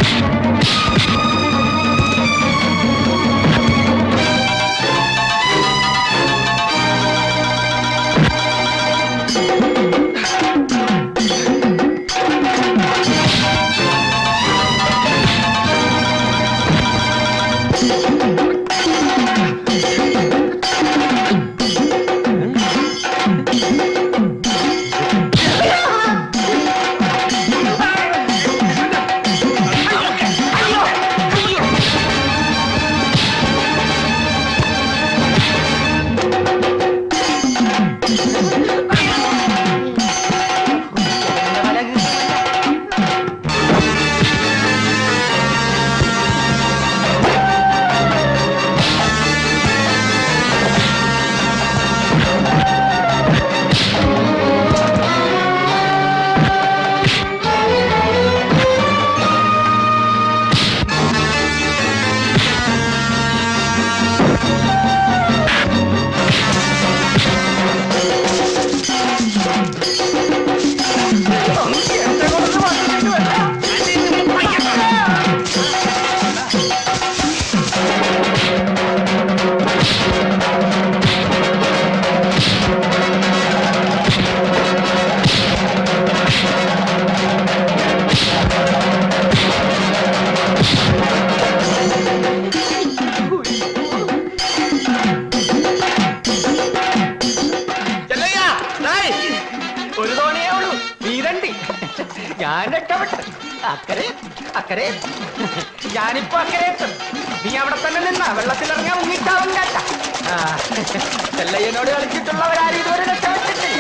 നീരണ്ടി ഞാൻ രക്ഷപ്പെട്ടു അക്കരെ അക്കരെ ഞാനിപ്പോ അക്കരെ എത്തും നീ അവിടെ തന്നെ നിന്നാ വെള്ളത്തിലിറങ്ങാൻ മുങ്ങിച്ചാവും കേട്ട ആ, ചെല്ലയ്യനോട് കളിച്ചിട്ടുള്ളവരാരും ഇതുവരെ രക്ഷപ്പെട്ടിട്ടില്ല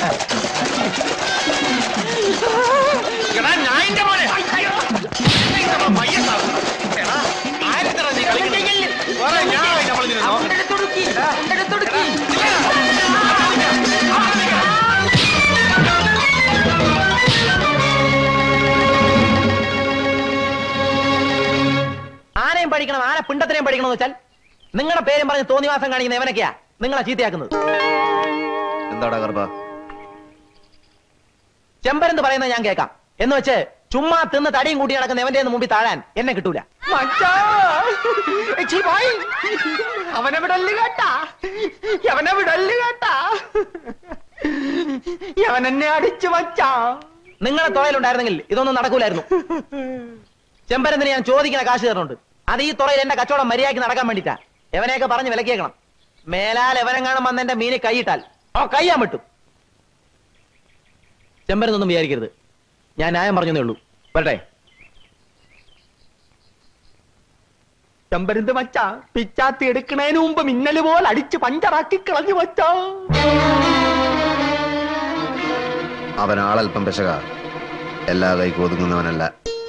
എടാ ഞാനിന്റെ മോനെ അയ്യോ മയ്യത്താവും എടാ ആരെത്തറ നീ കളിക്കുന്നത് വേറെ ഞാൻ നമ്മൾ നിന്നെ നോക്കട്ടെ ആനയും പഠിക്കണം ആന പിണ്ടത്തിനെയും പഠിക്കണം എന്ന് വെച്ചാൽ നിങ്ങളുടെ പേരും പറഞ്ഞ് തോന്നിവാസം കാണിക്കുന്ന എവനൊക്കെയാ നിങ്ങളെ ചീത്തയാക്കുന്നത് എന്താടാ ഗർഭ ചെമ്പരെന്ന് പറയുന്നത് ഞാൻ കേൾക്കാം എന്ന് വെച്ച് ചുമ്മാ തിന്ന് തടിയും കൂട്ടി നടക്കുന്ന എവന്റെ മുമ്പിൽ താഴാൻ എന്നെ കിട്ടൂല മച്ചാ ഛീ, ഭായ്. അവനെ വിടല്ല് കേട്ടാ അവനെ വിടല്ല് കേട്ടാ അവൻ എന്നെ അടിച്ചു വച്ചാ നിങ്ങളെ തുറയിലുണ്ടായിരുന്നെങ്കിൽ ഇതൊന്നും നടക്കൂലായിരുന്നു ചെമ്പരന്തിന് ഞാൻ ചോദിക്കുന്ന കാശ് തരുന്നുണ്ട് അത് ഈ തുറയിൽ എന്റെ കച്ചവടം മര്യാദയ്ക്ക് നടക്കാൻ വേണ്ടിട്ടാ എവനെയൊക്കെ പറഞ്ഞ് വിലക്കേക്കണം മേലാൽ എവനെങ്ങാനും വന്ന് എന്റെ മീനെ കൈയിട്ടാൽ ഓ കയ്യാൻ വിട്ടു ചെമ്പരനൊന്നും വിചാരിക്കരുത് ഞാൻ ന്യായം പറഞ്ഞതേ ഉള്ളൂ വരട്ടെ ചെമ്പരുന്ത് മച്ചാ പിച്ചാത്തി എടുക്കണേന് മുമ്പ് മിന്നല് പോലെ അടിച്ച് പഞ്ചറാക്കി കളഞ്ഞു വച്ചാ അവൻ ആളല്പം പെശക എല്ലാ കൈക്ക് ഒതുങ്ങുന്നവനല്ല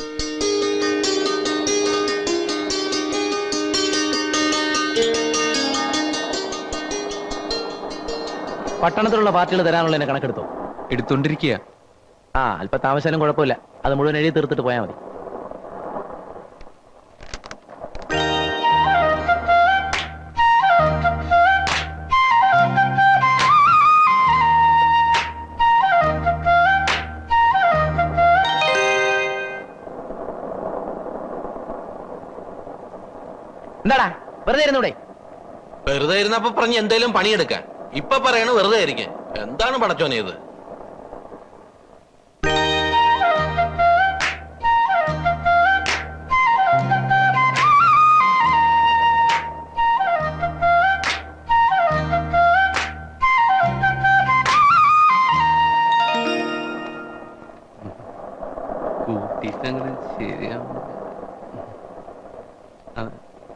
പട്ടണത്തിലുള്ള പാർട്ടികൾ തരാനുള്ള എന്നെ കണക്കെടുത്തോ എടുത്തോണ്ടിരിക്കുക ആ അല്പ താമസിച്ചാലും കുഴപ്പമില്ല അത് മുഴുവൻ എഴുതി തീർത്തിട്ട് പോയാൽ മതി എന്താടാ വെറുതെ ഇരുന്നൂടെ വെറുതെ ഇരുന്നപ്പോ പറഞ്ഞ് എന്തേലും പണിയെടുക്കാൻ ഇപ്പൊ പറയണ വെറുതെ ആയിരിക്കാൻ എന്താണ് പടച്ചോനെ ഇത് കൂട്ടിട്ടങ്ങനെ ശരിയാവും അതെ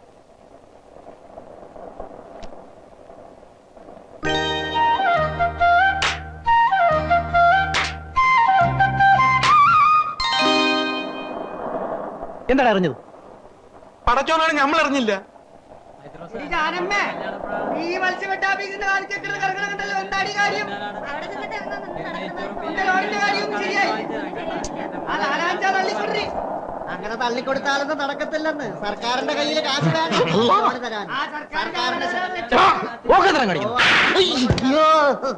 എന്താടാ അറിഞ്ഞത് പടച്ചോനാണ് നമ്മൾ അറിഞ്ഞില്ല ജാനമ്മേ ഈ മത്സ്യബെട്ടാഫീസിന്റെ കാണിച്ചേക്കുന്നത് കറങ്ങണം കണ്ടല്ലോ എന്താടി കാര്യം നിന്റെ ലോണിന്റെ കാര്യം ശരിയായി ആ നാലാഞ്ചാ തള്ളിക്കൊണ്ടി അങ്ങനെ തള്ളിക്കൊടുത്താലൊന്നും നടക്കത്തില്ലെന്ന് സർക്കാരിന്റെ കയ്യിൽ കാശ് വേണം ലോണ് തരാൻ സർക്കാരിന്റെ ഓഹത്തരം കാണിക്കുന്നു അയ്യോ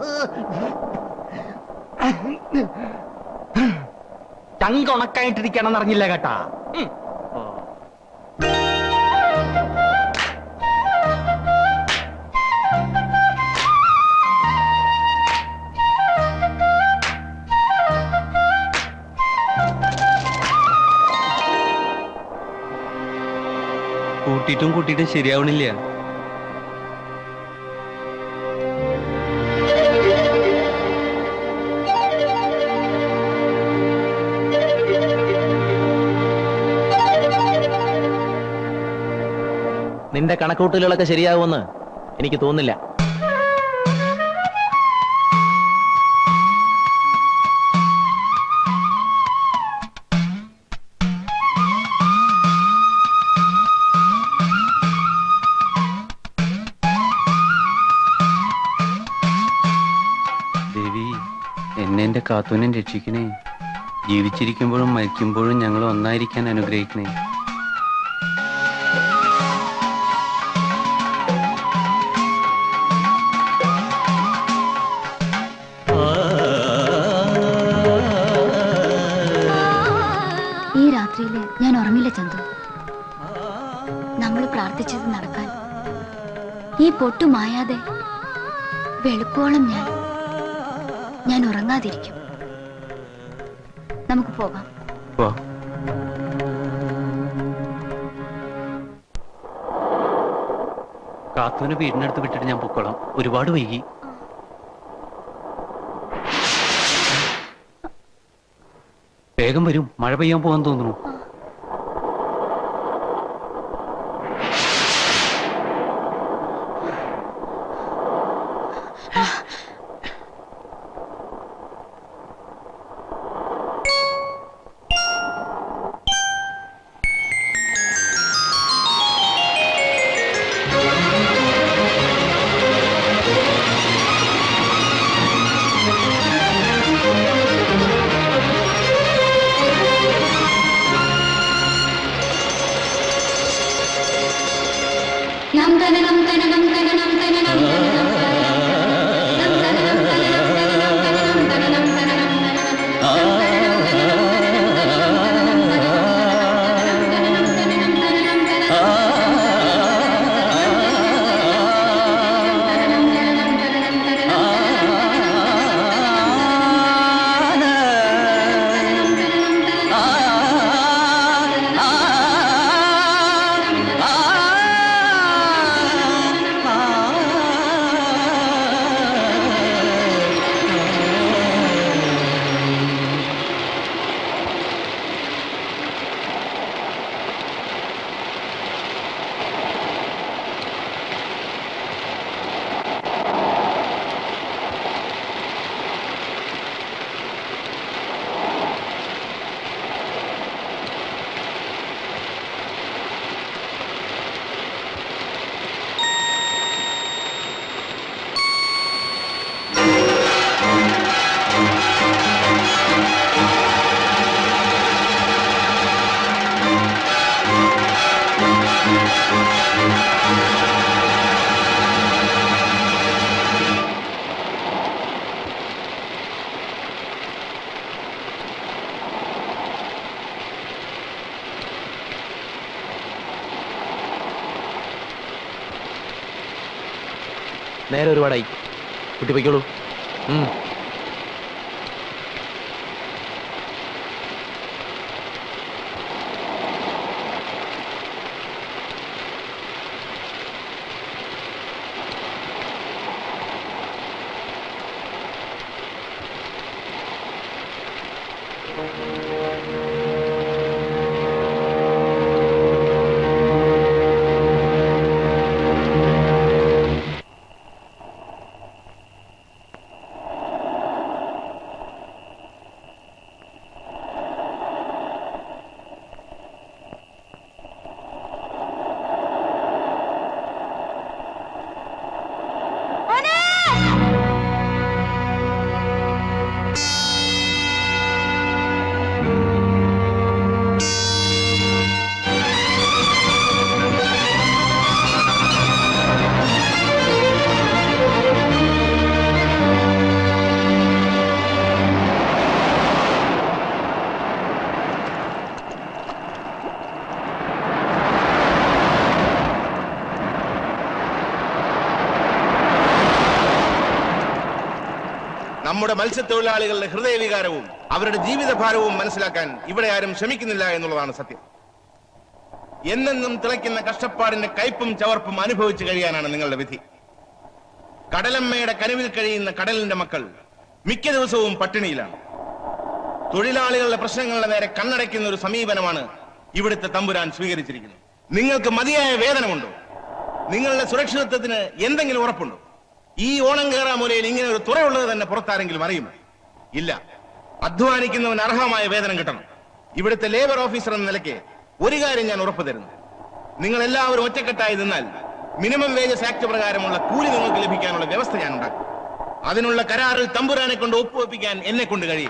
ചങ്കുണക്കായിട്ടിരിക്കണം എന്നറിഞ്ഞില്ല കേട്ടാ ഉം. കൂട്ടിയിട്ടും കൂട്ടിയിട്ടും ശരിയാവണില്ല നിന്റെ കണക്കൂട്ടലുകളൊക്കെ ശരിയാവുമെന്ന് എനിക്ക് തോന്നുന്നില്ല ദേവി എന്നെ എന്റെ കാത്തൂനെ രക്ഷിക്കണേ ജീവിച്ചിരിക്കുമ്പോഴും മരിക്കുമ്പോഴും ഞങ്ങൾ ഒന്നായിരിക്കാൻ അനുഗ്രഹിക്കണേ ഈ രാത്രിയില് ഞാൻ ഉറങ്ങില്ല ചന്തു നമ്മൾ പ്രാർത്ഥിച്ചത് നടക്കാൻ ഈ പൊട്ടു മായാതെ വെളുപ്പോളം ഞാൻ ഞാൻ ഉറങ്ങാതിരിക്കും നമുക്ക് പോകാം വാ കാത്തൂനെ വീടിനടുത്ത് വിട്ടിട്ട് ഞാൻ പൊക്കോളാം ഒരുപാട് വൈകി വേഗം വരും മഴ പെയ്യാൻ പോകാൻ തോന്നുന്നു നം തനനം തനനം തനനം തനനം തനനം നം തനനം തനനം തനനം തനനം തനനം തനനം നേരെ ഒരുപാടായി കുട്ടി പൊയ്ക്കോളൂ ഉം. നമ്മുടെ മത്സ്യത്തൊഴിലാളികളുടെ ഹൃദയവികാരവും അവരുടെ ജീവിതഭാരവും മനസ്സിലാക്കാൻ ഇവിടെ ആരും ശ്രമിക്കുന്നില്ല എന്നുള്ളതാണ് സത്യം എന്നെന്നും തിളയ്ക്കുന്ന കഷ്ടപ്പാടിന്റെ കയ്പും ചവർപ്പും അനുഭവിച്ചു കഴിയാനാണ് നിങ്ങളുടെ വിധി കടലമ്മയുടെ കനുവിൽ കഴിയുന്ന കടലിന്റെ മക്കൾ മിക്ക ദിവസവും പട്ടിണിയിലാണ് തൊഴിലാളികളുടെ പ്രശ്നങ്ങളുടെ നേരെ കണ്ണടയ്ക്കുന്ന ഒരു സമീപനമാണ് ഇവിടുത്തെ തമ്പുരാൻ സ്വീകരിച്ചിരിക്കുന്നത് നിങ്ങൾക്ക് മതിയായ വേതനമുണ്ടോ നിങ്ങളുടെ സുരക്ഷിതത്വത്തിന് എന്തെങ്കിലും ഉറപ്പുണ്ടോ ഈ ഓണം കയറാമൂലയിൽ ഇങ്ങനെ ഒരു തുറയുള്ളത് തന്നെ പുറത്താരെങ്കിലും അറിയുമോ ഇല്ല അധ്വാനിക്കുന്നവന് അർഹമായ വേതനം കിട്ടണം ഇവിടുത്തെ ലേബർ ഓഫീസർ എന്ന നിലയ്ക്ക് ഒരു കാര്യം ഞാൻ ഉറപ്പു തരുന്നു നിങ്ങൾ എല്ലാവരും ഒറ്റക്കെട്ടായി നിന്നാൽ മിനിമം വേജസ് ആക്ട് പ്രകാരമുള്ള കൂലി നിങ്ങൾക്ക് ലഭിക്കാനുള്ള വ്യവസ്ഥ ഞാൻ ഉണ്ടാക്കും അതിനുള്ള കരാറിൽ തമ്പുരാനെ കൊണ്ട് ഒപ്പുവെപ്പിക്കാൻ എന്നെ കൊണ്ട് കഴിയും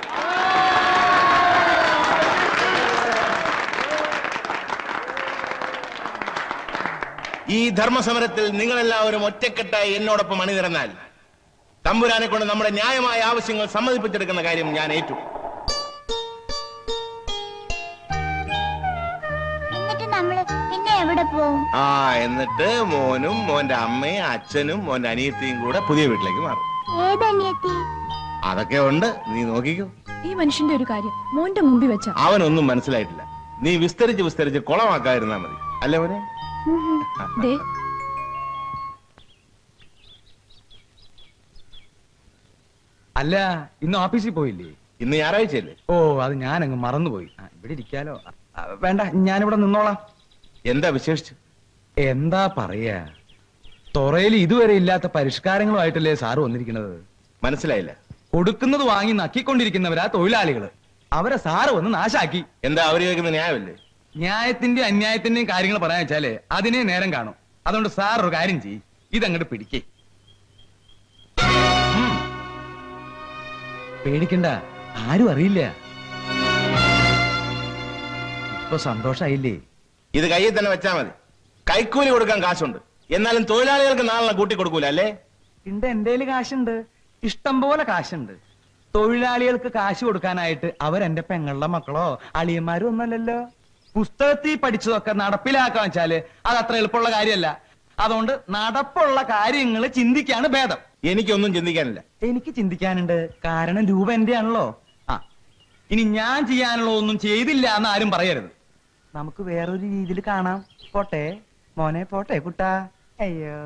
ഈ ധർമ്മസമരത്തിൽ നിങ്ങളെല്ലാവരും ഒറ്റക്കെട്ടായി എന്നോടൊപ്പം അണിനിരന്നാൽ തമ്പുരാനെ കൊണ്ട് നമ്മുടെ ന്യായമായ ആവശ്യങ്ങൾ സമ്മതിപ്പിച്ചെടുക്കുന്ന കാര്യം ഞാൻ ഏറ്റു എന്നിട്ട് നമ്മള് പിന്നെ എവിടെ പോവും ആ എന്നിട്ട് മോനും മോന്റെ അമ്മയും അച്ഛനും മോന്റെ അനിയത്തിയും കൂടെ പുതിയ വീട്ടിലേക്ക് മാറും ഏതനിയത്തി അതൊക്കെ ഉണ്ട് നീ നോക്കിക്കോ ഈ മനുഷ്യന്റെ ഒരു കാര്യം മോന്റെ മുമ്പിൽ വെച്ച അവനൊന്നും മനസ്സിലായിട്ടില്ല നീ വിസ്തരിച്ച് വിസ്തരിച്ച് കുളമാക്കാതിരുന്നാ മതി അല്ലേ മോനെ ദേ അല്ല ഇന്ന് ഓഫീസിൽ പോയില്ലേ ഇന്ന് ഞായറാഴ്ചയല്ലേ ഓ അത് ഞാൻ അങ്ങ് മറന്നുപോയി ആ, ഇവിടെ ഇരിക്കാലോ ആ, വേണ്ട ഞാനിവിടെ നിന്നോളാം എന്താ വിശേഷിച്ച് എന്താ പറയാ തൊറയിൽ ഇതുവരെ ഇല്ലാത്ത പരിഷ്കാരങ്ങളുമായിട്ടല്ലേ സാറ് വന്നിരിക്കുന്നത് മനസ്സിലായില്ല കൊടുക്കുന്നത് വാങ്ങി നക്കിക്കൊണ്ടിരിക്കുന്നവരാ തൊഴിലാളികള് അവരെ സാറ് വന്ന് നാശാക്കി എന്താ അവര് ചോദിക്കുന്ന ന്യായമല്ലേ ന്യായത്തിന്റെ അന്യായത്തിന്റെയും കാര്യങ്ങൾ പറയാൻ വെച്ചാല് അതിനെ നേരം കാണും അതുകൊണ്ട് സാർ ഒരു കാര്യം ചെയ്യ് ഇതങ്ങോട്ട് പിടിക്കേ പേടിക്കണ്ട ആരും അറിയില്ല ഇപ്പൊ സന്തോഷായില്ലേ ഇത് കയ്യിൽ തന്നെ വെച്ചാ മതി കൈക്കൂലി കൊടുക്കാൻ കാശുണ്ട് എന്നാലും തൊഴിലാളികൾക്ക് നാളെ കൂട്ടി കൊടുക്കൂല അല്ലേ ഉണ്ട് എന്റെ കാശുണ്ട് ഇഷ്ടം പോലെ കാശുണ്ട് തൊഴിലാളികൾക്ക് കാശ് കൊടുക്കാനായിട്ട് അവരെന്റെ പെങ്ങളുടെ മക്കളോ അളിയന്മാരോ ഒന്നല്ലല്ലോ പുസ്തകത്തിൽ പഠിച്ചതൊക്കെ നടപ്പിലാക്കാൻ വെച്ചാല് അത് അത്ര എളുപ്പമുള്ള കാര്യമല്ല അതുകൊണ്ട് നടപ്പുള്ള കാര്യങ്ങൾ ചിന്തിക്കാണ് ഭേദം എനിക്കൊന്നും ചിന്തിക്കാനില്ല എനിക്ക് ചിന്തിക്കാനുണ്ട് കാരണം രൂപ എന്റെ ആണല്ലോ ആ ഇനി ഞാൻ ചെയ്യാനുള്ള ഒന്നും ചെയ്തില്ല എന്ന് ആരും പറയരുത് നമുക്ക് വേറൊരു രീതിയിൽ കാണാം പോട്ടെ മോനെ പോട്ടെ കുട്ടാ അയ്യോ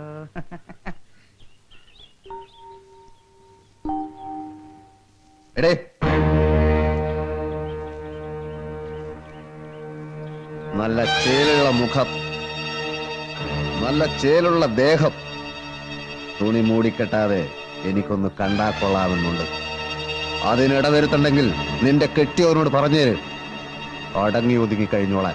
എടേ നല്ല ചേലുള്ള മുഖം നല്ല ചേലുള്ള ദേഹം തുണി മൂടിക്കെട്ടാതെ എനിക്കൊന്ന് കണ്ടാ കൊള്ളാമെന്നുണ്ട് അതിനിടവരുത്തുണ്ടെങ്കിൽ നിന്റെ കെട്ടിയവനോട് പറഞ്ഞേര് അടങ്ങി ഒതുങ്ങി കഴിഞ്ഞോളാൻ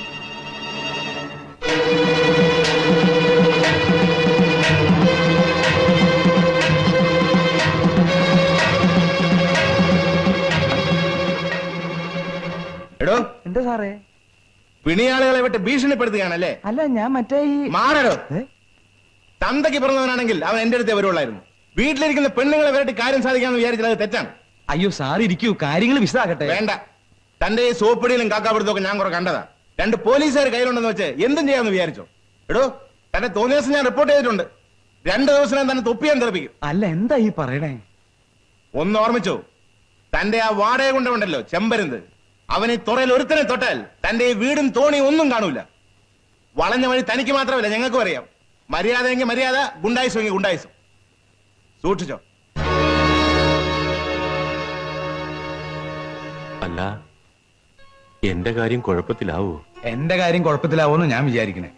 എടോ എന്താ സാറേ പിണിയാളുകളെ വിട്ട് ഭീഷണിപ്പെടുത്തുകയാണല്ലേ അല്ല ഞാൻ മറ്റേ ഈ മാറടോ തന്തയ്ക്ക് പിറന്നവനാണെങ്കിൽ അവൻ എന്റെ അടുത്തേ വരുള്ളായിരുന്നു വീട്ടിലിരിക്കുന്ന പെണ്ണുങ്ങളെ വരട്ടി കാര്യം സാധിക്കാന്ന് വിചാരിച്ചത് അത് തെറ്റാണ് അയ്യോ സാർ ഇരിക്കൂ കാര്യങ്ങൾ വിശദാകട്ടെ വേണ്ട തന്റെ ഈ സോപ്പിടിയിലും കാക്കാപിടുത്തമൊക്കെ ഞാൻ കുറെ കണ്ടതാ രണ്ട് പോലീസുകാർ കയ്യിലുണ്ടെന്ന് വെച്ച് എന്തും ചെയ്യാമെന്ന് വിചാരിച്ചോ എടോ തന്റെ തോന്നിയ ദിവസം ഞാൻ റിപ്പോർട്ട് ചെയ്തിട്ടുണ്ട് രണ്ടു ദിവസം തന്നെ തൊപ്പിയാൻ തെറിപ്പിക്കും അല്ല എന്താ ഈ പറയണേ ഒന്ന് ഓർമ്മിച്ചോ തന്റെ ആ വാടക കൊണ്ടുണ്ടല്ലോ ചെമ്പരുന്ത് അവനെ തുറയിൽ ഒരുത്തനെ തൊട്ടാൽ തന്റെ ഈ വീടും തോണിയും ഒന്നും കാണൂല വളഞ്ഞ വഴി തനിക്ക് മാത്രമല്ല ഞങ്ങൾക്കും അറിയാം മര്യാദയെങ്കിൽ മര്യാദ ഗുണ്ടായിസെങ്കിൽ ഗുണ്ടായിസം സൂക്ഷിച്ചോ അല്ല എന്റെ കാര്യം കുഴപ്പത്തിലാവോ എന്റെ കാര്യം കുഴപ്പത്തിലാവുമെന്ന് ഞാൻ വിചാരിക്കണേ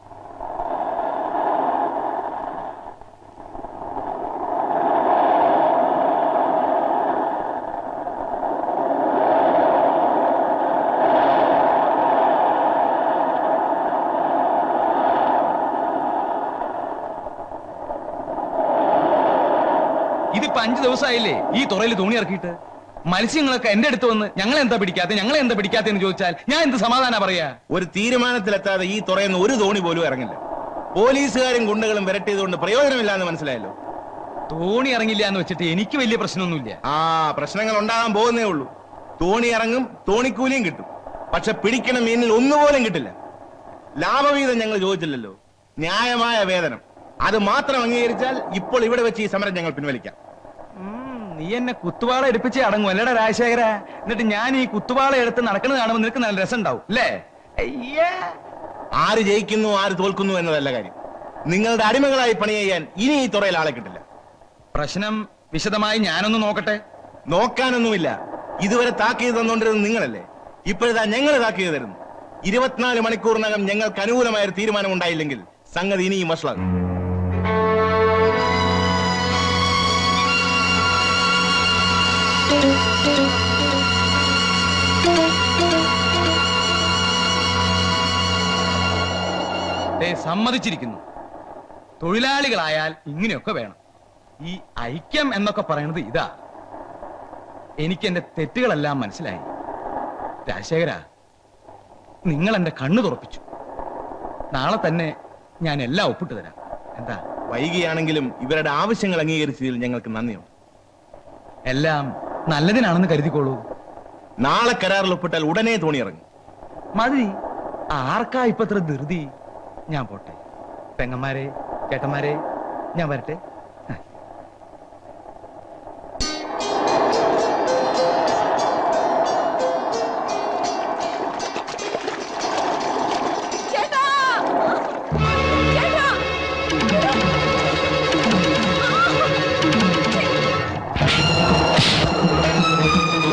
ഇതിപ്പോ അഞ്ചു ദിവസമായില്ലേ ഈ തുറയിൽ തോണി ഇറക്കിയിട്ട് മത്സ്യങ്ങളൊക്കെ എന്റെ അടുത്ത് വന്ന് ഞങ്ങളെ എന്താ പിടിക്കാത്ത ഞങ്ങളെ എന്താ പിടിക്കാത്തെന്ന് ചോദിച്ചാൽ ഞാൻ എന്ത് സമാധാന പറയാ ഒരു തീരുമാനത്തിലെത്താതെ ഈ തുറയെന്ന് ഒരു തോണി പോലും ഇറങ്ങില്ല പോലീസുകാരും ഗുണ്ടകളും വിരട്ടിയതുകൊണ്ട് പ്രയോജനമില്ല എന്ന് മനസ്സിലായല്ലോ തോണി ഇറങ്ങില്ല എന്ന് വെച്ചിട്ട് എനിക്ക് വലിയ പ്രശ്നമൊന്നുമില്ല ആ പ്രശ്നങ്ങൾ ഉണ്ടാകാൻ പോകുന്നേ ഉള്ളൂ തോണി ഇറങ്ങും തോണിക്കൂലിയും കിട്ടും പക്ഷെ പിടിക്കണ മീനിൽ ഒന്നുപോലും കിട്ടില്ല ലാഭവീതം ഞങ്ങൾ ചോദിച്ചില്ലല്ലോ ന്യായമായ വേതനം അത് മാത്രം അംഗീകരിച്ചാൽ ഇപ്പോൾ ഇവിടെ വെച്ച് ഈ സമരം ഞങ്ങൾ പിൻവലിക്കാം നീ എന്നെ കുത്തുവാള എടുപ്പിച്ച് അടങ്ങും അല്ലേടാ രാജശേഖര എന്നിട്ട് ഞാൻ ഈ കുത്തുവാള എടുത്ത് നടക്കുന്നത് കാണുമ്പോൾ നിനക്ക് നല്ല രസം ഉണ്ടാവും അല്ലേ അയ്യേ ആര് ജയിക്കുന്നു ആര് തോൽക്കുന്നു എന്നതല്ല കാര്യം നിങ്ങളുടെ അടിമകളായി പണി ചെയ്യാൻ ഇനി ഈ തുറയിൽ ആളെ കിട്ടില്ല പ്രശ്നം വിശദമായി ഞാനൊന്ന് നോക്കട്ടെ നോക്കാനൊന്നുമില്ല ഇതുവരെ താക്കീത് തന്നുകൊണ്ടിരുന്നത് നിങ്ങളല്ലേ ഇപ്പോഴതാ ഞങ്ങൾ താക്കീത് തരുന്നു ഇരുപത്തിനാല് മണിക്കൂറിനകം ഞങ്ങൾക്ക് അനുകൂലമായ ഒരു തീരുമാനം ഉണ്ടായില്ലെങ്കിൽ സംഗതി ഇനിയും വഷളാകും ദേ, സമ്മതിച്ചിരിക്കുന്നു തൊഴിലാളികളായാൽ ഇങ്ങനെയൊക്കെ വേണം ഈ ഐക്യം എന്നൊക്കെ പറയുന്നത് ഇതാ എനിക്ക് എന്റെ തെറ്റുകളെല്ലാം മനസ്സിലായി രാജശേഖര നിങ്ങൾ എന്റെ കണ്ണു തുറപ്പിച്ചു നാളെ തന്നെ ഞാൻ എല്ലാം ഒപ്പിട്ട് തരാം എന്താ വൈകിയാണെങ്കിലും ഇവരുടെ ആവശ്യങ്ങൾ അംഗീകരിച്ചതിൽ ഞങ്ങൾക്ക് നന്ദിയുണ്ട് എല്ലാം നല്ലതിനാണെന്ന് കരുതിക്കോളൂ നാളെ കരാറിൽ ഒപ്പിട്ടാൽ ഉടനെ തോണി ഇറങ്ങും മതി ആർക്കാ ഇപ്പൊ ഇത്ര ധൃതി ഞാൻ പോട്ടെ പെങ്ങന്മാരെ ചേട്ടന്മാരെ ഞാൻ വരട്ടെ ചേട്ടാ ചേട്ടാ ആ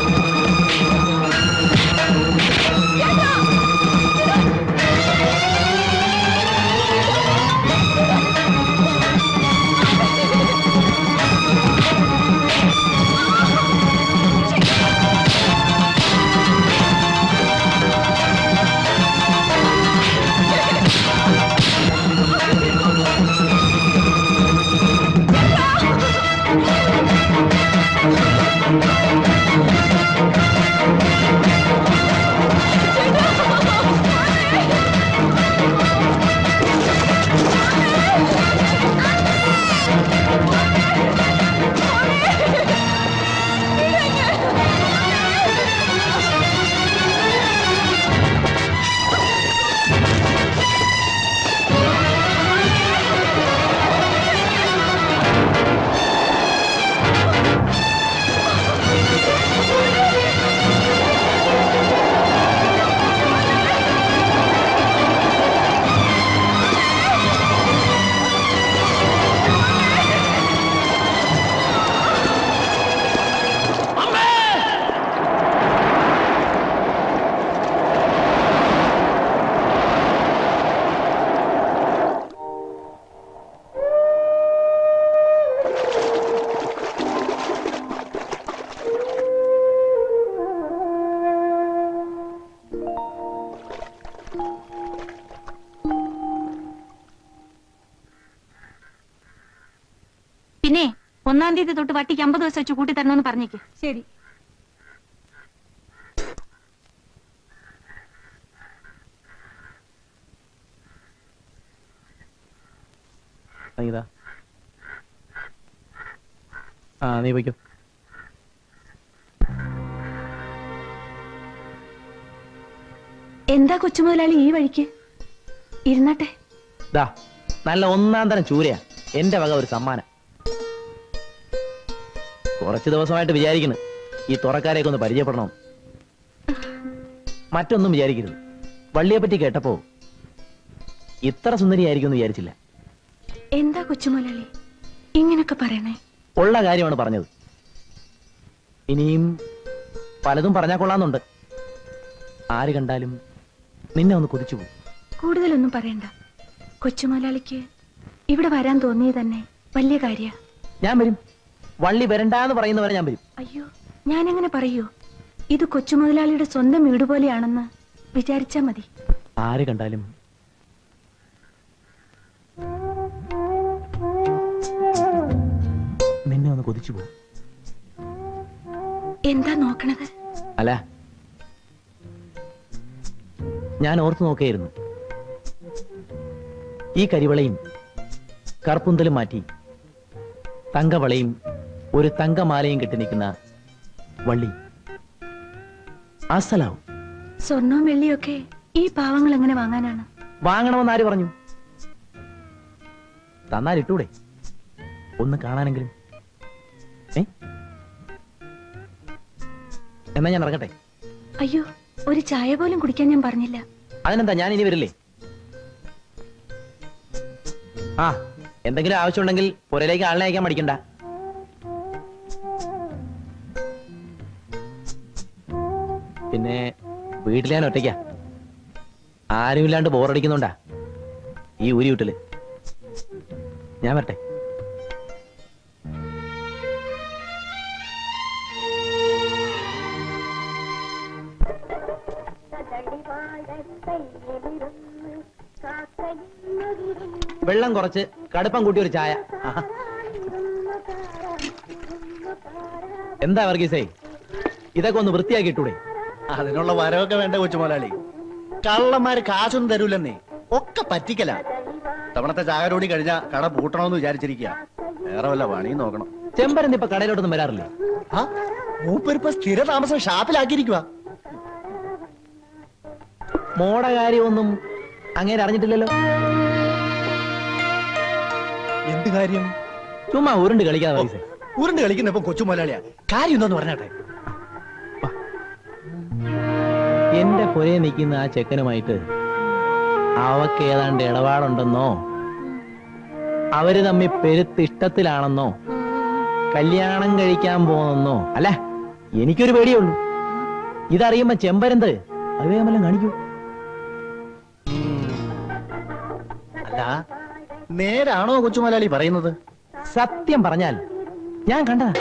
ഒന്നാം തീയതി തൊട്ട് വട്ടിക്ക് അമ്പത് ദിവസം വെച്ച് കൂട്ടി തരണമെന്ന് പറഞ്ഞേക്ക് ശരി സംഗീത ആ നീ പോയിക്കോ എന്താ കൊച്ചുമുതലാളി ഈ വഴിക്ക് ഇരുന്നാട്ടെ ദാ നല്ല ഒന്നാം തരം ചൂരയാ എന്റെ വക ഒരു സമ്മാനം കുറച്ച് ദിവസമായിട്ട് വിചാരിക്കുന്നു ഈ തുറക്കാരെയൊക്കെ ഒന്ന് പരിചയപ്പെടണം മറ്റൊന്നും വിചാരിക്കരുത് വള്ളിയെ പറ്റി കേട്ടപ്പോ ഇത്ര സുന്ദരിയായിരിക്കും എന്ന് വിചാരിച്ചില്ല എന്താ കൊച്ചുമുതലാളി ഇങ്ങനൊക്കെ പറയണേ ഉള്ള കാര്യമാണ് പറഞ്ഞത് ഇനിയും പലതും പറഞ്ഞാൽ കൊള്ളാന്നുണ്ട് ആര് കണ്ടാലും നിന്നെ ഒന്ന് കൊതിച്ചു പോകും കൂടുതലൊന്നും പറയണ്ട കൊച്ചുമുതലാളിക്ക് ഇവിടെ വരാൻ തോന്നിയത് തന്നെ വലിയ കാര്യ ഞാൻ വരും വള്ളി വരണ്ടാന്ന് പറയുന്നവരെ ഞാൻ വരും അയ്യോ ഞാനെങ്ങനെ പറയൂ ഇത് കൊച്ചുമുതലാളിയുടെ സ്വന്തം വീട് പോലെയാണെന്ന് വിചാരിച്ചാ മതി ആര് കണ്ടാലും നിന്നെ ഒന്ന് കൊതിച്ചു പോകും എന്താ നോക്കണത് അല്ല ഞാൻ ഓർത്തു നോക്കിയായിരുന്നു ഈ കരിവളയും കറുപ്പുന്തലും മാറ്റി തങ്കവളയും ഒരു തങ്കമാലയും കെട്ടി നിൽക്കുന്ന വള്ളി അസലാവും സ്വർണവും വെള്ളിയൊക്കെ ഈ പാവങ്ങൾ എങ്ങനെ വാങ്ങാനാണ് വാങ്ങണമെന്ന് ആര് പറഞ്ഞു തന്നാൽ ഇട്ടൂടെ ഒന്ന് കാണാനെങ്കിലും ഏ എന്നാ ഞാൻ ഇറങ്ങട്ടെ അയ്യോ ഒരു ചായ പോലും കുടിക്കാൻ ഞാൻ പറഞ്ഞില്ല അതിനെന്താ ഞാൻ ഇനി വരില്ലേ ആ എന്തെങ്കിലും ആവശ്യമുണ്ടെങ്കിൽ പുരയിലേക്ക് ആളിനെ അയക്കാൻ മടിക്കണ്ട പിന്നെ വീട്ടിൽ ഞാൻ ഒറ്റയ്ക്കാ ആരുമില്ലാണ്ട് ബോറടിക്കുന്നുണ്ടാ ഈ ഊരി വീട്ടില് ഞാൻ വരട്ടെ വെള്ളം കുറച്ച് കടുപ്പം കൂട്ടി ഒരു ചായ ആഹാ. എന്താ വർഗീസേ ഇതൊക്കെ ഒന്ന് വൃത്തിയാക്കി ഇട്ടൂടെ അതിനുള്ള വരവൊക്കെ വേണ്ട കൊച്ചുമോലാളി കള്ളന്മാര് കാശൊന്നും തരൂലെന്നേ ഒക്കെ പറ്റിക്കല തവണത്തെ ചാകരോടി കഴിഞ്ഞാ കട പൂട്ടണമെന്ന് വിചാരിച്ചിരിക്കുക വേറെ വല്ല പണിയും നോക്കണം ചെമ്പരന്തി ഇപ്പൊ കടയിലോട്ടൊന്നും വരാറില്ലേ ആ മൂപ്പരിപ്പ സ്ഥിര താമസം ഷാപ്പിലാക്കിയിരിക്കുക മോടെ കാര്യമൊന്നും അങ്ങനെ അറിഞ്ഞിട്ടില്ലല്ലോ എന്ത് കാര്യം ചുമ്മാ ഉരുണ്ട് കളിക്കാതെ വർഗീസേ ഉരുണ്ട് കളിക്കുന്നപ്പോ കൊച്ചുമോലാളിയാ കാര്യം എന്താന്ന് പറഞ്ഞാട്ടെ എന്റെ പുരയെ നിൽക്കുന്ന ആ ചെക്കനുമായിട്ട് അവക്ക് ഏതാണ്ട് ഇടപാടുണ്ടെന്നോ അവര് തമ്മിൽ പെരുത്ത് ഇഷ്ടത്തിലാണെന്നോ കല്യാണം കഴിക്കാൻ പോകുന്നെന്നോ അല്ല എനിക്കൊരു പേടിയുള്ളൂ ഇതറിയുമ്പോ ചെമ്പരന്ത് അത് വേഗം വല്ലതും കാണിക്കൂ അല്ല നേരാണോ കൊച്ചുമോലാളി പറയുന്നത് സത്യം പറഞ്ഞാൽ ഞാൻ കണ്ടതാ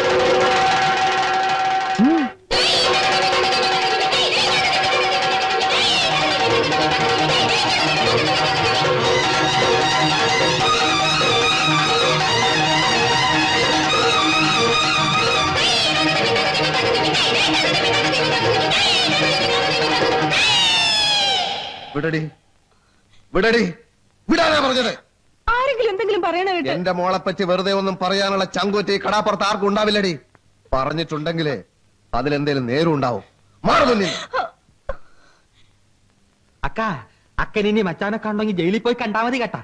ഉം. വിടടി വിടടി വിടാനാ പറഞ്ഞത് ആരെങ്കിലും എന്തെങ്കിലും പറയണ കേട്ടോ എന്റെ മോളെപ്പറ്റി വെറുതെ ഒന്നും പറയാനുള്ള ചങ്കൂറ്റി കടാപ്പുറത്ത് ആർക്കും ഉണ്ടാവില്ലടി പറഞ്ഞിട്ടുണ്ടെങ്കിലേ അതിലെന്തേലും നേരും ഉണ്ടാവും മാറു മുന്നിൽ അക്ക അക്കനിനി മച്ചാനെ കണ്ടെങ്കിൽ ജയിലിൽ പോയി കണ്ടാ മതി കേട്ടാ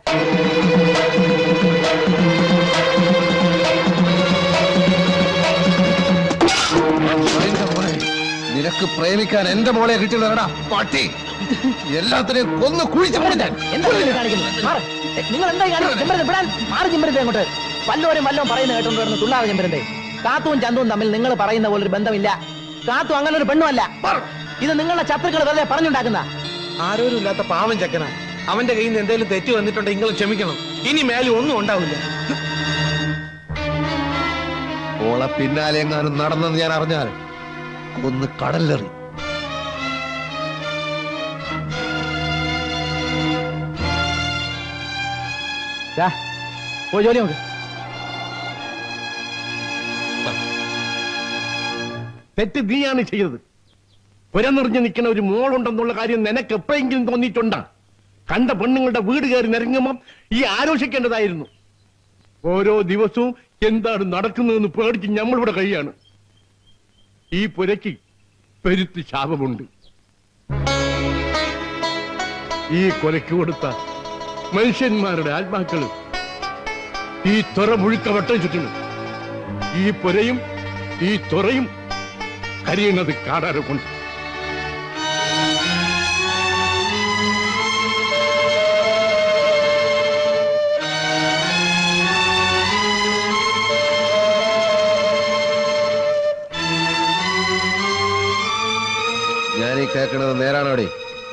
എന്റെ മോളെ നിനക്ക് പ്രേമിക്കാൻ എന്റെ മോളെ കിട്ടില്ലടാ പട്ടി എല്ലാത്തിനെയും കൊന്നു കുഴിച്ചു എന്താ നിങ്ങൾ കാണിക്കുന്നത്? മാറ്. എ, നിങ്ങൾ എന്താ കാണിക്കുന്നത് ചെമ്പരത്തെ വിടാൻ മാറി ചെമ്പരത്തെ അങ്ങോട്ട് വല്ലോരും വല്ലോം പറയുന്ന കേട്ടോണ്ട് വരുന്ന തുള്ളാതെ ചെമ്പരത്തെ കാത്തുവും ചന്തവും തമ്മിൽ നിങ്ങൾ പറയുന്ന പോലെ ഒരു ബന്ധമില്ല കാത്തു അങ്ങനെ ഒരു പെണ്ണുമല്ല ഇത് നിങ്ങളുടെ ശത്രുക്കൾ വെറുതെ പറഞ്ഞുണ്ടാക്കുന്ന ആരോരും ഇല്ലാത്ത പാവം ചെക്കനാ അവന്റെ കയ്യിൽ നിന്ന് എന്തെങ്കിലും തെറ്റ് വന്നിട്ടുണ്ടെങ്കിൽ നിങ്ങൾ ക്ഷമിക്കണം ഇനി മേലെ ഒന്നും ഉണ്ടാവില്ല ഓളെ പിന്നാലെ എങ്ങാനും നടന്നെന്ന് ഞാൻ അറിഞ്ഞാൽ കൊന്ന് കടലിലെറി പോയി ജോലി നോക്ക് തെറ്റ് നീയാണ് ചെയ്തത് പുരനിറഞ്ഞു നിൽക്കുന്ന ഒരു മോളുണ്ടെന്നുള്ള കാര്യം നിനക്ക് എപ്പോഴെങ്കിലും തോന്നിയിട്ടുണ്ടാ കണ്ട പെണ്ണുങ്ങളുടെ വീട് കയറി നിരങ്ങുമ്പം ഈ ആലോചിക്കേണ്ടതായിരുന്നു ഓരോ ദിവസവും എന്താണ് നടക്കുന്നതെന്ന് പേടിച്ച് നമ്മളിവിടെ കഴിയാണ് ഈ പുരയ്ക്ക് പെരുത്ത് ശാപമുണ്ട് ഈ കൊലയ്ക്ക് കൊടുത്ത മനുഷ്യന്മാരുടെ ആത്മാക്കള് ഈ തുറ മുഴുക്ക വട്ടം ചുറ്റുന്നു ഈ പുരയും ഈ തുറയും കരിയുന്നത് കാണാതെ കൊണ്ട് ഞാൻ ഈ കേൾക്കണത് നേരാണോടി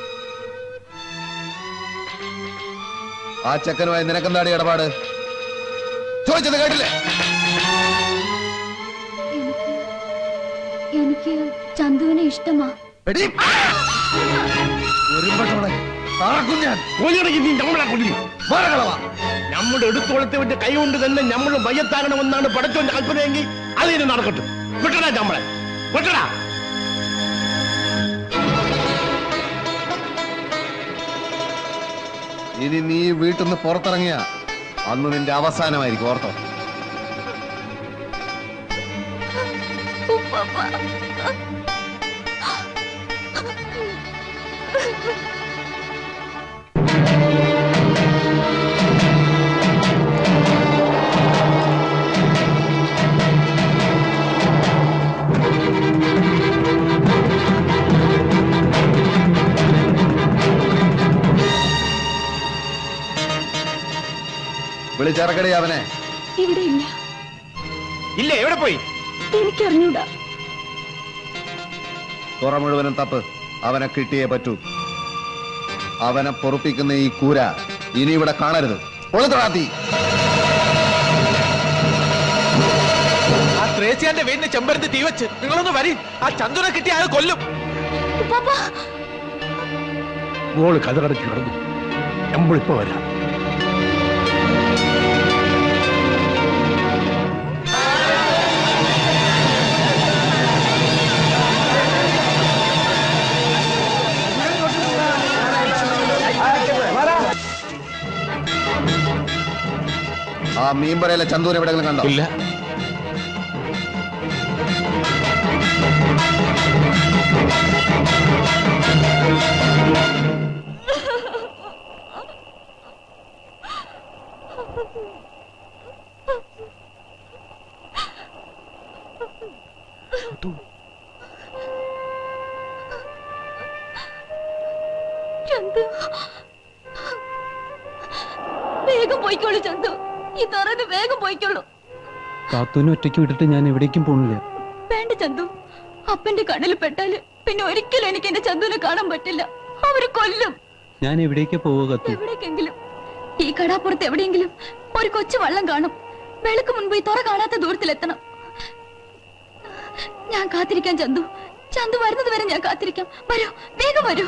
ആ ചെക്കനുമായി നിനക്കെന്താടി ഇടപാട് ചോദിച്ചത് കേട്ടില്ലേ എനിക്ക് ചന്തുവിനെ ഇഷ്ടമാ എടീ, ഒരുമ്പട്ടോളെ, താറക്കും ഞാൻ. കൊല്ലിടയ്ക്ക് നീ നമ്മളെ കൊല്ലും വേറെ കളവാ. നമ്മുടെ എടുത്തോളത്തെ കൈ കൊണ്ട് തന്നെ നമ്മൾ മയ്യത്താകണമെന്നാണ് പടച്ചോന്റെ കൽപ്പനയെങ്കിൽ അതിന് നടക്കട്ടെ വിട്ടടാ നമ്മളെ വിട്ടടാ ഇനി നീ വീട്ടിൽ നിന്ന് പുറത്തിറങ്ങിയ അന്ന് നിന്റെ അവസാനമായിരിക്കും ഓർത്തോ വിളിച്ചിറക്കടി അവനെ ഇവിടെ ഇല്ല ഇല്ല എവിടെ പോയി എനിക്കറിഞ്ഞൂടാ തുറ മുഴുവനും തപ്പ് അവനെ കിട്ടിയേ പറ്റൂ അവനെ പൊറുപ്പിക്കുന്ന ഈ കൂര ഇനി ഇവിടെ കാണരുത് ഒളുത്തൊടാത്തി ആ ത്രേസ്യാന്റെ വീടിന് ചെമ്പരത്ത് തീ വെച്ച് നിങ്ങളൊന്ന് വരി ആ ചന്തുനെ കിട്ടി അയാൾ കൊല്ലും മോള് കഥകടച്ച് കിടന്നു നമ്മളിപ്പോ വരാം ആ മീൻപറയിലെ ചന്തൂരെ എവിടെയെങ്കിലും കണ്ടോ ഇല്ല ചന്തു വേഗം പോയിക്കോളൂ ചന്തു ഈ തുറന്ന് വേഗം പോയിക്കോളൂ കാത്തൂനെ ഒറ്റയ്ക്ക് വിട്ടിട്ട് ഞാൻ എവിടേക്കും പോണില്ല വേണ്ട ചന്തു അപ്പന്റെ കടലിൽ പെട്ടാല് പിന്നെ ഒരിക്കലും എനിക്ക് എന്റെ ചന്തുവിനെ കാണാൻ പറ്റില്ല അവര് കൊല്ലും ഞാൻ എവിടേക്കാ പോവുക കത്തു എവിടേക്കെങ്കിലും ഈ കടാപ്പുറത്ത് എവിടെയെങ്കിലും ഒരു കൊച്ചു വള്ളം കാണും വെളുക്ക് മുൻപ് ഈ തുറ കാണാത്ത ദൂരത്തിലെത്തണം ഞാൻ കാത്തിരിക്കാൻ ചന്തു ചന്തു വരുന്നത് വരെ ഞാൻ കാത്തിരിക്കാം വരൂ വേഗം വരൂ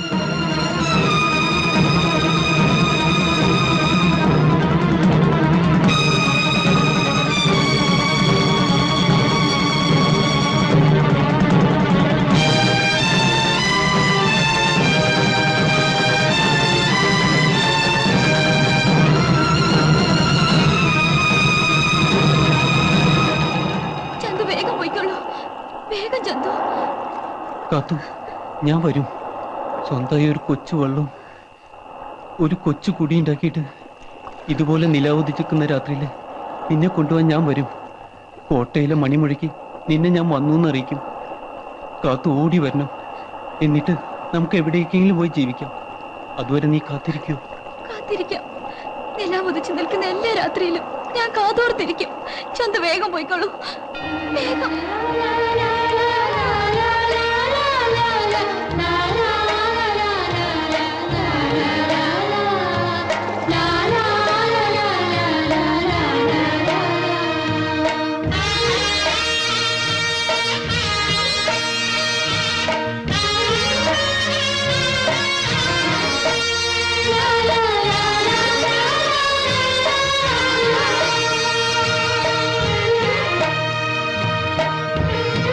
ചന്തു വേഗം പോയിക്കോളൂ വേഗം ചന്തു കാത്തു ഞാൻ വരും സ്വന്തമായി ഒരു കൊച്ചു വെള്ളം ഒരു കൊച്ചു കുടി ഉണ്ടാക്കിയിട്ട് ഇതുപോലെ നിലാവുദിച്ചിരിക്കുന്ന രാത്രിയിൽ നിന്നെ കൊണ്ടുപോകാൻ ഞാൻ വരും കോട്ടയിലെ മണിമുഴക്കി നിന്നെ ഞാൻ വന്നു എന്നറിയിക്കും കാത്തു ഓടി വരണം എന്നിട്ട് നമുക്ക് എവിടേക്കെങ്കിലും പോയി ജീവിക്കാം അതുവരെ നീ കാത്തിരിക്കൂ കാത്തിരിക്കാം നിലാവ് ഉദിച്ചു നിൽക്കുന്ന എല്ലാ രാത്രിയിലും ഞാൻ കാതോർത്തിരിക്കും ചന്തു വേഗം പോയിക്കോളൂ വേഗം la la la la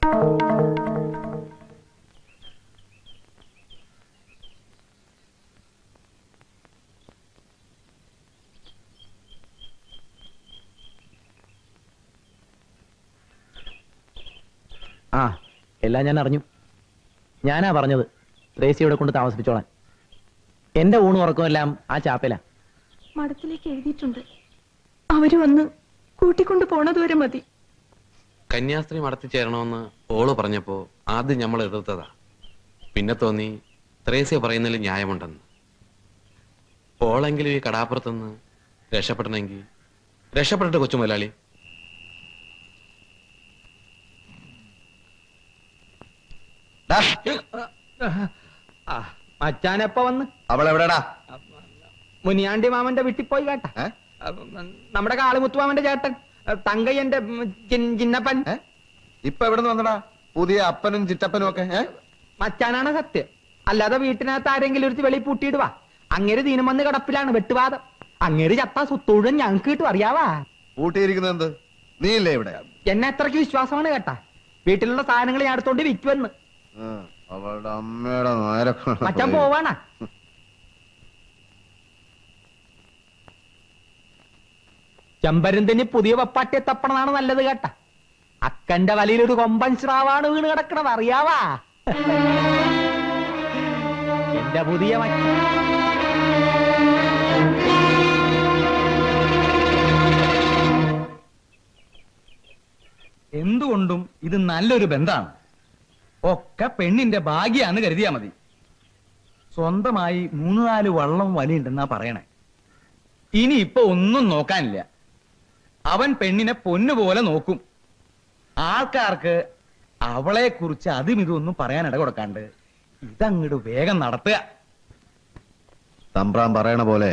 ആ എല്ലാം ഞാൻ അറിഞ്ഞു ഞാനാ പറഞ്ഞത് ത്രേസി ഇവിടെ കൊണ്ട് താമസിപ്പിച്ചോളാൻ എന്റെ ഊണും ഉറക്കവും എല്ലാം ആ ചാപ്പയിലാ മഠത്തിലേക്ക് എഴുതിയിട്ടുണ്ട് അവര് വന്ന് കൂട്ടിക്കൊണ്ടു പോണതുവരെ മതി കന്യാസ്ത്രീ മടത്തി ചേരണമെന്ന് ഓള് പറഞ്ഞപ്പോ ആദ്യം നമ്മൾ എതിർത്തതാ പിന്നെ തോന്നി ത്രേസ്യ പറയുന്നതിൽ ന്യായമുണ്ടെന്ന് ഓളെങ്കിലും ഈ കടാപ്പുറത്തുനിന്ന് രക്ഷപ്പെടണമെങ്കിൽ രക്ഷപ്പെടട്ടെ കൊച്ചു മുതലാളി മച്ചാനെപ്പ വന്ന് അവളെവിടെടാ മുനിയാണ്ടി മാമന്റെ വീട്ടിൽ പോയി കേട്ട നമ്മുടെ കാളിമുത്തു മാമന്റെ ചേട്ടൻ തങ്കയ്യന്റെ ഉം, ചിൻ- ചിന്നപ്പൻ ഇപ്പൊ എവിടെ നിന്ന് വന്നടാ പുതിയ അപ്പനും ചിറ്റപ്പനും ഒക്കെ ഏ? മച്ചാനാണ് സത്യം അല്ലാതെ വീട്ടിനകത്ത് ആരെങ്കിലും ഒരു വെളി പൂട്ടിയിടുവാ അങ്ങേര് ദീനം വന്ന് കിടപ്പിലാണ് വെട്ടുവാദം അങ്ങേര് ചത്ത സുത്തൂഴൻ ഞങ്ങൾക്ക് കിട്ടും അറിയാവാ പൂട്ടിയിരിക്കുന്നത് എന്ത് നീയില്ലേ ഇവിടെ എന്നെ അത്രയ്ക്ക് വിശ്വാസമാണ് കേട്ടാ വീട്ടിലുള്ള സാധനങ്ങൾ ഞാൻ എടുത്തോണ്ട് വിൽക്കുമെന്ന് ആ, അവളുടെ അമ്മയുടെ നേരെ മച്ചാൻ പോവാണാ ചെമ്പരന്തിന് പുതിയ പപ്പാട്ടിയെ തപ്പണതാണ് നല്ലത് കേട്ട അക്കന്റെ വലയിൽ ഒരു കൊമ്പൻ സ്രാവാണ് വീണ് കിടക്കണത് അറിയാവാ എന്റെ പുതിയ മച്ച എന്തുകൊണ്ടും ഇത് നല്ലൊരു ബന്ധാണ് ഒക്കെ പെണ്ണിന്റെ ഭാഗ്യാന്ന് കരുതിയാ മതി സ്വന്തമായി മൂന്ന് നാല് വള്ളം വലിയുണ്ടെന്നാ പറയണേ ഇനി ഇപ്പൊ ഒന്നും നോക്കാനില്ല അവൻ പെണ്ണിനെ പൊന്നുപോലെ നോക്കും ആൾക്കാർക്ക് അവളെ കുറിച്ച് അതും ഇതൊന്നും പറയാൻ ഇട കൊടുക്കാണ്ട് ഇതങ്ങോട്ട് വേഗം നടത്തുക തമ്പ്രാൻ പറയണ പോലെ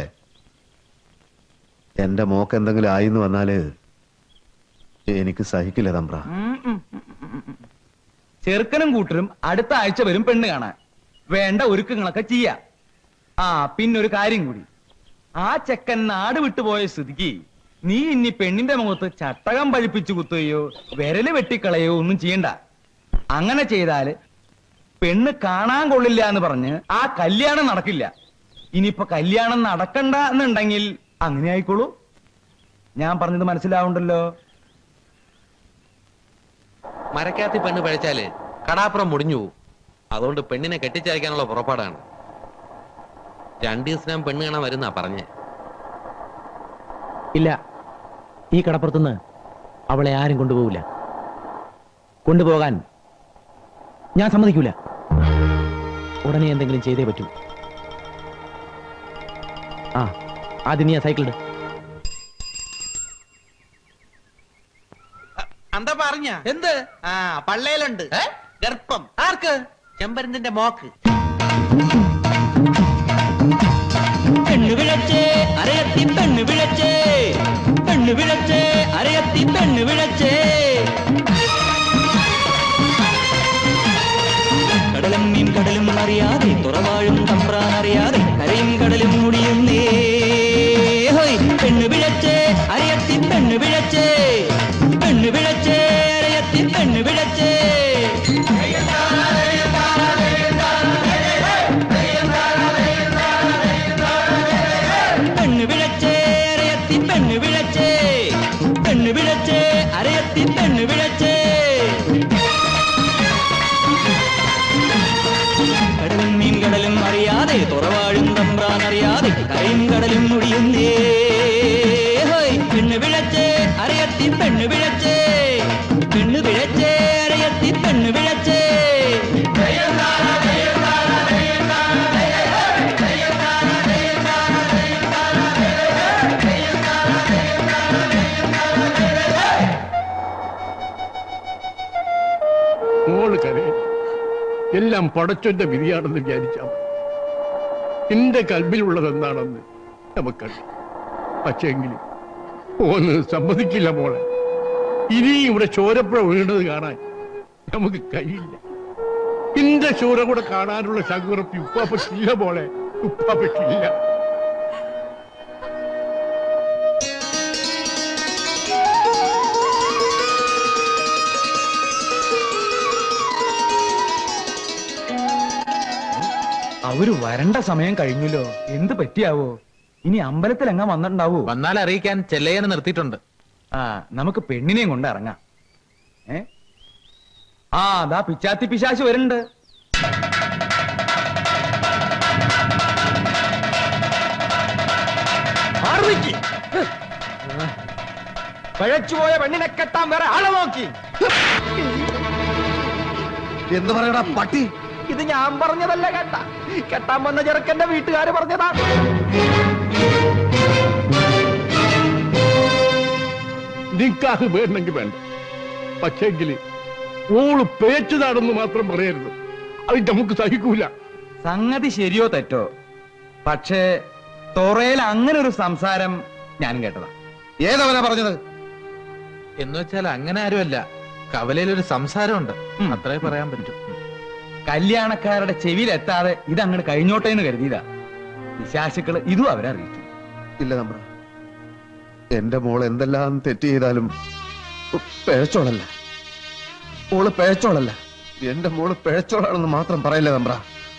എന്റെ മോക്ക് എന്തെങ്കിലും ആയിന്ന് വന്നാല് എനിക്ക് സഹിക്കില്ല തമ്പ്ര ഉം, ഉം, ഉം, ഉം, ഉം. ചെറുക്കനും കൂട്ടരും അടുത്ത ആഴ്ച വരും പെണ്ണ് കാണാൻ വേണ്ട ഒരുക്കങ്ങളൊക്കെ ചെയ്യാം ആ പിന്നൊരു കാര്യം കൂടി ആ ചെക്കൻ നാട് വിട്ടുപോയ സ്ഥിതിക്ക് നീ ഇനി പെണ്ണിന്റെ മുഖത്ത് ചട്ടകം പഴിപ്പിച്ചു കുത്തുകയോ വിരല് വെട്ടിക്കളയോ ഒന്നും ചെയ്യണ്ട അങ്ങനെ ചെയ്താല് പെണ്ണ് കാണാൻ കൊള്ളില്ല എന്ന് പറഞ്ഞ് ആ കല്യാണം നടക്കില്ല ഇനിയിപ്പോ കല്യാണം നടക്കണ്ട എന്നുണ്ടെങ്കിൽ അങ്ങനെ ആയിക്കോളൂ ഞാൻ പറഞ്ഞത് മനസ്സിലാവുണ്ടല്ലോ മരക്കാത്തി പെണ്ണ് പഴിച്ചാല് കടാപ്പുറം മുടിഞ്ഞു പോകും അതുകൊണ്ട് പെണ്ണിനെ കെട്ടിച്ചയക്കാനുള്ള പുറപ്പാടാണ് രണ്ടു ദിവസം പെണ്ണ് കാണാൻ വരുന്നാ പറഞ്ഞേ ഇല്ല ഈ കടപ്പുറത്തുനിന്ന് അവളെ ആരും കൊണ്ടുപോകില്ല കൊണ്ടുപോകാൻ ഞാൻ സമ്മതിക്കൂല ഉടനെ എന്തെങ്കിലും ചെയ്തേ പറ്റൂ ആ ആദ്യം നീ ആ സൈക്കിൾ ഇട് എന്താ പറഞ്ഞ എന്ത് ആ പള്ളയിലുണ്ട് ഗർഭം ആർക്ക് ചെമ്പരന്തിന്റെ മോക്ക് പെണ്ണു വിളച്ചേ അരയത്തി പെണ്ണു വിളച്ചേ പെണ്ണു വിളച്ചേ അരയത്തി പെണ്ണു വിളച്ചേ കടലും മീൻ കടലും അറിയാതെ തുറവാഴും തമ്പ്രാൻ അറിയാതെ കരയും കടലും മുടിയുന്നേ ഹോയ് പെണ്ണു വിളച്ചേ അരയത്തി പെണ്ണു വിളച്ചേ പെണ്ണു വിളച്ചേ അരയത്തി പെണ്ണു വിളച്ചേ പെണ്ണു വിളച്ചേ അരയത്തി പെണ്ണു വിളച്ചേ പെണ്ണു വിളച്ചേ അരയത്തി പെണ്ണു വിളച്ചേ കടലും മീൻ കടലും അറിയാതെ തുറവാഴും തമ്പ്രാൻ അറിയാതെ കരയും കടലും മുടിയുന്നേ ഹോയ് പെണ്ണു വിളച്ചേ അരയത്തി പെണ്ണു വിളച്ചേ പെണ്ണു വിളച്ചേ അരയത്തി പെണ്ണു വിളച്ചേ മോള് കരേ എല്ലാം പടച്ചൊന്റെ വിധിയാണെന്ന് വിചാരിച്ചാൽ മതി. എന്റെ കൽബിലുള്ളത് എന്താണെന്ന് നമുക്കറിയാം പക്ഷെങ്കിലും ഓന്ന് സമ്മതിക്കില്ല മോളെ ഇനി ഇവിടെ ചോരപ്പുഴ വീണത് കാണാൻ നമുക്ക് കഴിയില്ല എന്റെ ചോര കൂടെ കാണാനുള്ള ശങ്കുറപ്പ് ഉപ്പാപ്പക്കില്ല മോളെ ഉപ്പാപ്പക്കില്ല അവര് വരണ്ട സമയം കഴിഞ്ഞല്ലോ എന്ത് പറ്റിയാവോ ഇനി അമ്പലത്തിൽ എങ്ങാൻ വന്നിട്ടുണ്ടാവോ വന്നാൽ അറിയിക്കാൻ ചെല്ലയ്യനെ നിർത്തിയിട്ടുണ്ട് ആ നമുക്ക് പെണ്ണിനെയും കൊണ്ട് ഇറങ്ങാം ഏ ആ ദാ പിച്ചാത്തി പിശാശ് വരുന്നുണ്ട് പഴച്ചുപോയ പെണ്ണിനെ കെട്ടാൻ വേറെ ആളെ നോക്കി എന്ത് പറയടാ പട്ടി ഇത് ഞാൻ പറഞ്ഞതല്ല കേട്ട കെട്ടാൻ വന്ന ചെറുക്കന്റെ വീട്ടുകാര് പറഞ്ഞതാ നിക്കാഹ് വേണമെങ്കിൽ വേണ്ട പക്ഷേങ്കിൽ ഓള് പേച്ചതാണെന്ന് മാത്രം പറയരുത് അത് നമുക്ക് സഹിക്കൂല സംഗതി ശരിയോ തെറ്റോ പക്ഷേ തൊറയിൽ അങ്ങനെ ഒരു സംസാരം ഞാനും കേട്ടതാ ഏതവനാ പറഞ്ഞത് എന്ന് വെച്ചാൽ അങ്ങനെ ആരുമല്ല കവലയിൽ ഒരു സംസാരമുണ്ട് അത്രേ പറയാൻ പറ്റും കല്യാണക്കാരുടെ ചെവിയിലെത്താതെ ഇത് അങ്ങോട്ട് കഴിഞ്ഞോട്ടെ എന്ന് കരുതിയതാ വിശാസുക്കള് ഇതും അവരറിയിച്ചു ഇല്ല നമ്മ എന്റെ മോൾ എന്തെല്ലാം തെറ്റ് ചെയ്താലും പിഴച്ചോളല്ല മോള് പിഴച്ചോളല്ല എന്റെ മോള് പിഴച്ചോളാണെന്ന് മാത്രം പറയില്ല നമ്പ്ര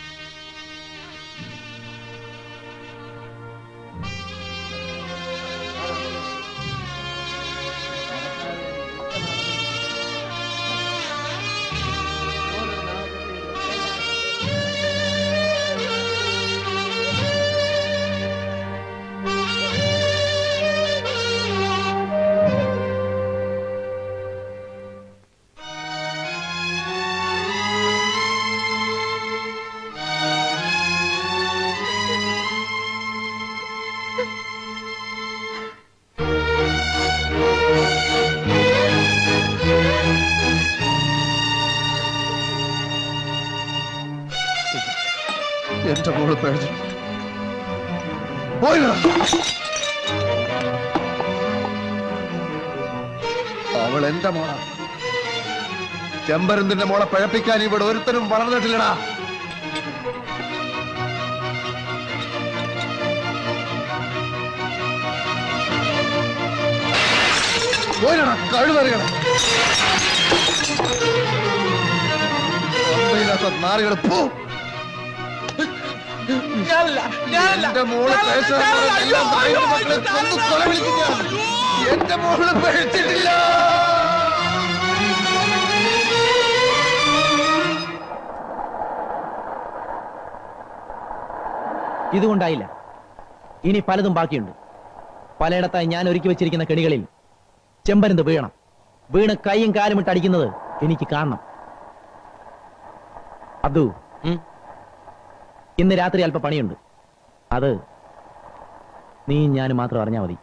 എന്റെ മോള് പിഴച്ചു പോയില്ലടാ. അവൾ എന്റെ മോളാ ചെമ്പരുന്തിന്റെ മോളെ പഴപ്പിക്കാൻ ഇവിടെ ഒരുത്തരും വളർന്നിട്ടില്ലടാ പോയില്ലടാ കഴുതറിയണം നാറുകൾ പോ എന്റെ മോള് പേശാൻ പറഞ്ഞ എല്ലാം പറയുന്ന മക്കളെ കൊന്നു കൊല വിളിക്കും ഞാൻ. എന്റെ മോള് പഴിച്ചിട്ടില്ല ഇതുകൊണ്ടായില്ല ഇനി പലതും ബാക്കിയുണ്ട് പലയിടത്തായി ഞാൻ ഒരുക്കി വെച്ചിരിക്കുന്ന കെണികളിൽ ചെമ്പരുന്ത് വീഴണം വീണ് കൈയും കാലും ഇട്ട് അടിക്കുന്നത് എനിക്ക് കാണണം അബ്ദു ഇന്ന് രാത്രി അല്പ പണിയുണ്ട് അത് നീ ഞാനും മാത്രം അറിഞ്ഞാ മതി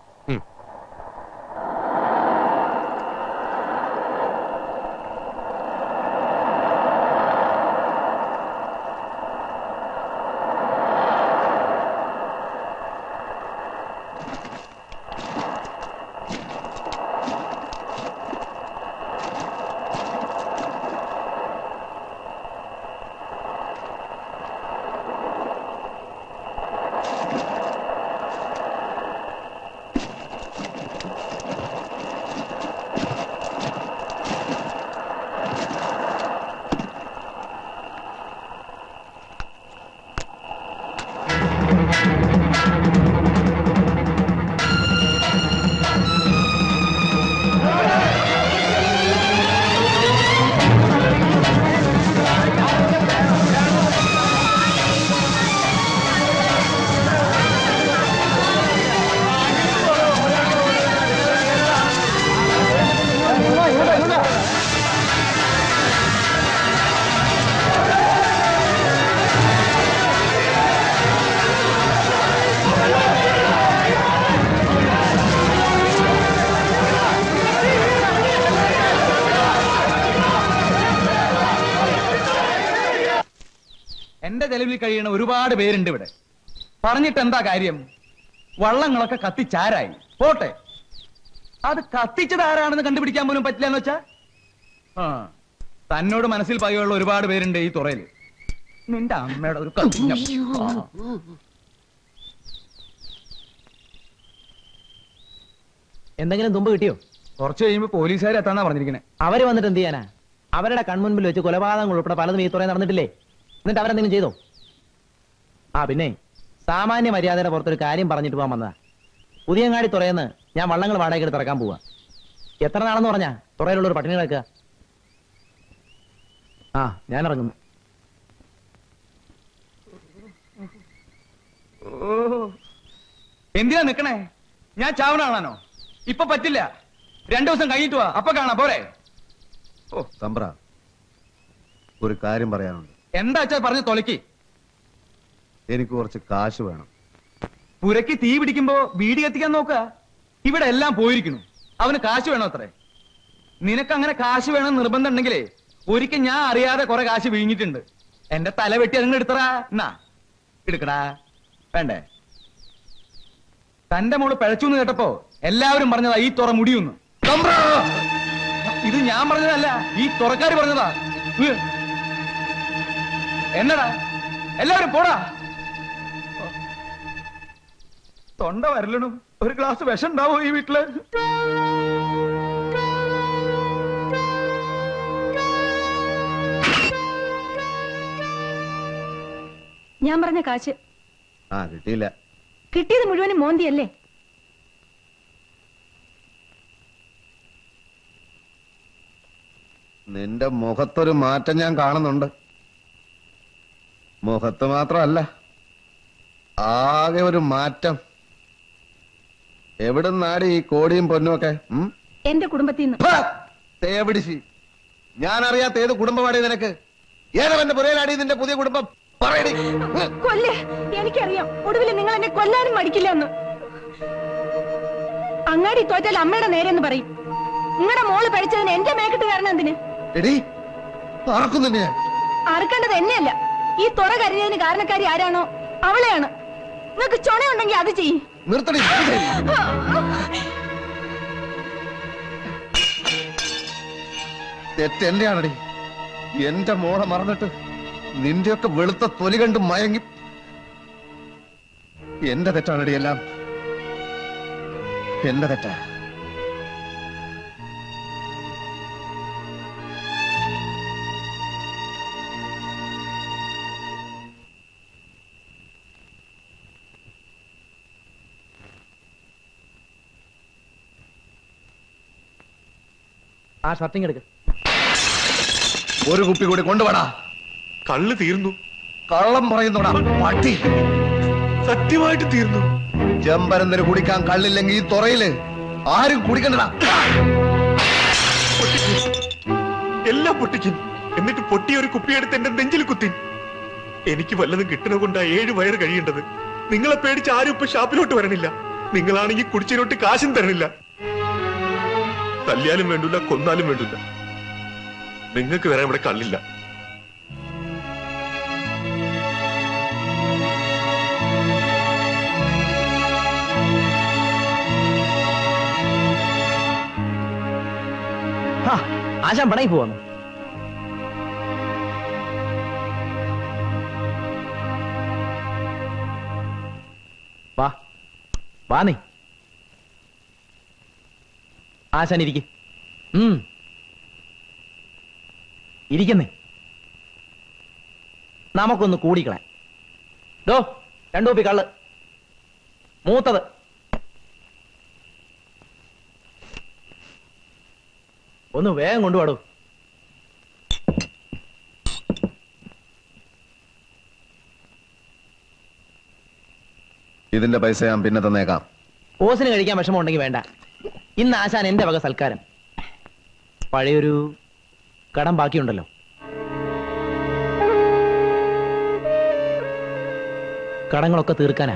എന്റെ ചെലവിൽ കഴിയുന്ന ഒരുപാട് പേരുണ്ട് ഇവിടെ പറഞ്ഞിട്ട് എന്താ കാര്യം വള്ളങ്ങളൊക്കെ കത്തിച്ചാരായി പോട്ടെ അത് കത്തിച്ചത് ആരാണെന്ന് കണ്ടുപിടിക്കാൻ പോലും പറ്റില്ല എന്ന് വെച്ചാ ആ തന്നോട് മനസ്സിൽ പകയുള്ള ഒരുപാട് പേരുണ്ട് ഈ തുറയില് നിന്റെ അമ്മയുടെ ഒരു കത്തിഞ്ഞ ആ. എന്തെങ്കിലും തുമ്പ് കിട്ടിയോ കുറച്ച് കഴിയുമ്പോ പോലീസുകാർ എത്താന്നാ പറഞ്ഞിരിക്കണേ അവര് വന്നിട്ട് എന്ത് ചെയ്യാനാ അവരുടെ കൺമുൻപിൽ വെച്ച് കൊലപാതകങ്ങൾ ഉൾപ്പെടെ പലതും ഈ തുറയിൽ നടന്നിട്ടില്ലേ എന്നിട്ട് അവരെന്തെങ്കിലും ചെയ്തോ ആ പിന്നെ സാമാന്യ മര്യാദയുടെ പുറത്തൊരു കാര്യം പറഞ്ഞിട്ട് പോകാൻ വന്നതാ പുതിയങ്ങാടി തുറയെന്ന് ഞാൻ വള്ളങ്ങൾ വാടകയ്ക്ക് തുറക്കാൻ പോവാ എത്ര നാളെന്ന് പറഞ്ഞാ തുറയിലുള്ള ഒരു പട്ടിണി കിടക്കുക ആ ഞാൻ ഇറങ്ങുന്നു എന്തിനാ നിക്കണേ ഞാൻ ചാവണാണോ ഇപ്പൊ പറ്റില്ല രണ്ടു ദിവസം കഴിഞ്ഞിട്ട് വാ അപ്പൊ കാണാം പോരെ തമ്പ്ര ഒരു കാര്യം പറയാനുണ്ട് എന്താ വെച്ചാ പറഞ്ഞ് തൊലക്കി എനിക്ക് കുറച്ച് കാശ് വേണം പുരക്ക് തീ പിടിക്കുമ്പോ വീടി കത്തിക്കാൻ നോക്ക ഇവിടെ എല്ലാം പോയിരിക്കുന്നു അവന് കാശ് വേണോ അത്രേ നിനക്ക് അങ്ങനെ കാശ് വേണം നിർബന്ധം ഉണ്ടെങ്കിലേ ഒരിക്കൽ ഞാൻ അറിയാതെ കുറെ കാശ് വീങ്ങിയിട്ടുണ്ട് എന്റെ തല വെട്ടി അതിന് എടുത്തറാ എന്നാ എടുക്കടാ വേണ്ടേ തന്റെ മോള് പിഴച്ചു എന്ന് കേട്ടപ്പോ എല്ലാവരും പറഞ്ഞതാ ഈ തുറ മുടിയുന്നു ഇത് ഞാൻ പറഞ്ഞതല്ല ഈ തുറക്കാര് പറഞ്ഞതാ ഉയ്യ്. എന്നടാ എല്ലാവരും പോടാ തൊണ്ട വരലണം ഒരു ഗ്ലാസ് വിഷം ഉണ്ടാവോ ഈ വീട്ടില് ഞാൻ പറഞ്ഞ കാശ് ആ കിട്ടിയില്ല കിട്ടിയത് മുഴുവനും മോന്തിയല്ലേ നിന്റെ മുഖത്തൊരു മാറ്റം ഞാൻ കാണുന്നുണ്ട് മുഖത്ത് മാത്രമല്ല ആകെ ഒരു മാറ്റം എവിടുന്നാടി ഈ കോടിയും പൊന്നും ഒക്കെ ഉം? എന്റെ കുടുംബത്തിൽ നിന്ന് ഹാ! തേവിടിശി ഞാൻ അറിയാത്ത ഏത് കുടുംബമാടി നിനക്ക് ഏതവന്റെ പുരയിലാടി നിന്റെ പുതിയ കുടുംബം പറയടി കൊല്ലേ എനിക്കറിയാം ഒടുവിൽ നിങ്ങൾ എന്നെ കൊല്ലാനും മടിക്കില്ല എന്ന് അങ്ങാടി തോറ്റാൽ അമ്മയുടെ നേരെ എന്ന് പറയും നിങ്ങളുടെ മോള് പഠിച്ചതിന് എന്റെ മേക്കിട്ട് കാരണം എന്തിന് എടി പറക്കുന്നുണ്ട് ഞാൻ അറുക്കേണ്ടത് എന്നെയല്ല ഈ തുറ കരുതിയതിന് കാരണക്കാരി ആരാണോ അവളെയാണ് നിങ്ങൾക്ക് ചുണയുണ്ടെങ്കിൽ അത് ചെയ്യും നിർത്തടി തെറ്റ് എന്റെയാണടി എന്റെ മോളെ മറന്നിട്ട് നിന്റെയൊക്കെ വെളുത്ത തൊലി കണ്ട് മയങ്ങി എന്റെ തെറ്റാണടി എല്ലാം എന്റെ തെറ്റാ ആ ഷർട്ടിങ് എടുക്ക് ഒരു കുപ്പി കൂടി കൊണ്ടുപോടാ കള്ള് തീർന്നു കള്ളം പറയുന്നോടാ പട്ടി സത്യമായിട്ട് തീർന്നു ചെമ്പരന്തര് കുടിക്കാൻ കള്ളില്ലെങ്കിൽ ഈ തുറയില് ആരും കുടിക്കണ്ടടാ എല്ലാം പൊട്ടിക്കും എന്നിട്ട് പൊട്ടിയ ഒരു കുപ്പിയെടുത്ത് എന്റെ നെഞ്ചിൽ കുത്തി എനിക്ക് വല്ലതും കിട്ടണ കൊണ്ടാ ഏഴ് വയറ് കഴിയേണ്ടത് നിങ്ങളെ പേടിച്ച് ആരും ഇപ്പൊ ഷാപ്പിലോട്ട് വരണില്ല നിങ്ങളാണെങ്കിൽ കുടിച്ചിലോട്ട് കാശും തരണില്ല തല്ലിയാലും വേണ്ടില്ല കൊന്നാലും വേണ്ടില്ല നിങ്ങൾക്ക് വരാൻ ഇവിടെ കള്ളില്ല ഹാ, ആശാൻ പണയി പോവാന്ന് വാ വാ നീ ആശാൻ ഇരിക്കും ഉം ഇരിക്കുന്നേ നമുക്കൊന്ന് കൂടിക്കളെ ഡോ രണ്ടു കുപ്പി കള്ള് മൂത്തത് ഒന്ന് വേഗം കൊണ്ടുപാടൂ ഇതിന്റെ പൈസ ഞാൻ പിന്നെ തന്നേക്കാം ഓസിന് കഴിക്കാൻ വിഷമം ഉണ്ടെങ്കിൽ വേണ്ട ഇന്ന് ആശാൻ എന്റെ വക സൽക്കാരം പഴയൊരു കടം ബാക്കിയുണ്ടല്ലോ കടങ്ങളൊക്കെ തീർക്കാനാ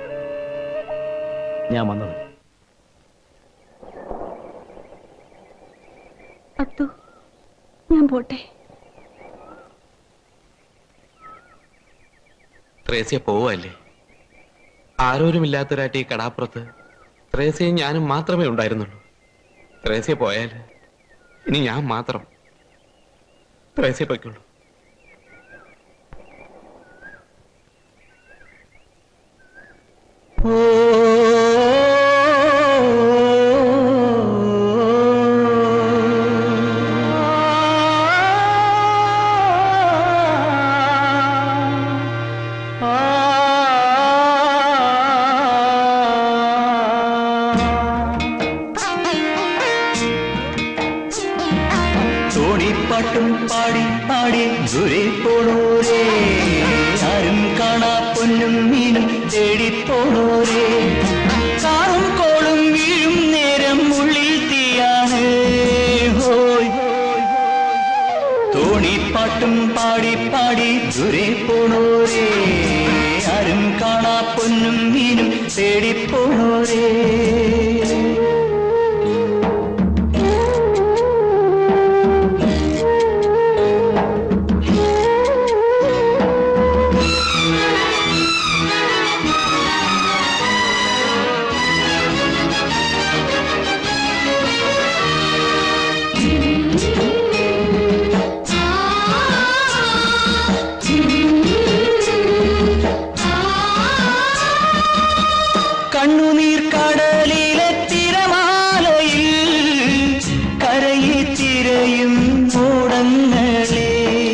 ഞാൻ വന്നത് അത്തു ഞാൻ പോട്ടെ ത്രേസ്യ പോവല്ലേ ആരോരുമില്ലാത്തൊരായിട്ട് ഈ കടാപ്പുറത്ത് ത്രേസ്യയും ഞാനും മാത്രമേ ഉണ്ടായിരുന്നുള്ളൂ ത്രേസ്യ പോയാൽ ഇനി ഞാൻ മാത്രം ത്രേസ്യ പൊയ്ക്കുള്ളൂ ആ തോണിപ്പാട്ടും പാടി പാടി ദൂരെ പോണോരേ ആരും കാണാ പൊന്നും മീനും തേടിപ്പോണോരേ കാറും കോളും വീഴും നേരം ഉള്ളിൽ തീയാണ് ഹോയ് തോണിപ്പാട്ടും പാടി പാടി ദൂരെ പോണോരേ ആരും കാണാ പൊന്നും മീനും തേടിപ്പോണോരേ കണ്ണുനീർ കടലിലെ തിരമാലയിൽ കരയെ തിരയും ഓടങ്ങളെ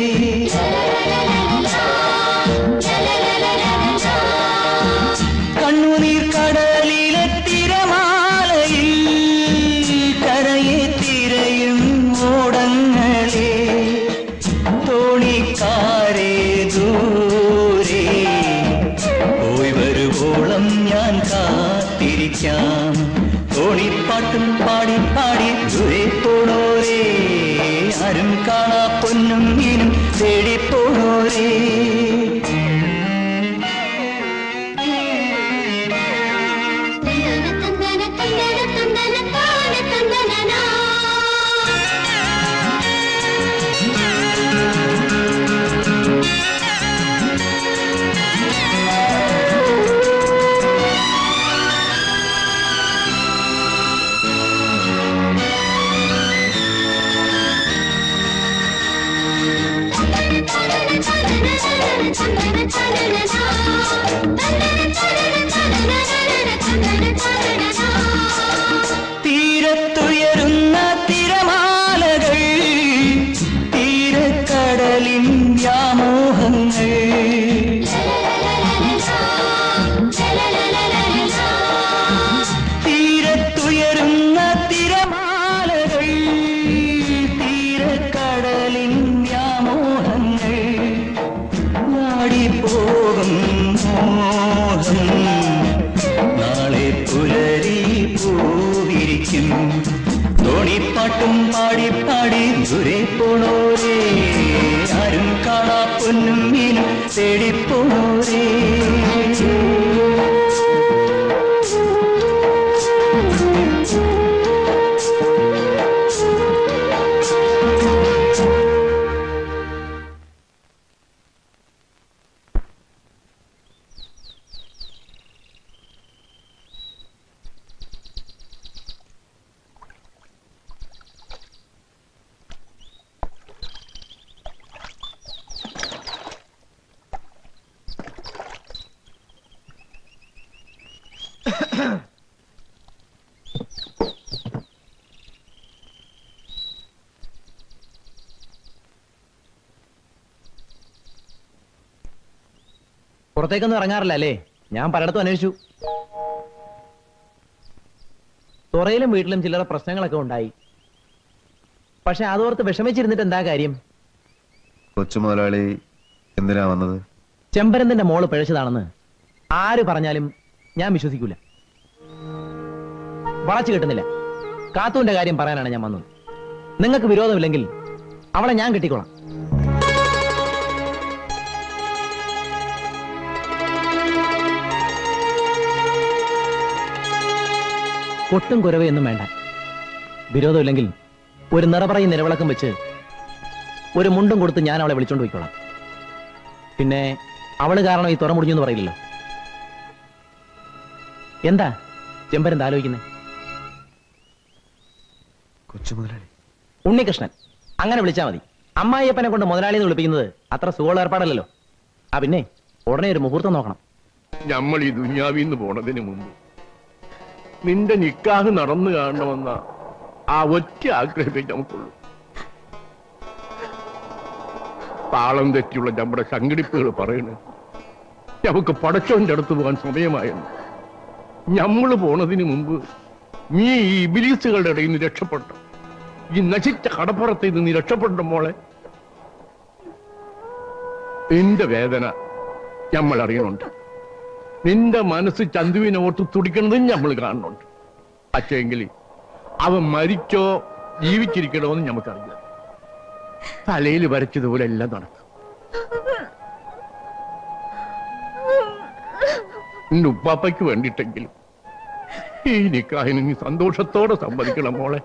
കണ്ണുനീർ കടലിലെ തിരമാലയിൽ കരയെ തിരയും ഓടങ്ങളെ തോണിക്കാരെ ദൂരെ പോയി വരുവോളം ഞാൻ കാത്തിരിക്കാം തോണിപ്പാട്ടും പാടി പാടി ദൂരെ പോണോരേ ആരും കാണാ പൊന്നും മീനും തേടിപ്പോണോരേ തീരത്തുയരുന്ന തിരമാലകൾ തീരക്കടലിൻ വ്യാമോഹങ്ങൾ തീരത്തുയരുന്ന തിരമാലകൾ തീരക്കടലിൻ വ്യാമോഹങ്ങൾ നാടിപ്പോകും മോഹം നാളെ പുലരി പൂവിരിക്കും തോണിപ്പാട്ടും പാടി പാടി ദൂരെ പോണോരേ ആരും കാണാ പൊന്നും മീനും തേടിപ്പോണോരേ പുറത്തേക്കൊന്നും ഇറങ്ങാറില്ല അല്ലേ ഞാൻ പലയിടത്തും അന്വേഷിച്ചു തുറയിലും വീട്ടിലും ചില്ലറ പ്രശ്നങ്ങളൊക്കെ ഉണ്ടായി പക്ഷെ അതോർത്ത് വിഷമിച്ചിരുന്നിട്ട് എന്താ കാര്യം കൊച്ചു മുതലാളി എന്തിനാ വന്നത് ചെമ്പരന്തിന്റെ മോള് പിഴച്ചതാണെന്ന് ആര് പറഞ്ഞാലും ഞാൻ വിശ്വസിക്കൂല വളച്ചു കിട്ടുന്നില്ല കാത്തുവിന്റെ കാര്യം പറയാനാണ് ഞാൻ വന്നത് നിങ്ങൾക്ക് വിരോധമില്ലെങ്കിൽ അവളെ ഞാൻ കെട്ടിക്കോളാം കൊട്ടും കുരവയൊന്നും വേണ്ട വിരോധമില്ലെങ്കിൽ ഒരു നിറപറയും നിലവിളക്കം വെച്ച് ഒരു മുണ്ടും കൊടുത്ത് ഞാൻ അവളെ വിളിച്ചോണ്ട് പോയിക്കോളാം പിന്നെ അവള് കാരണം ഈ തുറ മുടിഞ്ഞു എന്ന് പറയില്ലല്ലോ എന്താ ചെമ്പരന്ത് ആലോചിക്കുന്നേ കൊച്ചു മുതലാളി ഉണ്ണികൃഷ്ണൻ അങ്ങനെ വിളിച്ചാ മതി അമ്മായിയപ്പനെ കൊണ്ട് മുതലാളി എന്ന് വിളിപ്പിക്കുന്നത് അത്ര സുഖമുള്ള ഏർപ്പാടല്ലല്ലോ ആ പിന്നെ ഉടനെ ഒരു മുഹൂർത്തം നോക്കണം നമ്മൾ ഈ ദുനിയാവിന്ന് പോണതിന് മുമ്പ് നിന്റെ നിക്കാഹ് നടന്നു കാണണമെന്ന ആ ഒറ്റ ആഗ്രഹമേ നമുക്കുള്ളൂ താളം തെറ്റിയുള്ള നമ്മുടെ സംഘടിപ്പുകൾ പറയണ നമുക്ക് പടച്ചോന്റെ അടുത്ത് പോകാൻ സമയമായെന്ന് നമ്മൾ പോണതിന് മുമ്പ് നീ ഈ ഇബിലീസുകളുടെ ഇടയിൽ നിന്ന് രക്ഷപ്പെട്ടു ഈ നശിച്ച കടപ്പുറത്ത് നിന്ന് നീ രക്ഷപ്പെട്ട മോളെ നിന്റെ വേദന നമ്മൾ അറിയണുണ്ട് നിന്റെ മനസ്സ് ചന്തുവിനെ ഓർത്ത് തുടിക്കണതും നമ്മൾ കാണുന്നുണ്ട് പക്ഷേങ്കിൽ അവൻ മരിച്ചോ ജീവിച്ചിരിക്കണോ എന്ന് നമുക്കറിയാം തലയിൽ വരച്ചതുപോലെ എല്ലാം നടക്കും നിന്റെ ഉപ്പാപ്പയ്ക്ക് വേണ്ടിയിട്ടെങ്കിലും ഈ നിക്കാഹിന് നീ സന്തോഷത്തോടെ സമ്മതിക്കണം മോളെ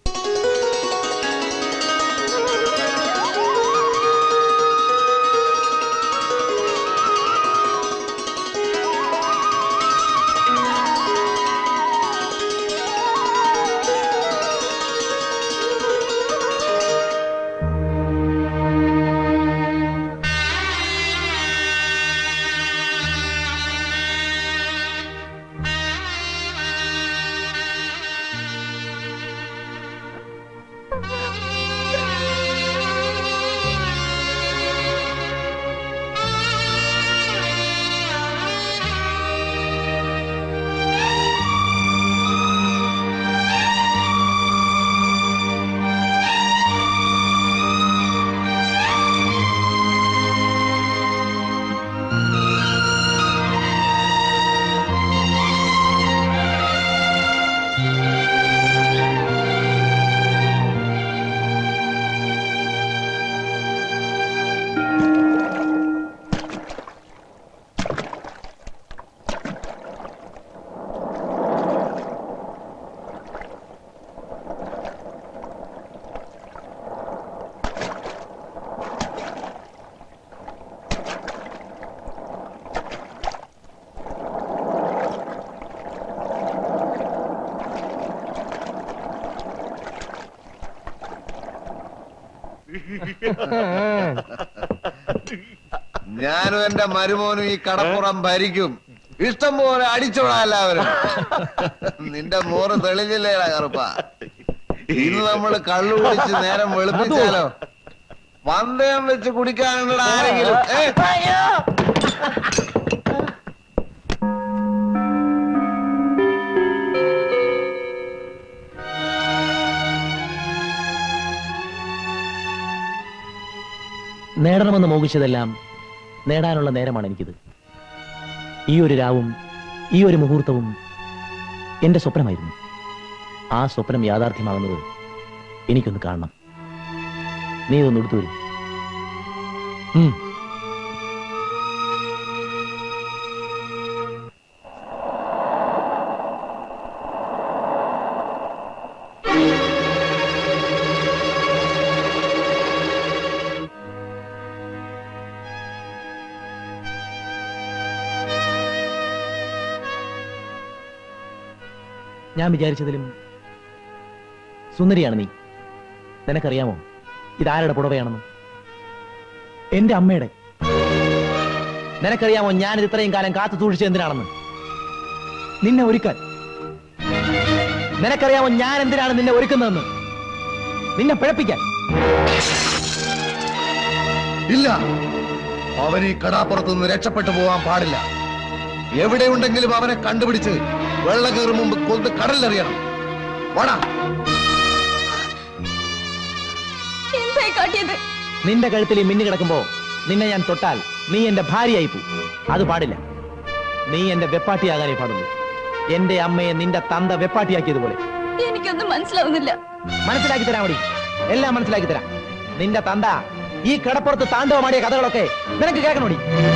ഞാനും എന്റെ മരുമോനും ഈ കടപ്പുറം ഭരിക്കും ഇഷ്ടം പോലെ അടിച്ചോളാം എല്ലാവരും നിന്റെ മോറ് തെളിഞ്ഞില്ലേടാ കറുപ്പ ഇന്ന് നമ്മള് കള്ളു കുടിച്ച് നേരം വെളുപ്പിച്ചാലോ പന്തയം വെച്ച് കുടിക്കാനുണ്ടോ ആരെങ്കിലും ഏ? നേടണമെന്ന് മോഹിച്ചതെല്ലാം നേടാനുള്ള നേരമാണ് എനിക്കിത് ഈ ഒരു രാവും ഈ ഒരു മുഹൂർത്തവും എന്റെ സ്വപ്നമായിരുന്നു ആ സ്വപ്നം യാഥാർത്ഥ്യമാകുന്നത് എനിക്കൊന്ന് കാണണം നീ ഇതൊന്ന് എടുത്തു വരും ഞാൻ വിചാരിച്ചതിലും സുന്ദരിയാണ് നീ നിനക്കറിയാമോ ഇതാരുടെ പുടവയാണെന്ന് എന്റെ അമ്മയുടെ നിനക്കറിയാമോ ഞാൻ ഇത് ഇത്രയും കാലം കാത്തു സൂക്ഷിച്ചത് എന്തിനാണെന്ന് നിന്നെ ഒരുക്കാൻ നിനക്കറിയാമോ ഞാൻ എന്തിനാണ് നിന്നെ ഒരുക്കുന്നതെന്ന് നിന്നെ പിഴപ്പിക്കാൻ ഇല്ല അവൻ ഈ കടാപ്പുറത്ത് നിന്ന് രക്ഷപ്പെട്ടു പോകാൻ പാടില്ല എവിടെയുണ്ടെങ്കിലും അവനെ കണ്ടുപിടിച്ച് വെള്ളം കയറും മുമ്പ് കൊന്ന് കടലിലെറിയണം വാടാ എന്തായി കാട്ടിയത് നിന്റെ കഴുത്തിൽ ഈ മിന്നി കിടക്കുമ്പോ നിന്നെ ഞാൻ തൊട്ടാൽ നീ എന്റെ ഭാര്യയായി പോ അത് പാടില്ല നീ എന്റെ വെപ്പാട്ടിയാകാനേ പാടുള്ളൂ എന്റെ അമ്മയെ നിന്റെ തന്ത വെപ്പാട്ടിയാക്കിയതുപോലെ എനിക്കൊന്നും മനസ്സിലാവുന്നില്ല മനസ്സിലാക്കി തരാം മടി എല്ലാം മനസ്സിലാക്കി തരാം നിന്റെ തന്ത ഈ കടപ്പുറത്ത് താണ്ഡവമാടിയ കഥകളൊക്കെ നിനക്ക് കേൾക്കണോടി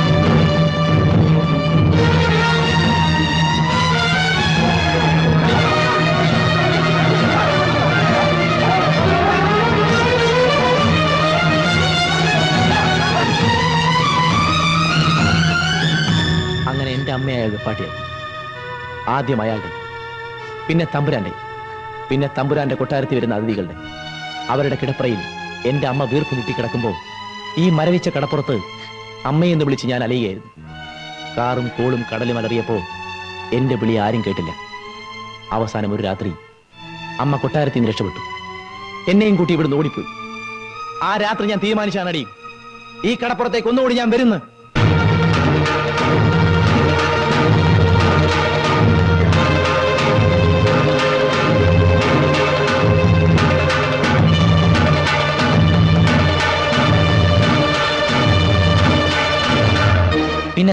അങ്ങനെ എന്റെ അമ്മയായ വെപ്പാട്ടിയായി ആദ്യം അയാളുടെ പിന്നെ തമ്പുരാന്റെ പിന്നെ തമ്പുരാന്റെ കൊട്ടാരത്തിൽ വരുന്ന അതിഥികളുടെ അവരുടെ കിടപ്പറയിൽ എന്റെ അമ്മ വീർപ്പ് മുട്ടി കിടക്കുമ്പോൾ ഈ മരവിച്ച കടപ്പുറത്ത് അമ്മയെന്ന് വിളിച്ച് ഞാൻ അലയുകയായിരുന്നു കാറും കോളും കടലും അലറിയപ്പോ എന്റെ വിളി ആരും കേട്ടില്ല അവസാനം ഒരു രാത്രി അമ്മ കൊട്ടാരത്തിൽ നിന്ന് രക്ഷപ്പെട്ടു എന്നെയും കൂട്ടി ഇവിടുന്ന് ഓടിപ്പോയി ആ രാത്രി ഞാൻ തീരുമാനിച്ചാണടി ഈ കടപ്പുറത്തേക്ക് ഒന്നുകൂടി ഞാൻ വരുന്നു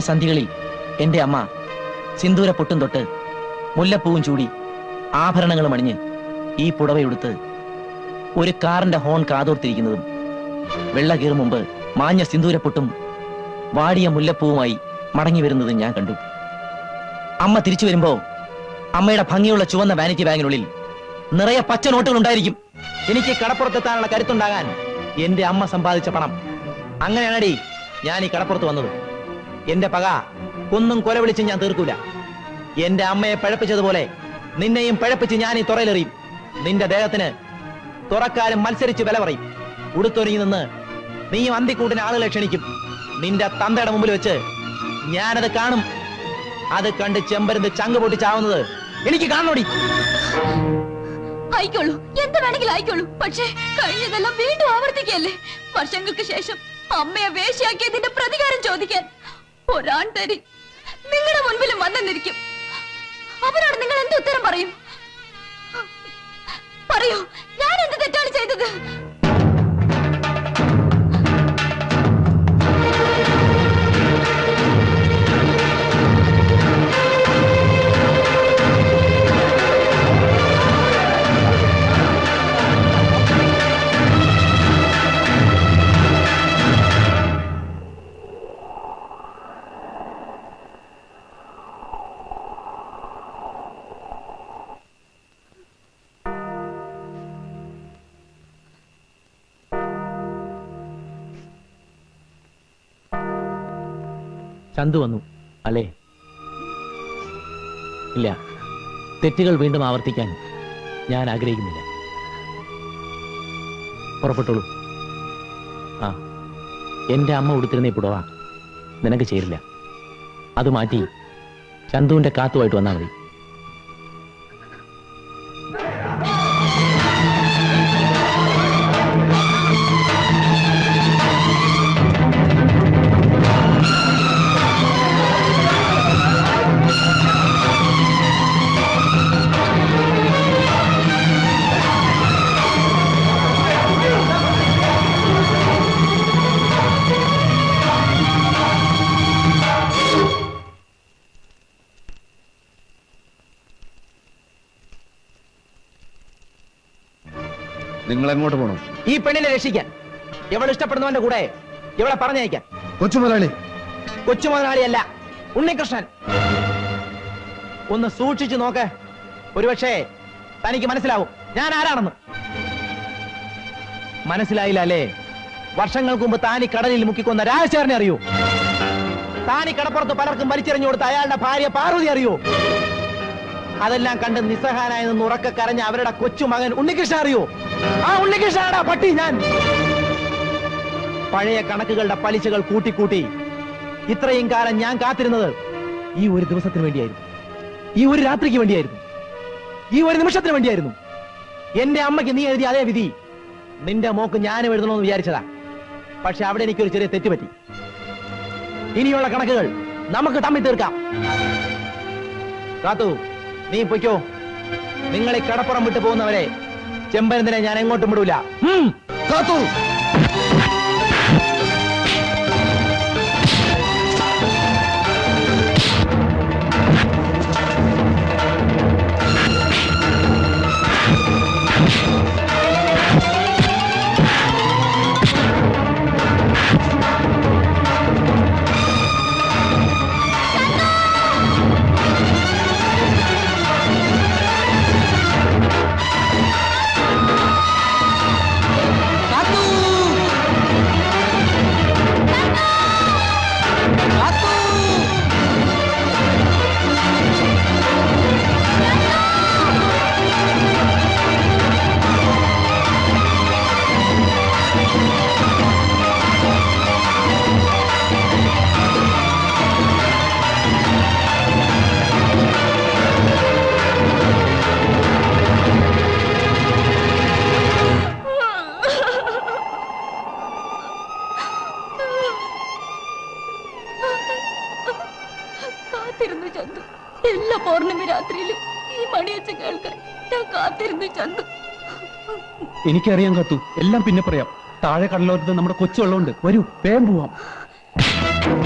സന്ധികളിൽ എന്റെ അമ്മ സിന്ദൂര പൊട്ടും തൊട്ട് മുല്ലപ്പൂവും ചൂടി ആഭരണങ്ങളും അണിഞ്ഞ് ഈ പുടവയെടുത്ത് ഒരു കാറിന്റെ ഹോൺ കാതോർത്തിരിക്കുന്നതും വെള്ള കീറും മുമ്പ് മാഞ്ഞ സിന്ദൂരപ്പൊട്ടും വാടിയ മുല്ലപ്പൂവുമായി മടങ്ങി വരുന്നതും ഞാൻ കണ്ടു അമ്മ തിരിച്ചു വരുമ്പോ അമ്മയുടെ ഭംഗിയുള്ള ചുവന്ന വാനിറ്റി ബാഗിനുള്ളിൽ നിറയെ പച്ച നോട്ടുകൾ ഉണ്ടായിരിക്കും എനിക്ക് കടപ്പുറത്തെത്താനുള്ള കരുത്തുണ്ടാകാൻ എന്റെ അമ്മ സമ്പാദിച്ച പണം അങ്ങനെയാണടി ഞാൻ ഈ കടപ്പുറത്ത് വന്നത് എന്റെ പക കൊന്നും കൊല വിളിച്ച് ഞാൻ തീർക്കൂല എന്റെ അമ്മയെ പഴപ്പിച്ചതുപോലെ നിന്നെയും പഴപ്പിച്ച് ഞാൻ ഈ തുറയിലെറിയും നിന്റെ ദേഹത്തിന് തുറക്കാരും മത്സരിച്ച് വില പറയും ഉടുത്തൊരുങ്ങി നിന്ന് നീയും അന്തിക്കൂട്ടിന് ആളുകളെ ക്ഷണിക്കും നിന്റെ തന്തയുടെ മുമ്പിൽ വെച്ച് ഞാനത് കാണും അത് കണ്ട് ചെമ്പരുന്ന് ചങ്ക് പൊട്ടി ചാവുന്നത് എനിക്ക് കാണണോടി ആയിക്കോളൂ എന്ത് വേണമെങ്കിലും ആയിക്കോളൂ പക്ഷേ കഴിഞ്ഞതെല്ലാം വീണ്ടും ആവർത്തിക്കല്ലേ വർഷങ്ങൾക്ക് ശേഷം അമ്മയെ വേശ്യാക്കിയതിന്റെ പ്രതികാരം ചോദിക്കാൻ ഒരാൺ തരി നിങ്ങളുടെ മുൻപിലും വന്നെന്നിരിക്കും അവരോട് നിങ്ങൾ എന്ത് ഉത്തരം പറയും പറയൂ ഞാൻ എന്ത് തെറ്റാണ് ചെയ്തത് ചന്തു വന്നു അല്ലേ ഇല്ല തെറ്റുകൾ വീണ്ടും ആവർത്തിക്കാൻ ഞാൻ ആഗ്രഹിക്കുന്നില്ല പുറപ്പെട്ടോളൂ ആ എന്റെ അമ്മ ഉടുത്തിരുന്ന ഈ പുടവ നിനക്ക് ചേരില്ല അത് മാറ്റി ചന്തുവിന്റെ കാത്തുമായിട്ട് വന്നാൽ മതി നിങ്ങൾ എങ്ങോട്ട് പോകണം ഈ പെണ്ണിനെ രക്ഷിക്കാൻ എവൾ ഇഷ്ടപ്പെടുന്നവന്റെ കൂടെ ഇവളെ പറഞ്ഞയക്കാൻ കൊച്ചുമുതലാളി കൊച്ചു മുതലാളിയല്ല ഉണ്ണികൃഷ്ണൻ ഒന്ന് സൂക്ഷിച്ചു നോക്ക് ഒരുപക്ഷേ തനിക്ക് മനസ്സിലാവും ഞാൻ ആരാണെന്ന് മനസ്സിലായില്ല അല്ലേ വർഷങ്ങൾക്ക് മുമ്പ് താനി കടലിൽ മുക്കിക്കൊന്ന രാജശേഖരനെ അറിയൂ താനി കടപ്പുറത്ത് പലർക്കും വലിച്ചെറിഞ്ഞു കൊടുത്ത അയാളുടെ ഭാര്യ പാർവതി അറിയൂ അതെല്ലാം കണ്ട് നിസ്സഹാനായി നിന്ന് ഉറക്കെ കരഞ്ഞ അവരുടെ കൊച്ചുമകൻ ഉണ്ണികൃഷ്ണൻ അറിയൂ ആ ഉണ്ണികൃഷ്ണനാടാ പട്ടി ഞാൻ പഴയ കണക്കുകളുടെ പലിശകൾ കൂട്ടിക്കൂട്ടി ഇത്രയും കാലം ഞാൻ കാത്തിരുന്നത് ഈ ഒരു ദിവസത്തിന് വേണ്ടിയായിരുന്നു ഈ ഒരു രാത്രിക്ക് വേണ്ടിയായിരുന്നു ഈ ഒരു നിമിഷത്തിന് വേണ്ടിയായിരുന്നു എന്റെ അമ്മയ്ക്ക് നീ എഴുതിയ അതേ വിധി നിന്റെ മോക്ക് ഞാനും എഴുതണമെന്ന് വിചാരിച്ചതാ പക്ഷെ അവിടെ എനിക്കൊരു ചെറിയ തെറ്റുപറ്റി ഇനിയുള്ള കണക്കുകൾ നമുക്ക് തമ്മിൽ തീർക്കാം കാത്തു നീ പൊയ്ക്കോ നിങ്ങൾ ഈ കടപ്പുറം വിട്ടു പോകുന്നവരെ ചെമ്പരന്തിനെ ഞാൻ എങ്ങോട്ടും വിടൂല ഉം. കാത്തു കാത്തിരുന്നു ചന്തു എല്ലാ പൗർണമി രാത്രിയിലും ഈ മണിയച്ച കേൾക്കാൻ ഞാൻ കാത്തിരുന്നു ചന്തു എനിക്കറിയാം കത്തു എല്ലാം പിന്നെ പറയാം താഴെ കടലോരത്ത് നമ്മുടെ കൊച്ചുവെള്ളമുണ്ട് വരൂ വേഗം പോവാം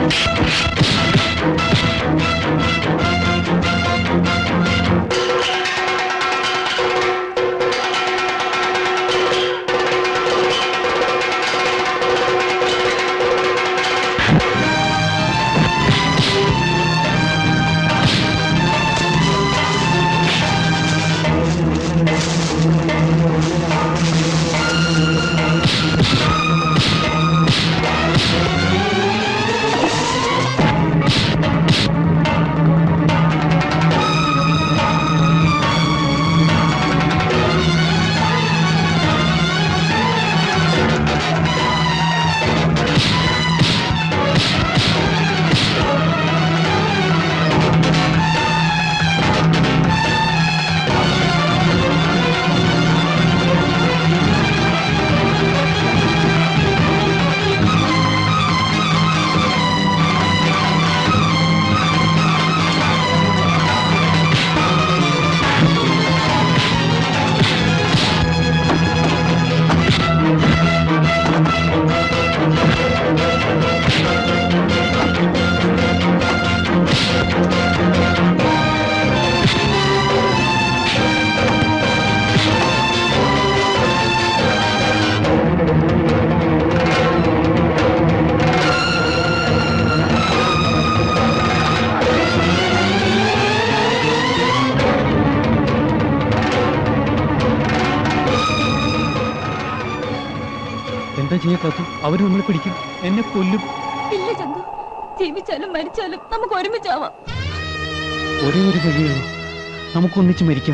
എന്താ ചെയ്യാ കാത്തു അവര് നമ്മളെ പിടിക്കും എന്നെ കൊല്ലും ഇല്ല ചന്തു ജീവിച്ചാലും മരിച്ചാലും നമുക്ക് ഒരുമിച്ചാവാം ഒരേ ഒരു വഴിയാണ് നമുക്ക് ഒന്നിച്ച് മരിക്കാം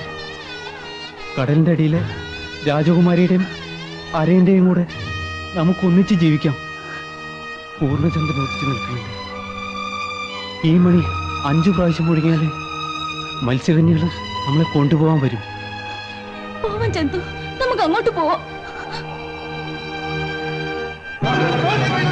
കടലിന്റെ അടിയിലെ രാജകുമാരിയുടെയും അരയന്റെയും കൂടെ നമുക്ക് ഒന്നിച്ച് ജീവിക്കാം പൂർണ്ണചന്ദ്രൻ ഒത്തിച്ചു നിൽക്കുന്നുണ്ട് ഈ മണി അഞ്ചു പ്രാവശ്യം മുഴുകിയാല് മത്സ്യകന്യകൾ നമ്മളെ കൊണ്ടുപോകാൻ വരും പോവാൻ ചന്തു നമുക്ക് അങ്ങോട്ട് പോവാം ആ